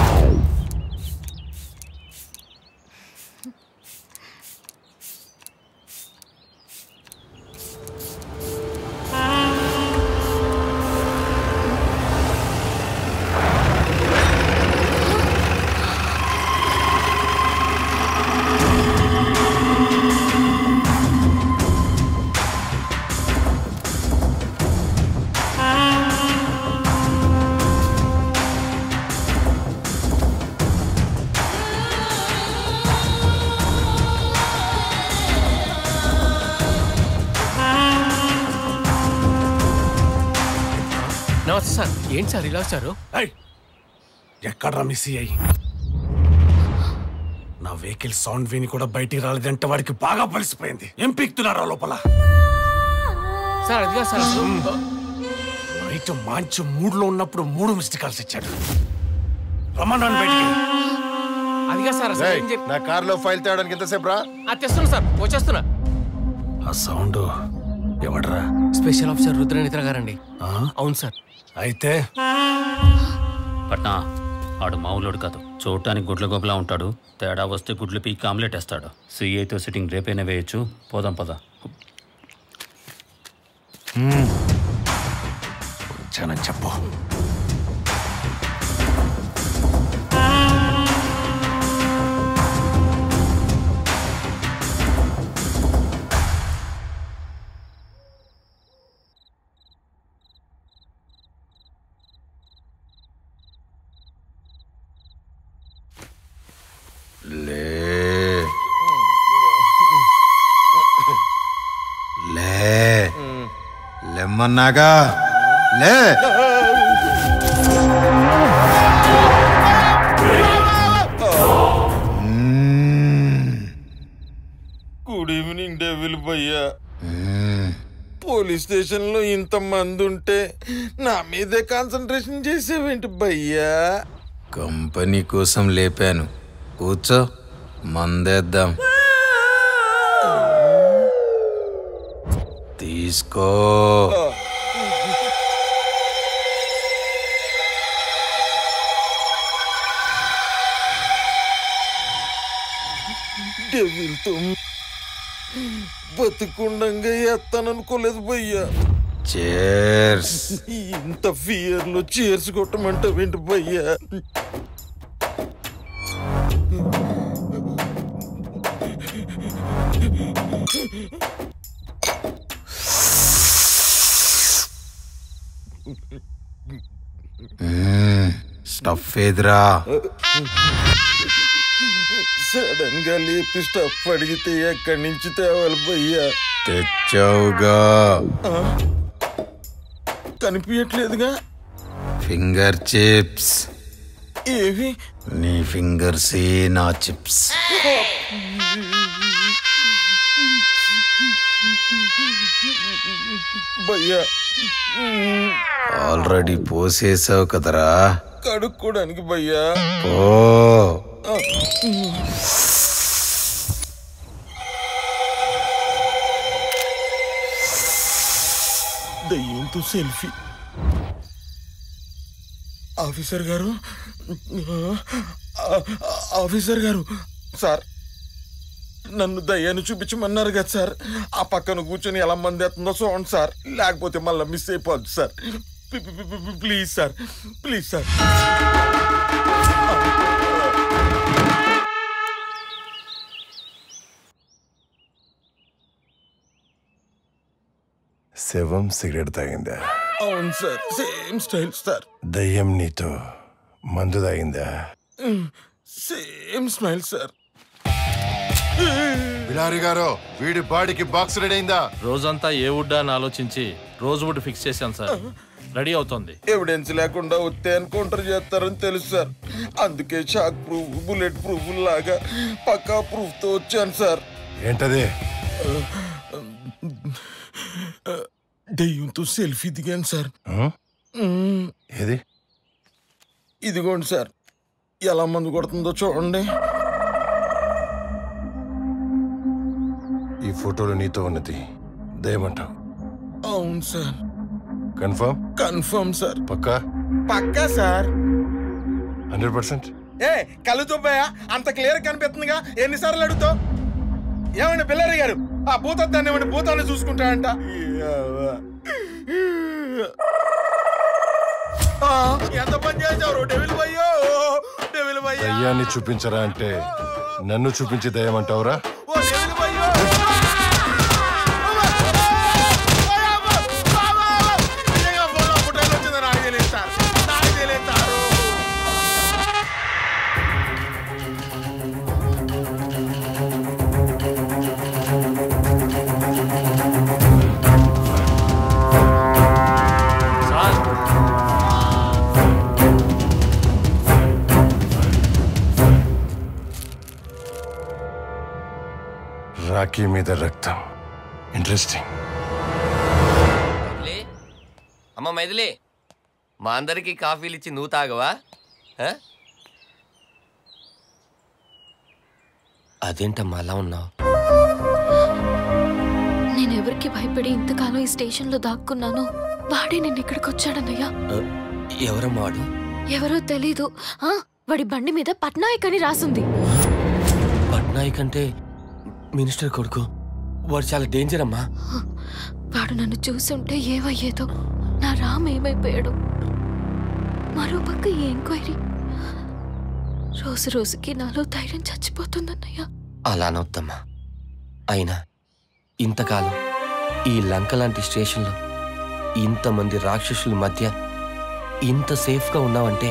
నమస్తే సార్ ఏంటి సార్ ఇలా వచ్చారు ఎక్కడ్రా మిస్ అయ్యి నా వెహికల్ సౌండ్ విని కూడా బయటికి రాలేదంటే వాడికి బాగా పలిసిపోయింది ఏం పీక్తున్నారా లోపల సార్ అదిగా సార్ అసలు నైట్ మంచి మూడ్లో ఉన్నప్పుడు మూడు మిస్డ్ కాల్స్ ఇచ్చాడు రమ్మన్నాను బయటికి అదిగా సార్ అసలు ఏం చెప్పి నా కార్లో ఫైల్ తేయడానికి ఎంతసేపు రా అది తెస్తున్నా సార్ వచ్చేస్తున్నా ఆ సౌండ్ ఎవడ్రా స్పెషల్ ఆఫీసర్ రుద్రనేత్ర గారండి అవును సార్ అయితే పట్నా ఆడు మామూలుడు కాదు చూడటానికి గుడ్ల గొప్పలా ఉంటాడు తేడా వస్తే గుడ్లు పీకి ఆమ్లెట్ వేస్తాడు సిఐతో సిట్టింగ్ రేపైనా వేయచ్చు పోదాం పద వచ్చానని చెప్పు లే లే లెమ్మ రమ్మన్నాగా లే గుడ్ ఈవినింగ్ డెవిల్ భయ్యా పోలీస్ స్టేషన్ లో ఇంత మంది ఉంటే నా మీదే కాన్సన్ట్రేషన్ చేసేవేంటి భయ్యా కంపెనీ కోసం లేపాను కూర్చో మందేద్దాం తీసుకో డెవిల్తో బతుకుండంగా ఎత్తాననుకోలేదు భయ్యా చేర్స్ ఇంత ఫియర్ లో చేర్స్ కొట్టమంటావేంటి భయ్యా స్టఫ్ ఏదిరా సడన్ గా లేపి స్టఫ్ అడిగితే ఎక్కడి నుంచి తేవాలి భయ్యా తెచ్చావుగా ఆ? కనిపించట్లేదుగా ఫింగర్ చిప్స్ ఏవి నీ ఫింగర్స్ నా చిప్స్ భయ్యా ఆల్రెడీ పోసేసావు కదరా కడుక్కోడానికి భయ్యా ఓ ఆ. దయ్యంతో సెల్ఫీ ఆఫీసర్ గారు ఆ, ఆఫీసర్ గారు సార్ నన్ను దయ్యాన్ని చూపించమన్నారు కదా సార్ ఆ పక్కన కూర్చొని ఎలా మంది ఎత్తుందో చూడండి సార్ లేకపోతే మళ్ళీ మిస్ అయిపోద్ది సార్ ప్లి- ప్లి- ప్లి- ప్లీజ్ సార్ ప్లీజ్ సార్ శవం సిగరెట్ తాగిందా అవును సార్ సేమ్ స్టైల్ సార్ దయ్యం నీతో మందు తాగిందా సేమ్ స్మైల్ సార్ బిలారి గారు వీడి బాడీకి బాక్స్ రెడీ అయిందా రోజంతా ఏ వుడ్ అని ఆలోచించి రోజు వుడ్ ఫిక్స్ చేశాను సార్ రెడీ అవుతోంది ఎవిడెన్స్ లేకుండా వస్తే ఎన్కౌంటర్ చేస్తారని తెలుసు సార్ అందుకే షాక్ ప్రూఫ్ బుల్లెట్ ప్రూఫ్ లాగా పక్కా ప్రూఫ్ తో వచ్చాను సార్ ఏంటది దెయ్యంతో సెల్ఫీ దిగాను సార్ ఆ? మ్మ్. ఏది ఇదిగోండి సార్ ఎలా మందు కొడుతుందో చూడండి ఈ ఫోటోలో నీతో ఉన్నది దయ్యమంటావు అవును సార్ కన్ఫర్మ్ కన్ఫర్మ్ సార్ పక్కా పక్కా సార్ హండ్రెడ్ పర్సెంట్ ఏ కళ్ళు తుబ్బాయా అంత క్లియర్ కనిపిస్తుందిగా ఎన్నిసార్లు అడుగుతావు ఏమండి పిల్లరి గారు ఆ భూతద్దాన్ని ఏమండి భూతాన్ని చూసుకుంటాడంట ఆ, ఎంత పని చేసావు డెవిల్ భయ్యో డెవిల్ భయ్యా దయ్యాన్ని చూపించరా అంటే నన్ను చూపించి దయ్యం అంటావురా ఓ డెవిల్ భయ్యో నిజంగా ఫోన్లో ఫోటోలు వచ్చింది నాకు తెలియదు సార్ నాకు తెలియదు సార్ రాఖీ మీద రక్తం ఇంట్రెస్టింగ్ మైథిలి అమ్మ మైథిలి మా అందరికి కాఫీలు ఇచ్చి నువ్వు తాగవా ఆ? అదేంటమ్మా అలా ఉన్నావు నేను ఎవరికి భయపడి ఇంతకాలం ఈ స్టేషన్లో దాక్కున్నాను వాడే నేను ఇక్కడికి వచ్చాడన్నయ్యా ఎవరమ్మా వాడు ఎవరో తెలీదు ఆ, వాడి బండి మీద పట్నాయక్ అని రాసుంది పట్నాయక్ అంటే మినిస్టర్ కొడుకు వాడు చాలా డేంజర్ అమ్మా వాడు నన్ను చూసుంటే ఏమయ్యేదో నా రామ్ ఏమైపోయాడు మరో పక్క ఈ ఎంక్వైరీ రోజు రోజుకి నాలో ధైర్యం చచ్చిపోతుందన్నయ్య అలా అనొద్దమ్మా అయినా ఇంతకాలం ఈ లంక లాంటి స్టేషన్లో ఇంతమంది రాక్షసుల మధ్య ఇంత సేఫ్గా ఉన్నావంటే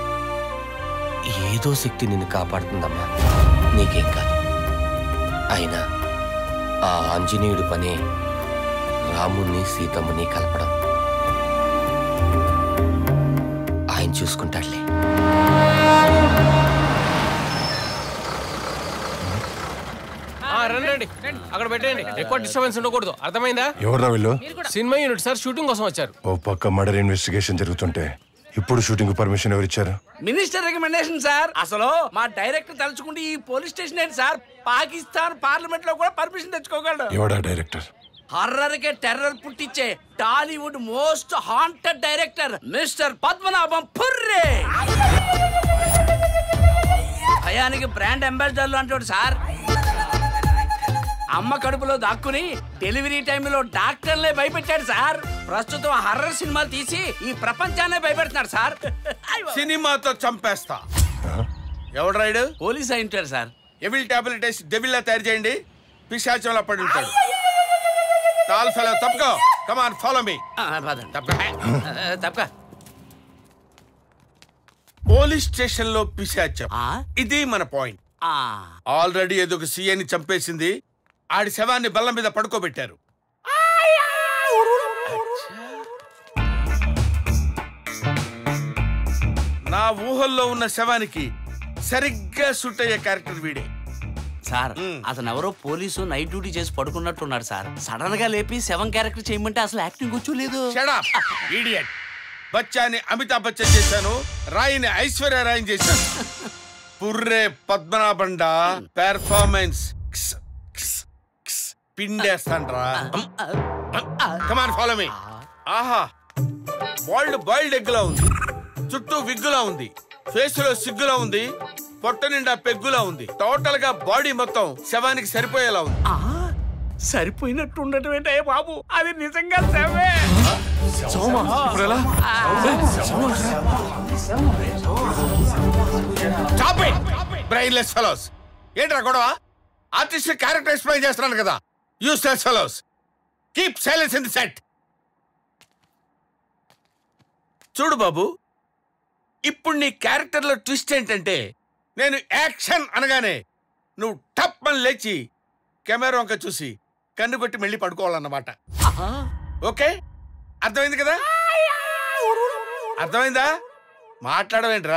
ఏదో శక్తి నిన్ను కాపాడుతుందమ్మా నీకేం కాదు అయినా ఆ ఆంజనేయుడి పనే రాముణ్ణి సీతమ్మని కలపడం ఆయన చూసుకుంటాడులే ఆ, రండి రండి అక్కడ పెట్టండి ఎక్కువ డిస్టర్బెన్స్ ఉండకూడదు అర్థమైందా ఎవర్రా వీళ్ళు సినిమా యూనిట్ సార్ షూటింగ్ కోసం వచ్చారు ఓ పక్క మర్డర్ ఇన్వెస్టిగేషన్ జరుగుతుంటే ఇప్పుడు షూటింగ్ పర్మిషన్ ఎవరిచ్చారు మినిస్టర్ రికమెండేషన్ సార్ అసలు మా డైరెక్టర్ తలుచుకుంటే ఈ పోలీస్ స్టేషన్ ఏంటి సార్ పాకిస్తాన్ పార్లమెంట్ లో కూడా పర్మిషన్ తెచ్చుకోగలడు ఎవడా డైరెక్టర్ హర్రర్ కే టెర్రర్ పుట్టించే Tollywood most haunted director mister Padmanabham పుర్రే భయానికి బ్రాండ్ అంబాసిడర్లు అంటాడు సార్ అమ్మ కడుపులో దాక్కుని డెలివరీ టైంలో డాక్టర్లే భయపెట్టాడు సార్ ప్రస్తుతం హర్రర్ సినిమాలు తీసి ఈ ప్రపంచాన్నే భయపెడుతున్నాడు సార్ సినిమాతో చంపేస్తా ఎవడు రైడు పోలీస్ అయి ఉంటాడు సార్ ఎవిల్ టాబ్లెట్ వేసి డెవిల్లా తయారు చేయండి పిశాచంలో పడి ఉంటాడు టాల్ ఫెలో తప్పుకో కమాన్ ఫాలో మీ తప్పక పోలీస్ స్టేషన్ లో పిశాచం ఇది మన పాయింట్ ఆల్రెడీ ఏదో ఒక సీఐని చంపేసింది ఆడి శవాన్ని బల్ల మీద పడుకోబెట్టారు నా ఊహల్లో ఉన్న శవానికి సరిగ్గా సూట్ అయ్యే క్యారెక్టర్ వీడే సార్ అతను ఎవరో పోలీసు నైట్ డ్యూటీ చేసి పడుకున్నట్టున్నాడు సార్ సడన్ గా లేపి సెవెన్ క్యారెక్టర్ చేయమంటే అసలు యాక్టింగ్ వచ్చు లేదు ఇడియట్ బచ్చాని అమితాబ్ బచ్చన్ చేశాను రాయిని ఐశ్వర్య రాయని చేశాను పుర్రే పద్మనాభండ పెర్ఫార్మెన్స్ పిండేస్తాన్రా కమాన్ ఫాలో మీ ఆహా బాయిల్డ్ బాయిల్డ్ ఎగ్ లా ఉంది చుట్టూ విగ్గులా ఉంది ఫేస్ లో సిగ్గులా ఉంది పొట్ట నిండా పెగ్గులా ఉంది టోటల్ గా బాడీ మొత్తం శవానికి సరిపోయేలా ఉంది సరిపోయినట్టు ఉండటం ఏంటే బాబు అది నిజంగా సెవే బ్రెయిన్లెస్ ఫెలోస్ ఏంట్రా గొడవ ఆర్టిస్ట్ క్యారెక్టర్ ఎక్స్ప్లెయిన్ చేస్తున్నాను కదా useless fellows keep silence in the set చూడు బాబు ఇప్పుడు నీ క్యారెక్టర్లో ట్విస్ట్ ఏంటంటే నేను యాక్షన్ అనగానే నువ్వు టప్ అని లేచి కెమెరా వంక చూసి కన్ను కొట్టి మళ్ళీ పడుకోవాలన్నమాట ఓకే అర్థమైంది కదా అర్థమైందా మాట్లాడమేంట్రా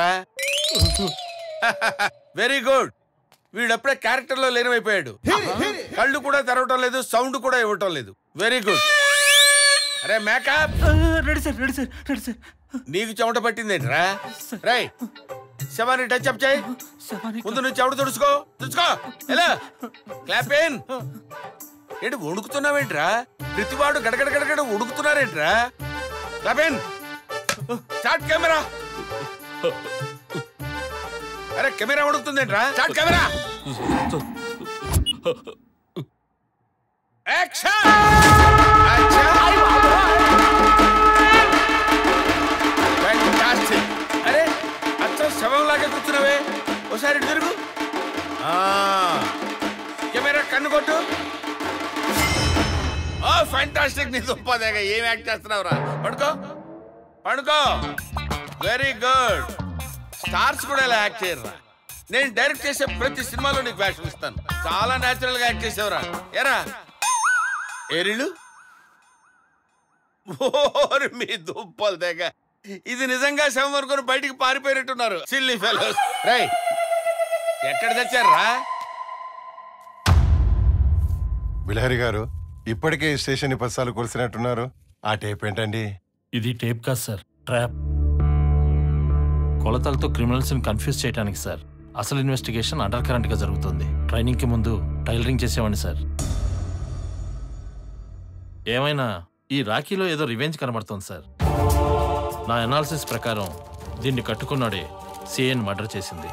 వెరీ గుడ్ వీడప్పుడే క్యారెక్టర్ లో లీనమైపోయాడు కళ్ళు కూడా తెరవటం లేదు సౌండ్ కూడా ఇవ్వటం లేదు వెరీ గుడ్ అరే makeup ready sir ready sir ready sir నీకు చెమట పట్టిందేంట్రా రై శవాన్ని టచ్ అప్ చేయి ముందు నువ్వు చెమట తుడుచుకో తుడుచుకో ఎలా క్లాప్ ఏన్ ఏంటి వణుకుతున్నావేంట్రా ప్రతివాడు గడగడ గడగడ ఉడుకుతున్నారేంట్రా క్లాప్ ఏన్ స్టార్ట్ కెమెరా అరే కెమెరా ఉడుకుతుందేంట్రా స్టార్ట్ కెమెరా యాక్షన్ ఫ్యాంటాస్టిక్ అరే అచ్చం శవం లాగా కూర్చున్నావే ఒకసారి ఇటు తిరుగు ఆ, కెమెరా కన్ను కొట్టు ఓ ఫ్యాంటాస్టిక్ నీ దుప్పదేగా ఏం యాక్ట్ చేస్తున్నావురా పడుకో పడుకో వెరీ గుడ్ స్టార్స్ కూడా ఇలా యాక్ట్ చేయరురా నేను డైరెక్ట్ చేసే ప్రతి సినిమాలో నీకు వేషం ఇస్తాను చాలా నేచురల్ గా యాక్ట్ చేసేవరా ఎరా ఏరిళ్ళు ఓరి మీ దుప్పలు తెగ ఇది నిజంగా శవం అనుకుని బయటికి పారిపోయినట్టున్నారు సిల్లీ ఫెలోస్ రై ఎక్కడ తెచ్చారా బిలహరి గారు ఇప్పటికే ఈ స్టేషన్ ని పసాలు కొలిసినట్టున్నారు ఆ టేప్ ఏంటండి ఇది టేప్ కాదు సార్ ట్రాప్ కొలతలతో క్రిమినల్స్ ని కన్ఫ్యూజ్ చేయడానికి సార్ అసలు ఇన్వెస్టిగేషన్ అండర్ కరెంట్ గా జరుగుతుంది ట్రైనింగ్ కి ముందు టైలరింగ్ చేసేవాడిని సార్ ఏమైనా ఈ రాఖీలో ఏదో రివెంజ్ కనబడుతోంది సార్ నా అనాలిసిస్ ప్రకారం దీన్ని కట్టుకున్నాడే సిఎన్ మర్డర్ చేసింది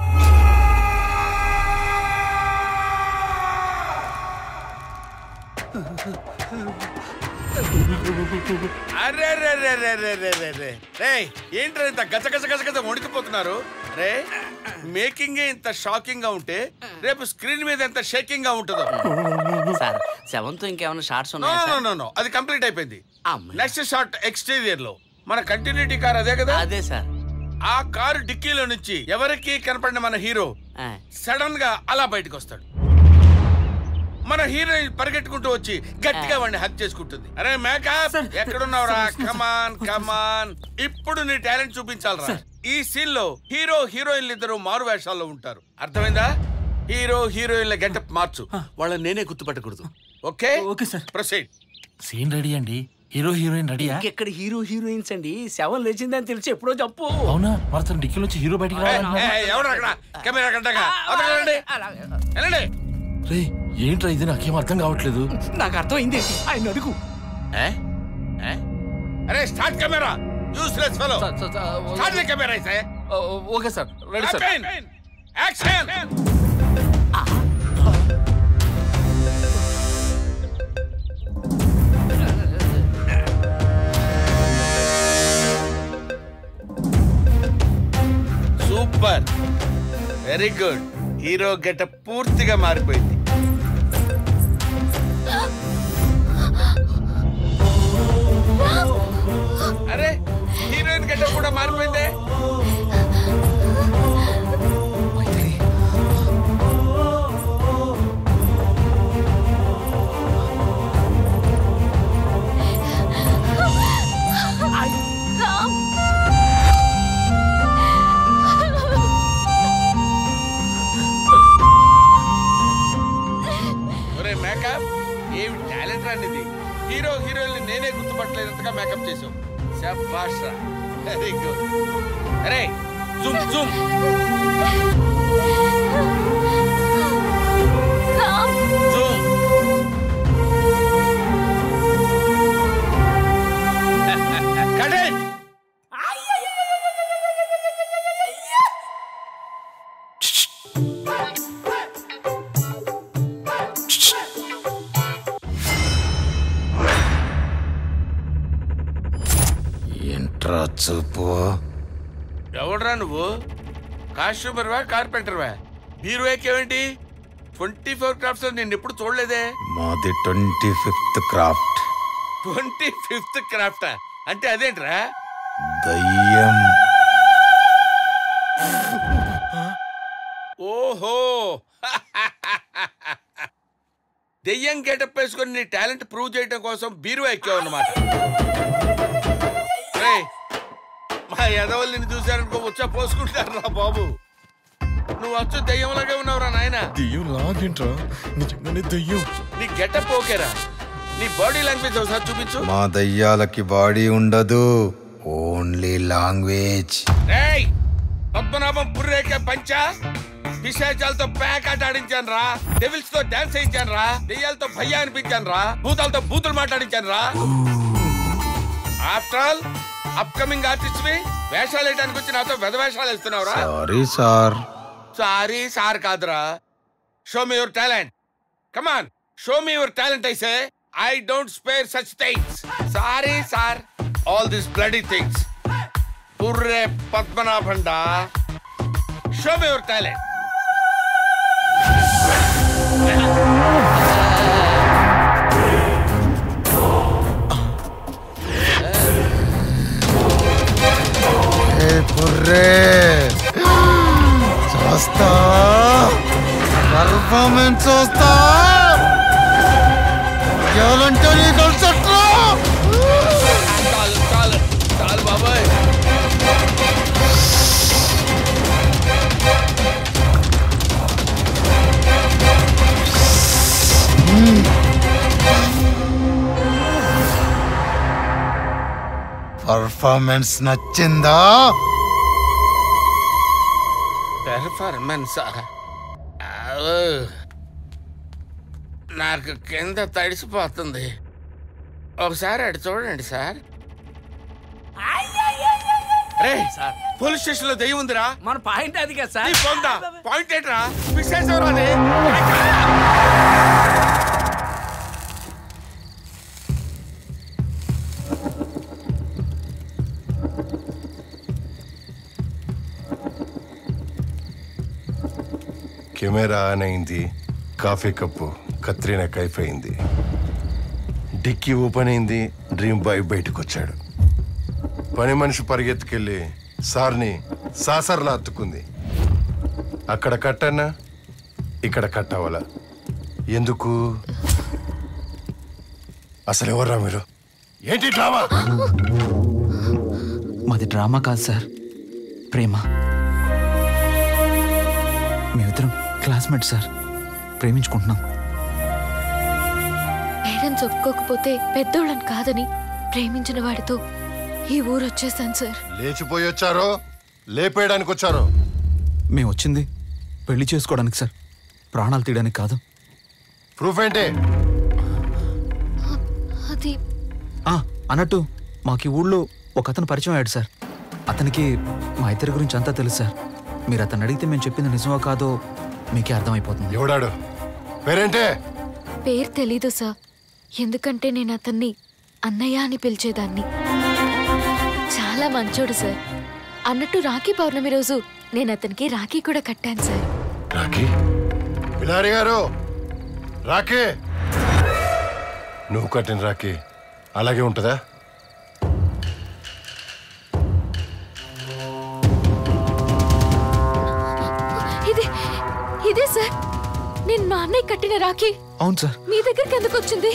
అరే రే రే రే రే రే రే రే రే ఏంట్రా ఇంత గజ గజ గజ గజ వణికిపోతున్నారు రే మేకింగ్ ఇంత షాకింగ్ గా ఉంటే రేపు స్క్రీన్ మీద ఎంత షేకింగ్ గా ఉంటుందో సార్ సెవెన్ తో ఇంకేమైనా షార్ట్స్ నో ఉన్నాయా నో సార్? నో నో అది కంప్లీట్ అయిపోయింది నెక్స్ట్ షాట్ ఎక్స్టీరియర్ లో మన కంటిన్యూటీ కార్ అదే కదా అదే సార్ ఆ కారు డిక్కీలో నుంచి ఎవరికి కనపడిన మన హీరో సడన్ గా అలా బయటకు వస్తాడు మన హీరోయిన్ పరిగెట్టుకుంటూ వచ్చి గట్టిగా వాడిని హక్ చేసుకుంటుంది అరే మేకప్ ఎక్కడున్నావురా కమాన్ కమాన్ ఇప్పుడు నీ టాలెంట్ చూపించాలరా ఈ సీన్ లో హీరో హీరోయిన్లు ఇద్దరు మారు వేషాల్లో ఉంటారు అర్థమైందా హీరో హీరోయిన్ల గెటప్ మార్చు వాళ్ళని నేనే గుర్తుపట్టకూడదు okay okay sir proceed scene ready అండి హీరో హీరోయిన్ రెడీయా ఇక్కడ హీరో హీరోయిన్స్ అండి శవం లేచిందని తెలిసి ఎప్పుడో చెప్పు అవునా మరి తన డిక్కీ నుంచి హీరో బయటికి రావాలన్నారు ఎవరు అక్కడ కెమెరా గంటగా వెళ్ళండి వెళ్ళండి రే ఏంట్రా ఇది నాకేం అర్థం కావట్లేదు నాకు అర్థమైంది ఆయన అడుగు అరే start camera useless fellow start the camera అయితే okay sir ready sir action super very good hero getup పూర్తిగా మారిపోయింది అరే హీరోయిన్ గెటప్ కూడా మారిపోయిందే ఒరే మేకప్ ఏమి టాలెంట్ రానిది హీరో హీరోయిన్ నేనే గుర్తుపట్టలేనంతగా మేకప్ చేసావు శభాష్ రా వెరీ గుడ్ అరే zoom zoom zoom cut it ఏంట్రా చూపు ఎవడరా నువ్వు కాస్ట్యూమర్వా కార్పెంటర్వా బీరు ఎక్కేవేంటి ట్వంటీ ఫోర్ క్రాఫ్ట్స్ నేను ఎప్పుడు చూడలేదే మాది twenty fifth craft twenty fifth craft అంటే అదేంట్రా దయ్యం ఓహో దెయ్యం గెటప్ వేసుకొని నీ టాలెంట్ ప్రూవ్ చేయడం కోసం బీరువా ఎక్కావు అన్నమాట రేయ్, మా ఎదవలు నిన్ను చూశారనుకో వచ్చా పోసుకుంటారు రా బాబు నువ్వు వచ్చు దెయ్యంలాగే ఉన్నావురా నాయన దెయ్యం లాగేంట్రా నిజంగానే దెయ్యం నీ గెటప్ ఓకేరా నీ బాడీ లాంగ్వేజ్ ఒకసారి చూపించు మా దయ్యాలకి బాడీ ఉండదు ఓన్లీ లాంగ్వేజ్ రేయ్ పద్మనాభం పుర్రేకే పంచా పిశాచాలతో ప్యాక్ ఆట ఆడించాను రా డెవిల్స్ తో డాన్స్ చేయించాను రా దెయ్యాలతో భయ్యా అనిపించాను రా భూతాలతో బూతులు మాట్లాడించాను రా ఆఫ్టర్ ఆల్ అప్కమింగ్ ఆర్టిస్ట్ వి వేషాలు వేయడానికి వచ్చి నాతో వెద వేషాలు వేస్తున్నావు రా సారీ సార్ సారీ సార్ కాదురా show me your talent come on show me your talent I say I don't spare such things sorry sir all this bloody things పుర్రే పద్మనాభండ షో మీ యువర్ టాలెంట్ ఏ పుర్రే చూస్తా పర్ఫార్మెన్స్ చూస్తా ఎవరంటే నీ కలిసట్రా చాలు చాలు చాలు బాబాయ్ పర్ఫార్మెన్స్ నచ్చిందా పెర్ఫార్మెన్స్ నాకు కింద తడిసిపోతుంది ఒకసారి అటు చూడండి సార్ రే పోలీస్ స్టేషన్ లో దెయ్యం ఉందిరా మన పాయింట్ అది కదా నీ సార్ పొందా పాయింట్ ఏంట్రా విశేషం అది కెమెరా ఆన్ అయింది కాఫీ కప్పు కత్రిన కైఫ్ అయింది డిక్కీ ఓపెన్ అయింది డ్రీమ్ బాయ్ బయటకు వచ్చాడు పని మనిషి పరిగెత్తుకెళ్ళి సార్ని సాసర్లా అత్తుకుంది అక్కడ కట్టన్నా ఇక్కడ కట్ అవ్వాల ఎందుకు అసలు ఎవర్రా మీరు ఏంటి డ్రామా మాది డ్రామా కాదు సార్ ప్రేమ మేమిద్దరం క్లాస్మేట్ సార్ ప్రేమించుకుంటున్నాం పేరెంట్స్ ఒప్పుకోకపోతే పెద్దోళ్ళని కాదని ప్రేమించిన వాడితో ఈ ఊరు వచ్చేసాను సార్ లేచిపోయి వచ్చారో లేపేయడానికి వచ్చారో మేము వచ్చింది పెళ్లి చేసుకోవడానికి సార్ ప్రాణాలు తీయడానికి కాదు ప్రూఫ్ ఏంటి అది ఆ, అన్నట్టు మాకు ఈ ఊళ్ళో ఒక అతను పరిచయం అయ్యాడు సార్ అతనికి మా ఇద్దరి గురించి అంతా తెలుసు సార్ మీరు అతను అడిగితే మేము చెప్పింది నిజమో కాదో మీకే అర్థమైపోతుంది ఎవడాడు పేరేంటే పేరు తెలీదు సార్ ఎందుకంటే నేను అతన్ని అన్నయ్య అని పిలిచేదాన్ని చాలా మంచోడు సార్ అన్నట్టు రాఖీ పౌర్ణమి రోజు నేను అతనికి రాఖీ కూడా కట్టాను సార్ రాఖీ బిలారి గారు రాఖీ నువ్వు కట్టిన రాఖీ అలాగే ఉంటుందా ఇది ఇదే సార్ నేను మా అన్నయ్య కట్టిన రాఖీ అవును సార్ మీ దగ్గరికి ఎందుకు వచ్చింది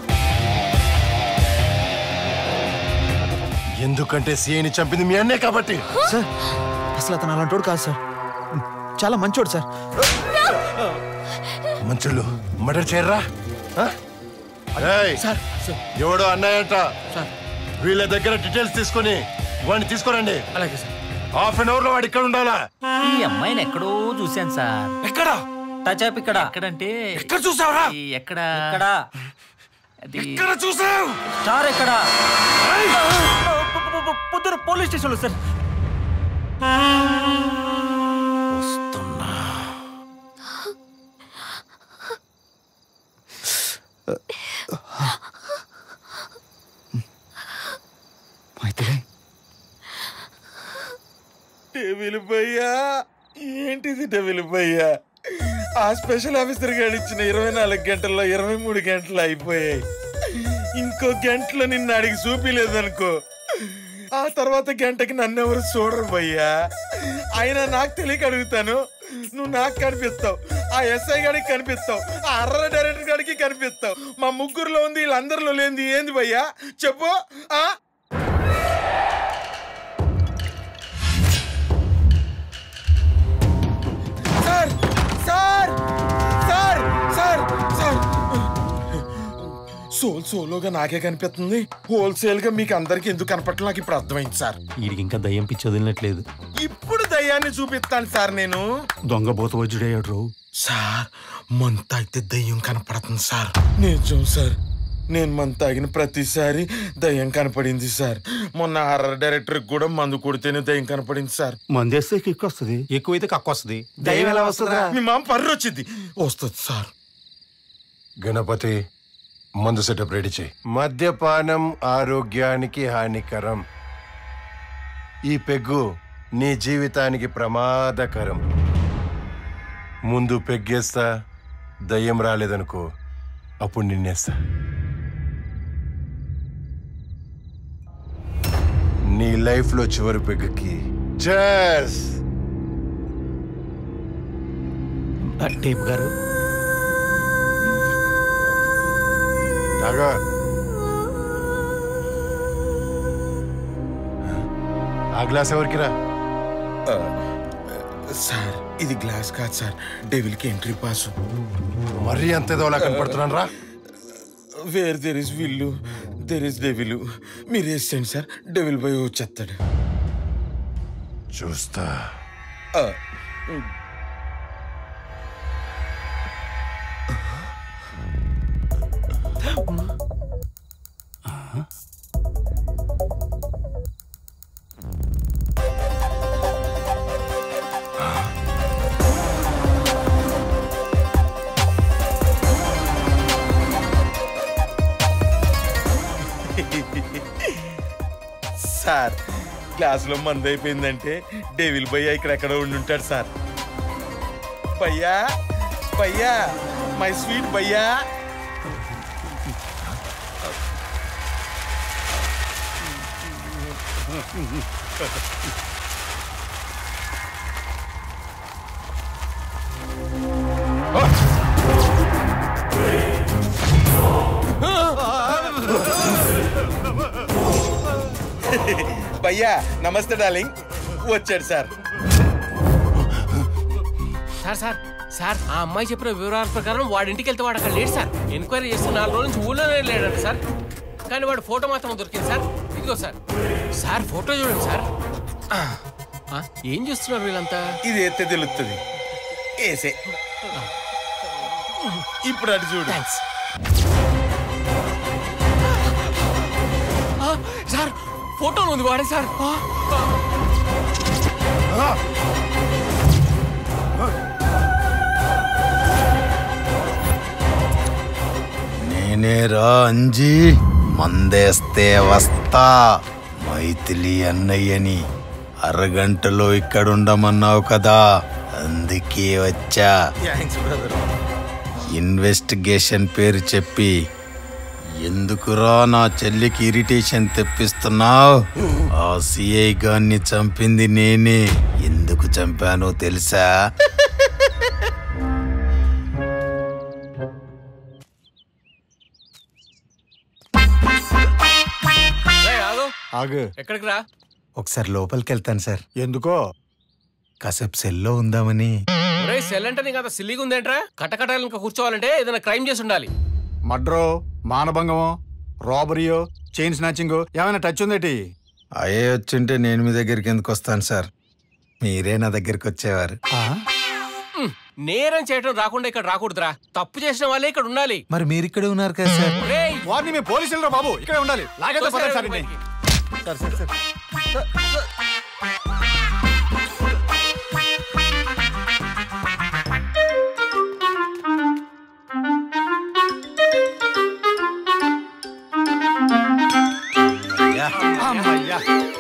ఎందుకంటే సీఐని చంపింది మీ అన్నే కాబట్టి సార్ అసలు అతను అలాంటోడు కాదు సార్ చాలా మంచోడు సార్ మంచుళ్ళు మర్డర్ చేయర్రా ఆ? ఏయ్, ఎవడో అన్నాయంట వీళ్ళ దగ్గర డీటెయిల్స్ తీసుకొని వాడిని తీసుకురండి అలాగే సార్ హాఫ్ అన్ అవర్ లో వాడు ఇక్కడ ఉండాలా ఈ అమ్మాయిని ఎక్కడో చూశాను సార్ ఎక్కడ టచాప్ ఇక్కడ ఎక్కడంటే ఎక్కడ చూసావురా ఈ ఎక్కడ ఎక్కడ అది ఎక్కడ చూసావు స్టార్ ఎక్కడ పొద్దున పోలీస్ స్టేషన్లో సార్ అయితే డెవిల్ భయ్యా ఏంటిది డెవిల్ భయ్యా ఆ స్పెషల్ ఆఫీసర్ గారు ఇచ్చిన ఇరవై నాలుగు గంటల్లో ఇరవై మూడు గంటలు అయిపోయాయి ఇంకో గంటలో నిన్ను అడిగి చూపిలేదనుకో ఆ తర్వాత గంటకి నన్ను ఎవరు చూడరు భయ్యా అయినా నాకు తెలియక అడుగుతాను నువ్వు నాకు కనిపిస్తావు ఆ ఎస్ఐ గారికి కనిపిస్తావు ఆ అర్ర డైరెక్టర్ గారికి కనిపిస్తావు మా ముగ్గురులో ఉంది వీళ్ళందరిలో లేనిది ఏంది భయ్యా చెప్పు ఆ sir sir sir sir sir సోల్ సోలోగా నాకే కనిపిస్తుంది హోల్సేల్ గా మీకు అందరికి ఎందుకు కనపడటం నాకు ఇప్పుడు అర్థమైంది సార్ వీడికి ఇంకా దయ్యం పిచ్చి వదిలినట్లేదు ఇప్పుడు దయ్యాన్ని చూపిస్తాను సార్ నేను దొంగ బోత వజ్జుడయ్యాడు సార్ మంత అయితే దయ్యం కనపడుతుంది సార్ నిజం సార్ నేను మంత తాగిన ప్రతిసారి దయ్యం కనపడింది సార్ మొన్న హర్రర్ డైరెక్టర్ కూడా మందు కొడితేనే దయ్యం కనపడింది సార్ మందేస్తే కిక్ వస్తుంది ఎక్కువైతే కక్క వస్తుంది దయ్యం ఎలా వస్తుందా మీ మామ పర్రు వచ్చింది వస్తుంది సార్ గణపతి మందు సెటప్ రెడీ చేయి మద్యపానం ఆరోగ్యానికి హానికరం ఈ పెగ్గు నీ జీవితానికి ప్రమాదకరం ముందు పెగ్గేస్తా దయ్యం రాలేదనుకో అప్పుడు నిన్నేస్తా నీ లైఫ్లో చివరి పెగ్గుకి చస్ టేప్ గారు తాగా ఆ గ్లాస్ ఎవరికి రా సార్ ఇది గ్లాస్ కాదు సార్ డెవిల్ కి ఎంట్రీ పాస్ మరీ అంత ఏదోలా కనపడుతున్నాను రా where there is will there is devil మీరు వేసేయండి సార్ డెవిల్ పోయి వచ్చేస్తాడు చూస్తా సార్ గ్లాసులో మందు అయిపోయిందంటే డెవిల్ భయ్యా ఇక్కడ ఎక్కడ ఉండి ఉంటాడు సార్ భయ్యా భయ్యా మై స్వీట్ భయ్యా భయ్యా నమస్తే డార్లింగ్ వచ్చాడు సార్ సార్ సార్ సార్ ఆ అమ్మాయి చెప్పిన వివరాల ప్రకారం వాడి ఇంటికి వెళ్తే వాడు అక్కడ లేడు సార్ ఎంక్వైరీ చేస్తే నాలుగు రోజుల నుంచి ఊళ్ళోనే లేడంట సార్ కానీ వాడు ఫోటో మాత్రం దొరికింది సార్ ఇదిగో సార్ సార్ ఫోటో చూడండి సార్ ఆ, ఆ, ఏం చేస్తున్నారు వీళ్ళంతా ఇది ఎత్తే తెలుస్తుంది ఏసే ఇప్పుడు అటు చూడు ఆ, సార్ ఫోటోలో ఉంది వాడే సార్ ఆ, ఆ. నేనేరా అంజి మందేస్తే వస్తా మైథిలి అన్నయ్యని అరగంటలో ఇక్కడుండమన్నావు కదా అందుకే వచ్చా థ్యాంక్స్ బ్రదర్ ఇన్వెస్టిగేషన్ పేరు చెప్పి ఎందుకురా నా చెల్లికి ఇరిటేషన్ తెప్పిస్తున్నావు ఆ సిఐ గాన్ని చంపింది నేనే ఎందుకు చంపానో తెలుసా రేయ్, ఆగు ఆగు ఎక్కడికి రా ఒకసారి లోపలికి వెళ్తాను సార్ ఎందుకో కాసేపు సెల్లో ఉందామని ఒరే సెల్ అంటే నీకు అంత సిల్లీగా ఉందేంట్రా కట్టకటాలు ఇంకా కూర్చోవాలంటే ఏదైనా క్రైమ్ చేసి ఉండాలి మడ్రో మానభంగమో రాబరీయో చైన్ స్నాచింగ్ ఏమైనా టచ్ ఉందేటి అయ్యే వచ్చుంటే నేను మీ దగ్గరికి ఎందుకు వస్తాను సార్ మీరే నా దగ్గరికి వచ్చేవారు ఉమ్, నేరం చేయడం రాకుండా ఇక్కడ రాకూడదురా తప్పు చేసిన వాళ్ళే ఇక్కడ ఉండాలి మరి మీరు ఇక్కడే ఉన్నారు కదా సార్ ఒరేయ్, వారిని మేము పోలీసులు బాబు ఇక్కడే ఉండాలి లాగేదో పదండి సార్ ఇన్ని. సార్ సార్ సార్ అమ్మయ్యా.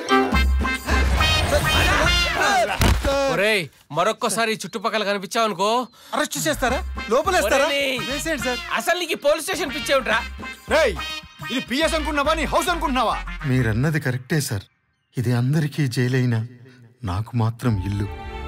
ఒరేయ్ మరొక్కసారి ఈ చుట్టుపక్కల కనిపించావు అనుకో అరెస్ట్ చేస్తారా లోపలేస్తారా ఒరేయ్, వేసేయండి సార్ అసలు నీకు ఈ పోలీస్ స్టేషన్ పిచ్చేవిట్రా రేయ్ ఇది పిఎస్ అనుకున్నావా నీ హౌస్ అనుకుంటున్నావా మీరన్నది కరెక్టే సార్ ఇది అందరికీ జైలైనా నాకు మాత్రం ఇల్లు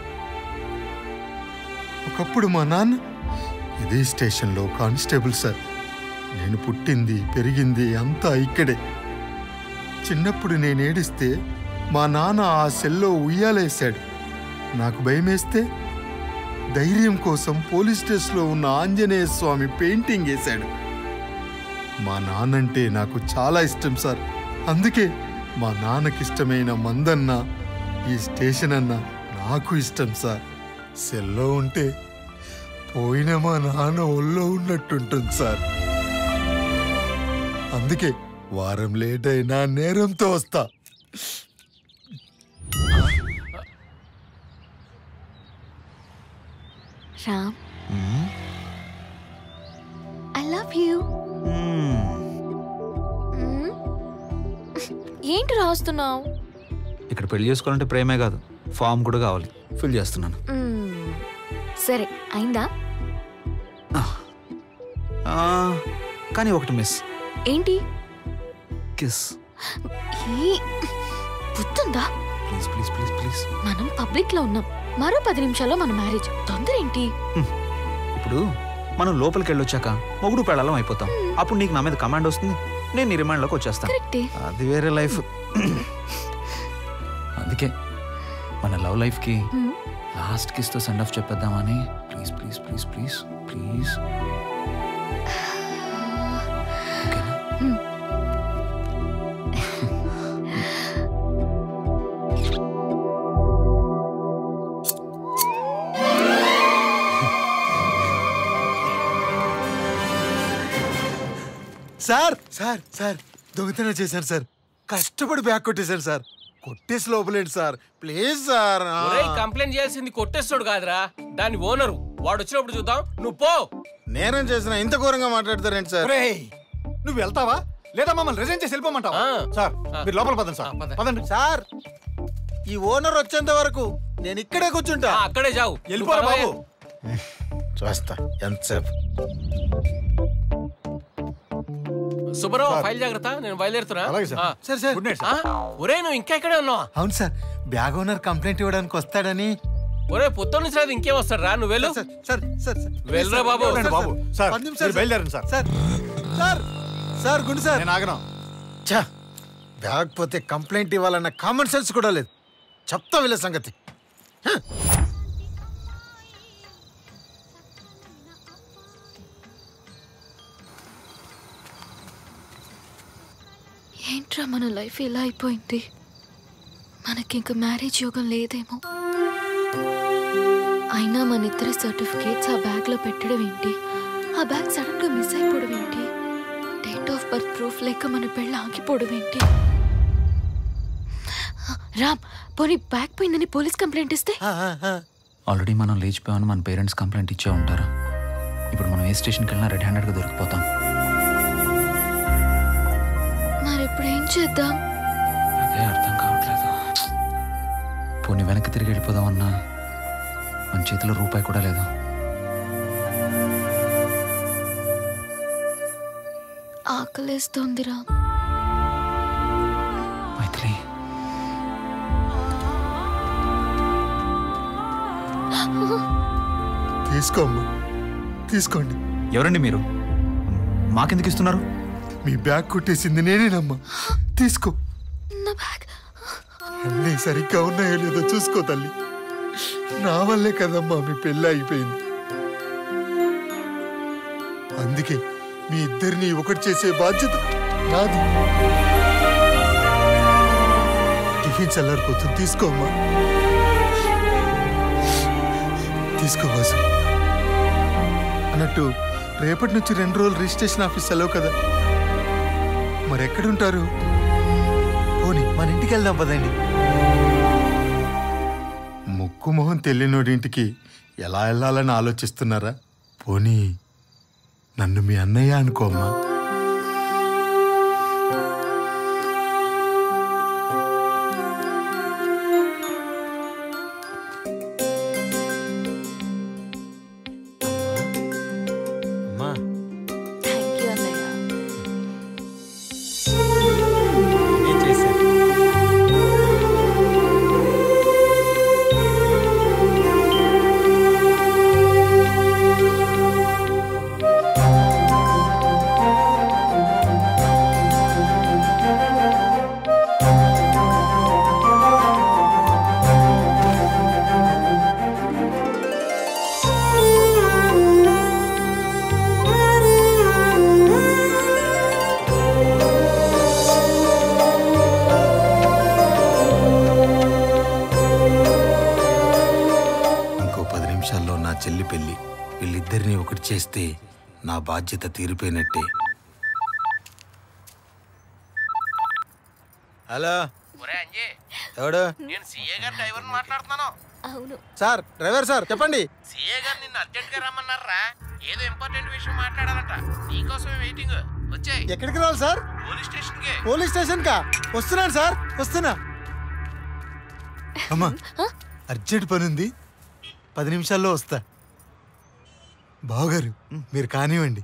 ఒకప్పుడు మా నాన్న ఇదే స్టేషన్లో కానిస్టేబుల్ సార్ నేను పుట్టింది పెరిగింది అంతా ఇక్కడే చిన్నప్పుడు నేను ఏడిస్తే మా నాన్న ఆ సెల్లో ఉయ్యాలేశాడు నాకు భయమేస్తే ధైర్యం కోసం పోలీస్ స్టేషన్లో ఉన్న ఆంజనేయ స్వామి పెయింటింగ్ వేశాడు మా నాన్నంటే నాకు చాలా ఇష్టం సార్ అందుకే మా నాన్నకిష్టమైన మందన్న ఈ స్టేషన్ అన్న నాకు ఇష్టం సార్ సెల్లో ఉంటే పోయిన మా నాన్న ఒళ్ళో ఉన్నట్టుంటుంది సార్ అందుకే వారం లేట్ అయినా నేరంతో వస్తా రామ్ ఐ లవ్ యూ ఏంటి రాస్తున్నావు ఇక్కడ పెళ్లి చేసుకోవాలంటే ప్రేమే కాదు ఫామ్ కూడా కావాలి ఫిల్ చేస్తున్నాను సరే అయిందా ఆ, కానీ ఒకటి మిస్ ఏంటి కిస్ ఈ బుద్ధుందా ప్లీజ్ ప్లీజ్ ప్లీజ్ ప్లీజ్ మనం పబ్లిక్ లో ఉన్నాం మరో పది నిమిషాల్లో మన మ్యారేజ్ తొందర ఏంటి ఇప్పుడు మనం లోపలికి వెళ్ళొచ్చాక మొగుడు పెళ్ళాలం అయిపోతాం అప్పుడు నీకు నా మీద కమాండ్ వస్తుంది నేను నీ రిమాండ్లోకి వచ్చేస్తాను కరెక్టే అది వేరే లైఫ్ అందుకే మన లవ్ లైఫ్కి Hmm. లాస్ట్ కిస్తో సెండ్ ఆఫ్ చెప్పేద్దామని please please please please please sir sir sir దొంగతనం చేశాను సార్ కష్టపడి బ్యాగ్ కొట్టేశాను సార్ కొట్టేసి లోపలేండి సార్ ప్లీజ్ సార్ ఆ. ఒరేయ్ కంప్లైంట్ చేయాల్సింది కొట్టేస్తాడు కాదురా దాని ఓనరు వాడు వచ్చినప్పుడు చూద్దాం నువ్వు పో నేరం చేసిన ఇంత ఘోరంగా మాట్లాడతారేంటి సార్ ఒరేయ్, నువ్వు వెళ్తావా లేదా మమ్మల్ని రిజైన్ చేసి వెళ్ళిపోమంటావా సార్ మీరు లోపల పదండి సార్ పదండి సార్ ఈ ఓనర్ వచ్చేంత వరకు నేను ఇక్కడే కూర్చుంటా అక్కడే చావు వెళ్ళిపోరా బాబు చూస్తా ఎంతసేపు సుబ్బారావు ఫైల్ జాగ్రత్త నేను బయలుదేరుతున్నా అలాగే సార్. ఆ. Sir, sir. Good night sir. ఆ, ఒరేయ్ నువ్వు ఇంకా ఇక్కడే ఉన్నావా అవును సార్ బ్యాగ్ ఓనర్ కంప్లైంట్ ఇవ్వడానికి వస్తాడని ఒరే పొద్దున్న నుంచి రాదు ఇంకేం వస్తాడు రా నువ్వు వెళ్ళు సార్ సార్ సార్ వెళ్ళరా బాబు వెళ్ళండి బాబు సార్ పది నిమిషాలు మీరు బయలుదేరండి సార్ సార్ సార్ సార్ గుండు సార్ నేను ఆగను ఛా బ్యాగ్ పోతే కంప్లైంట్ ఇవ్వాలన్న కామన్ సెన్స్ కూడా లేదు చెప్తా వీళ్ళ సంగతి హ. ఏంట్రా మన లైఫ్ ఇలా అయిపోయింది మనకింక మ్యారేజ్ యోగం లేదేమో అయినా మన ఇద్దరి సర్టిఫికేట్స్ ఆ బ్యాగ్లో పెట్టడం ఏంటి ఆ బ్యాగ్ సడన్ గా మిస్ అయిపోవడం ఏంటి డేట్ ఆఫ్ బర్త్ ప్రూఫ్ లేక మన పెళ్ళి ఆగిపోవడం ఏంటి రామ్ పోనీ బ్యాగ్ పోయిందని పోలీస్ కంప్లైంట్ ఇస్తే ఆల్రెడీ మనం లేచిపోయామని మన పేరెంట్స్ కంప్లైంట్ ఇచ్చే ఉంటారు ఇప్పుడు మనం ఏ స్టేషన్కి వెళ్ళినా రెడ్ హ్యాండెడ్గా దొరికిపోతాం మరి ఇప్పుడు ఏం చేద్దాం అదే అర్థం కావట్లేదు పోనీ వెనక్కి తిరిగి వెళ్ళిపోదామన్నా మన చేతిలో రూపాయి కూడా లేదు ఆకలేస్తోంది రామ్ మైథిలి తీసుకో అమ్మా తీసుకోండి ఎవరండి మీరు మాకెందుకు ఇస్తున్నారు మీ బ్యాగ్ కొట్టేసింది నేనేనమ్మా తీసుకో నా బ్యాగ్ అన్నీ సరిగ్గా ఉన్నాయో లేదో చూసుకో తల్లి నా వల్లే కదమ్మా మీ పెళ్ళి అయిపోయింది అందుకే మీ ఇద్దరిని ఒకటి చేసే బాధ్యత నాది టిఫిన్ చల్లారిపోతుంది తీసుకో అమ్మా తీసుకో వాసు అన్నట్టు రేపటి నుంచి రెండు రోజులు రిజిస్ట్రేషన్ ఆఫీస్ సెలవు కదా మరి ఎక్కడుంటారు పోనీ మన ఇంటికి వెళ్దాం పదండి ముక్కు మొహం తెలియనోడింటికి ఎలా వెళ్ళాలని ఆలోచిస్తున్నారా పోనీ నన్ను మీ అన్నయ్య అనుకోమ్మా అమ్మా థ్యాంక్ యూ అన్నయ్య ఏం చేశారు ఇంకో పది నిమిషాల్లో నా చెల్లి పెళ్లి వీళ్ళిద్దరిని ఒకటి చేస్తే నా బాధ్యత తీరిపోయినట్టే హలో ఎవడు నేను సీఏ గారి డ్రైవర్ని మాట్లాడుతున్నాను అవును సార్ డ్రైవర్ సార్ చెప్పండి సీఏ గారు నిన్ను అర్జెంట్ గా రమ్మన్నారా ఏదో ఇంపార్టెంట్ విషయం మాట్లాడాలట నీకోసమే వెయిటింగ్ వచ్చాయి ఎక్కడికి రావాలి సార్ పోలీస్ స్టేషన్ కి పోలీస్ స్టేషన్ కా వస్తున్నాను సార్ వస్తున్నా అమ్మా అర్జెంట్ పని ఉంది పది నిమిషాల్లో వస్తా బావగారు మీరు కానివ్వండి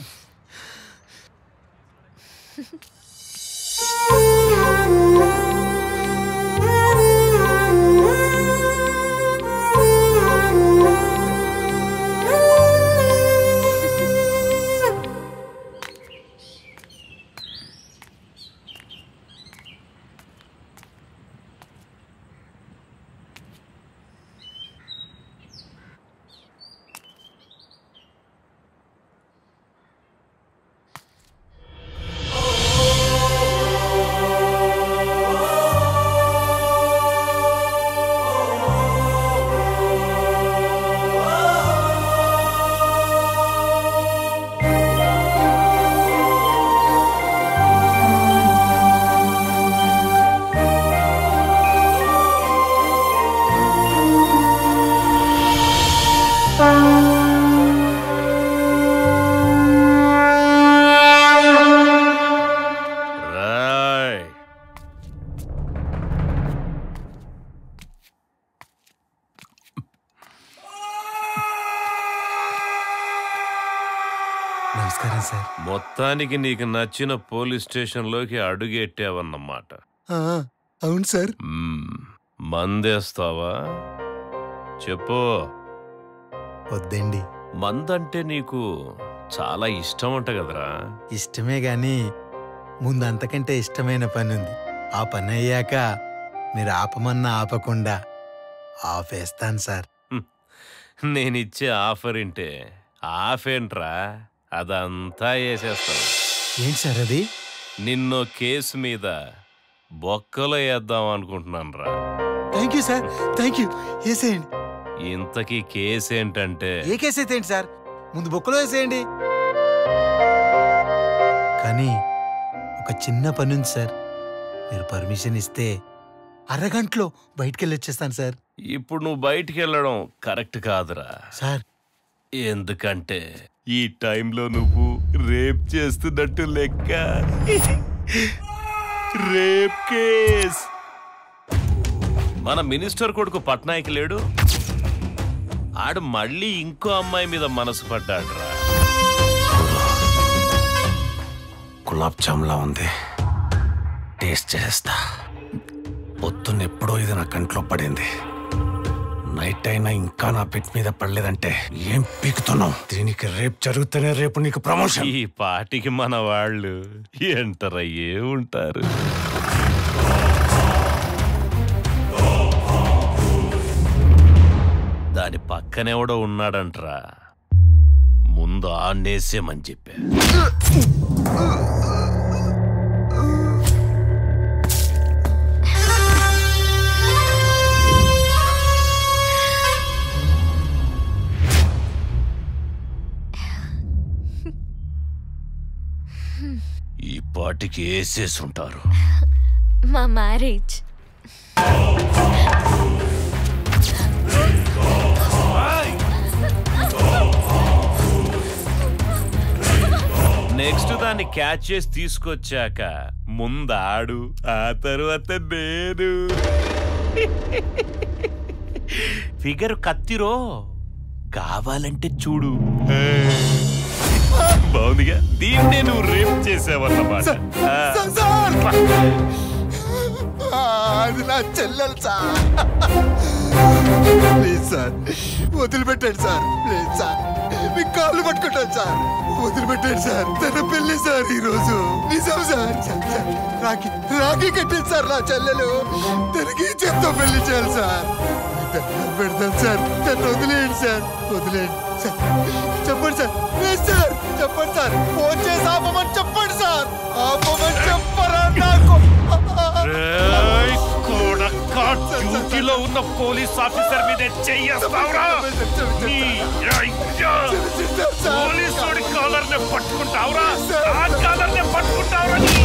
రాయ్ నమస్కారం సార్ మొత్తానికి నీకు నచ్చిన పోలీస్ స్టేషన్లోకి అడుగెట్టావన్నమాట ఆ, అవును సార్ మ్మ్. మందేస్తావా చెప్పు వద్దండి మందంటే నీకు చాలా ఇష్టం అంట కదరా ఇష్టమే గాని ముందు అంతకంటే ఇష్టమైన పని ఉంది ఆ పని అయ్యాక మీరు ఆపమన్నా ఆపకుండా ఆపేస్తాను సార్ నేనిచ్చే ఆఫర్ ఇంటే ఆఫ్ ఏంట్రా అదంతా వేసేస్తాను ఏంటి సార్ అది నిన్నో కేసు మీద బొక్కలో వేద్దాం అనుకుంటున్నాను రా thank you sir thank you వేసేయండి ఇంతకీ కేసు ఏంటంటే ఏ కేసు అయితే ఏంటి సార్ ముందు బొక్కలో వేసేయండి కానీ ఒక చిన్న పని ఉంది సార్ మీరు పర్మిషన్ ఇస్తే అరగంటలో బయటికి వెళ్ళి వచ్చేస్తాను సార్ ఇప్పుడు నువ్వు బయటికి వెళ్ళడం కరెక్ట్ కాదురా సార్ ఎందుకంటే ఈ టైంలో నువ్వు రేప్ చేస్తున్నట్టు లెక్క రేప్ కేస్ మన మినిస్టర్ కొడుకు పట్నాయక్ లేడు ఆడు మళ్ళీ ఇంకో అమ్మాయి మీద మనసు పడ్డాడురా గులాబ్ జామ్లా ఉంది టేస్ట్ చేస్తా పొద్దున్న ఎప్పుడో ఇది నా కంట్లో పడింది నైట్ అయినా ఇంకా నా పెట్ మీద పడలేదంటే ఏం పీకుతున్నావు దీనికి రేపు జరుగుతూనే రేపు నీకు ప్రమోషన్ ఈ పాటికి మన వాళ్ళు ఎంటర్ అయ్యే ఉంటారు దాని పక్కనెవడో ఉన్నాడంట్రా ముందు ఆన్నేసేమని చెప్పా ఈ పాటికి వేసేసి ఉంటారు మా మ్యారేజ్ నెక్స్ట్ దాన్ని క్యాచ్ చేసి తీసుకొచ్చాక ముందాడు ఆ తర్వాత నేను ఫిగర్ కత్తిరో కావాలంటే చూడు బాగుందిగా దీన్నే నువ్వు రేప్ చేసావన్నమాట ఆ. అది నా చెల్లెలు సార్ ప్లీజ్ సార్ వదిలిపెట్టండి సార్ ప్లీజ్ సార్ మీ కాళ్ళు పట్టుకుంటాను సార్ వదిలిపెట్టండి సార్ తన పెళ్లి సార్ ఈ రోజు నిజం sir sir, sir. Rakhi rakhi కట్టింది సార్ నా చెల్లెలు తనకి చెప్తా పెళ్లి చేయాలి సార్ దండం పెడతాను సార్ తను వదిలేయండి సార్ వదిలేయండి సార్ చెప్పండి సార్ ప్లీజ్ సార్ చెప్పండి సార్ ఫోన్ చేసి ఆపమని చెప్పండి సార్ ఆపమని చెప్పరా నాకు రేయ్, కొడకా, డ్యూటీలో ఉన్న పోలీస్ ఆఫీసర్ మీద చెయ్యేస్తావురా నీ అయ్యా! పోలీసుడి కాలర్ని పట్టుకుంటావురా ఆ కాలర్ని పట్టుకుంటావురా నీ-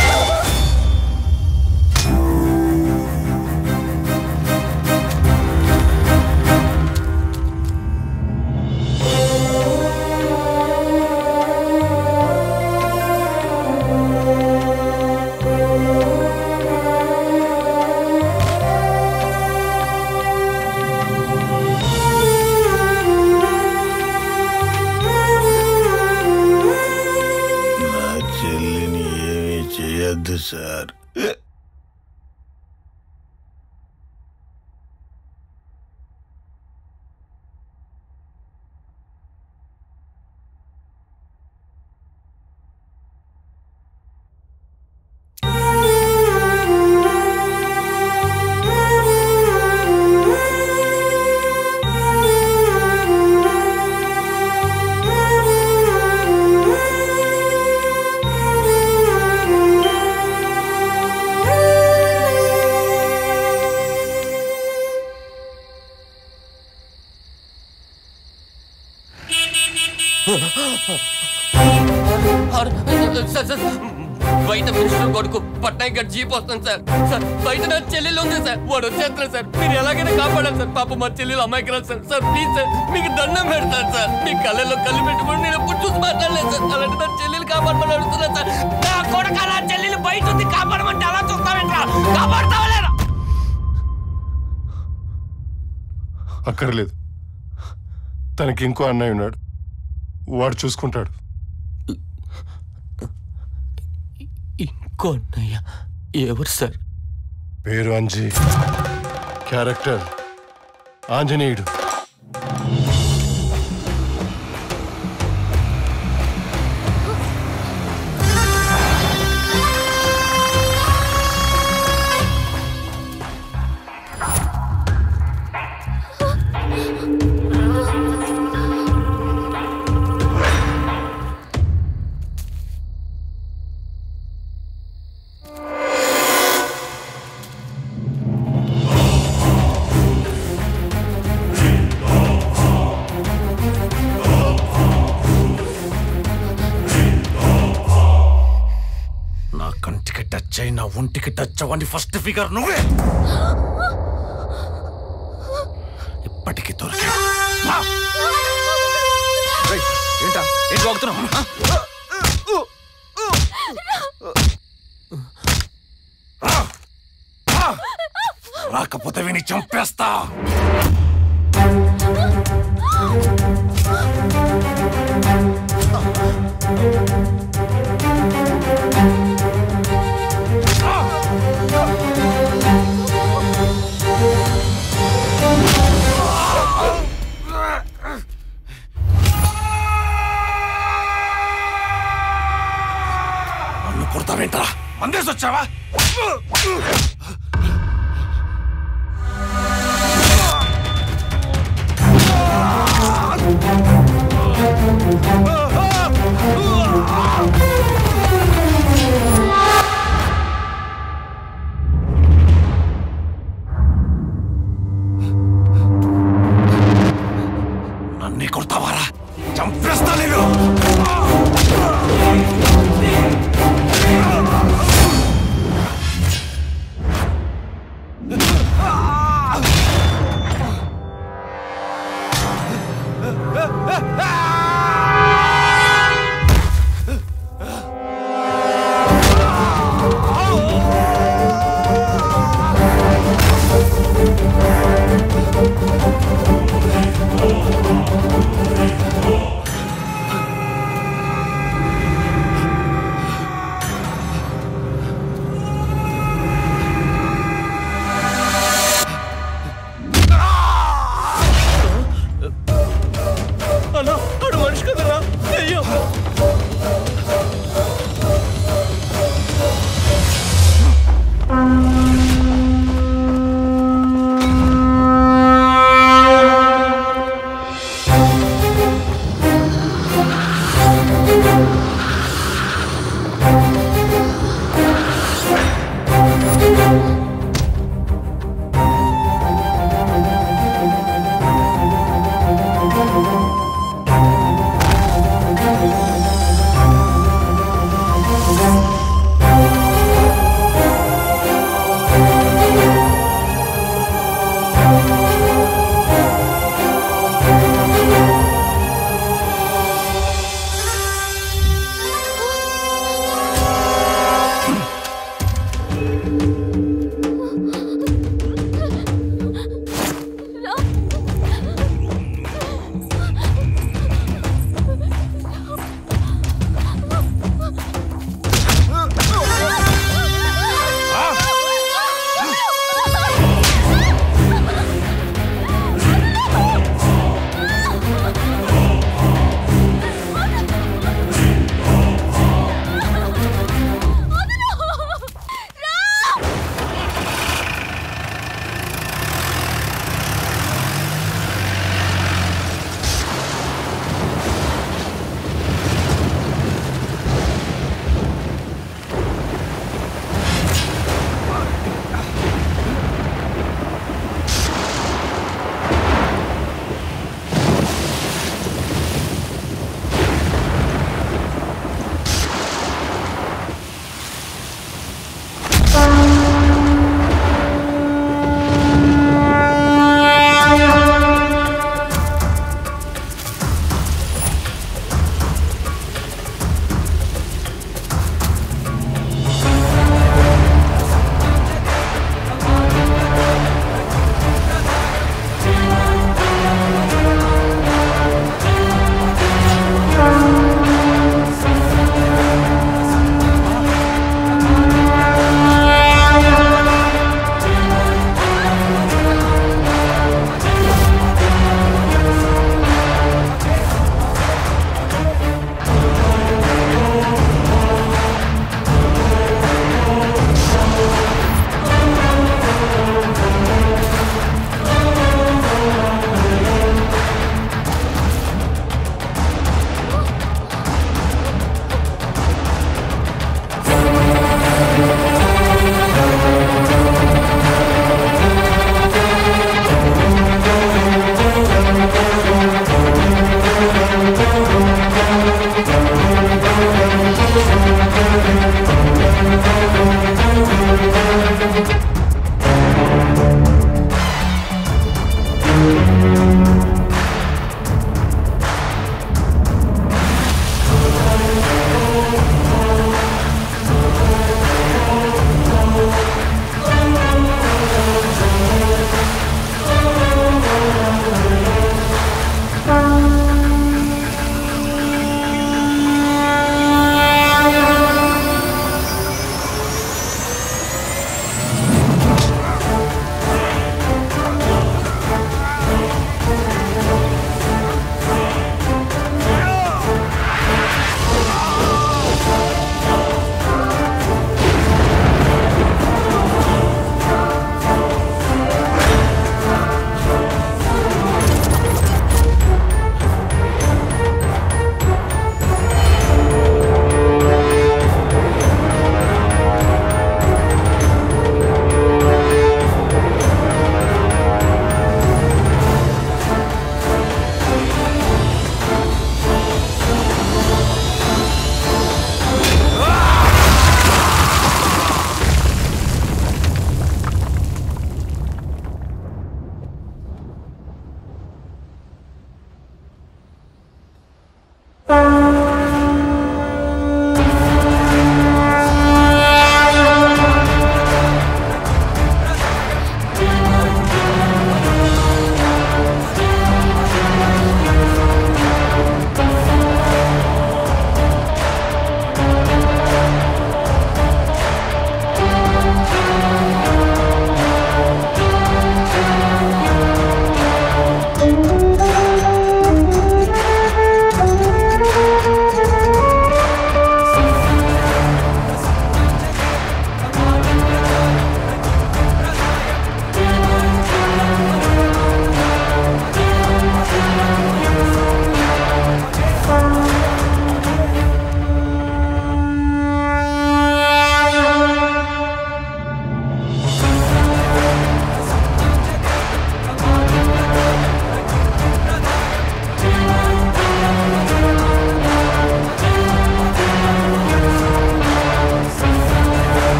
నా చెల్లిని ఏమీ చేయొద్దు సార్ సార్ సార్ బయట మినిస్టర్ కొడుకు పట్నాయక్ గారు జీప్ వస్తుంది సార్ సార్ బయట నా చెల్లెలు ఉంది సార్ వాడు వచ్చేస్తారు సార్ మీరు ఎలాగైనా కాపాడాలి సార్ పాప మా చెల్లెలు అమ్మాయికి రాదు సార్ సార్ ప్లీజ్ సార్ మీకు దండం పెడతాను సార్ మీ కళ్ళల్లో కళ్ళు పెట్టుకుని నేను ఎప్పుడు చూసి మాట్లాడలేదు సార్ అలాంటి నా చెల్లెలు కాపాడమని అడుగుతున్నా సార్ నా కొడుకు నా చెల్లెలు బయట ఉంది కాపాడమంటే అలా చూస్తావేంట్రా కాపాడతావా లేదా అక్కర్లేదు తనకి ఇంకో అన్నయ్య ఉన్నాడు వాడు చూసుకుంటాడు ఇంకో అన్నయ్య ఎవరు సార్ పేరు అంజీ క్యారెక్టర్ ఆంజనేయుడు ఒంటికి టచ్ అవ్వని ఫస్ట్ ఫిగర్ నువ్వే ఇప్పటికి దొరికా ఏంటా ఏంటి వాగుతున్నావు ఆ? రాకపోతే విని చంపేస్తా నన్ను కొడతావేంట్రా మందేసి వచ్చావా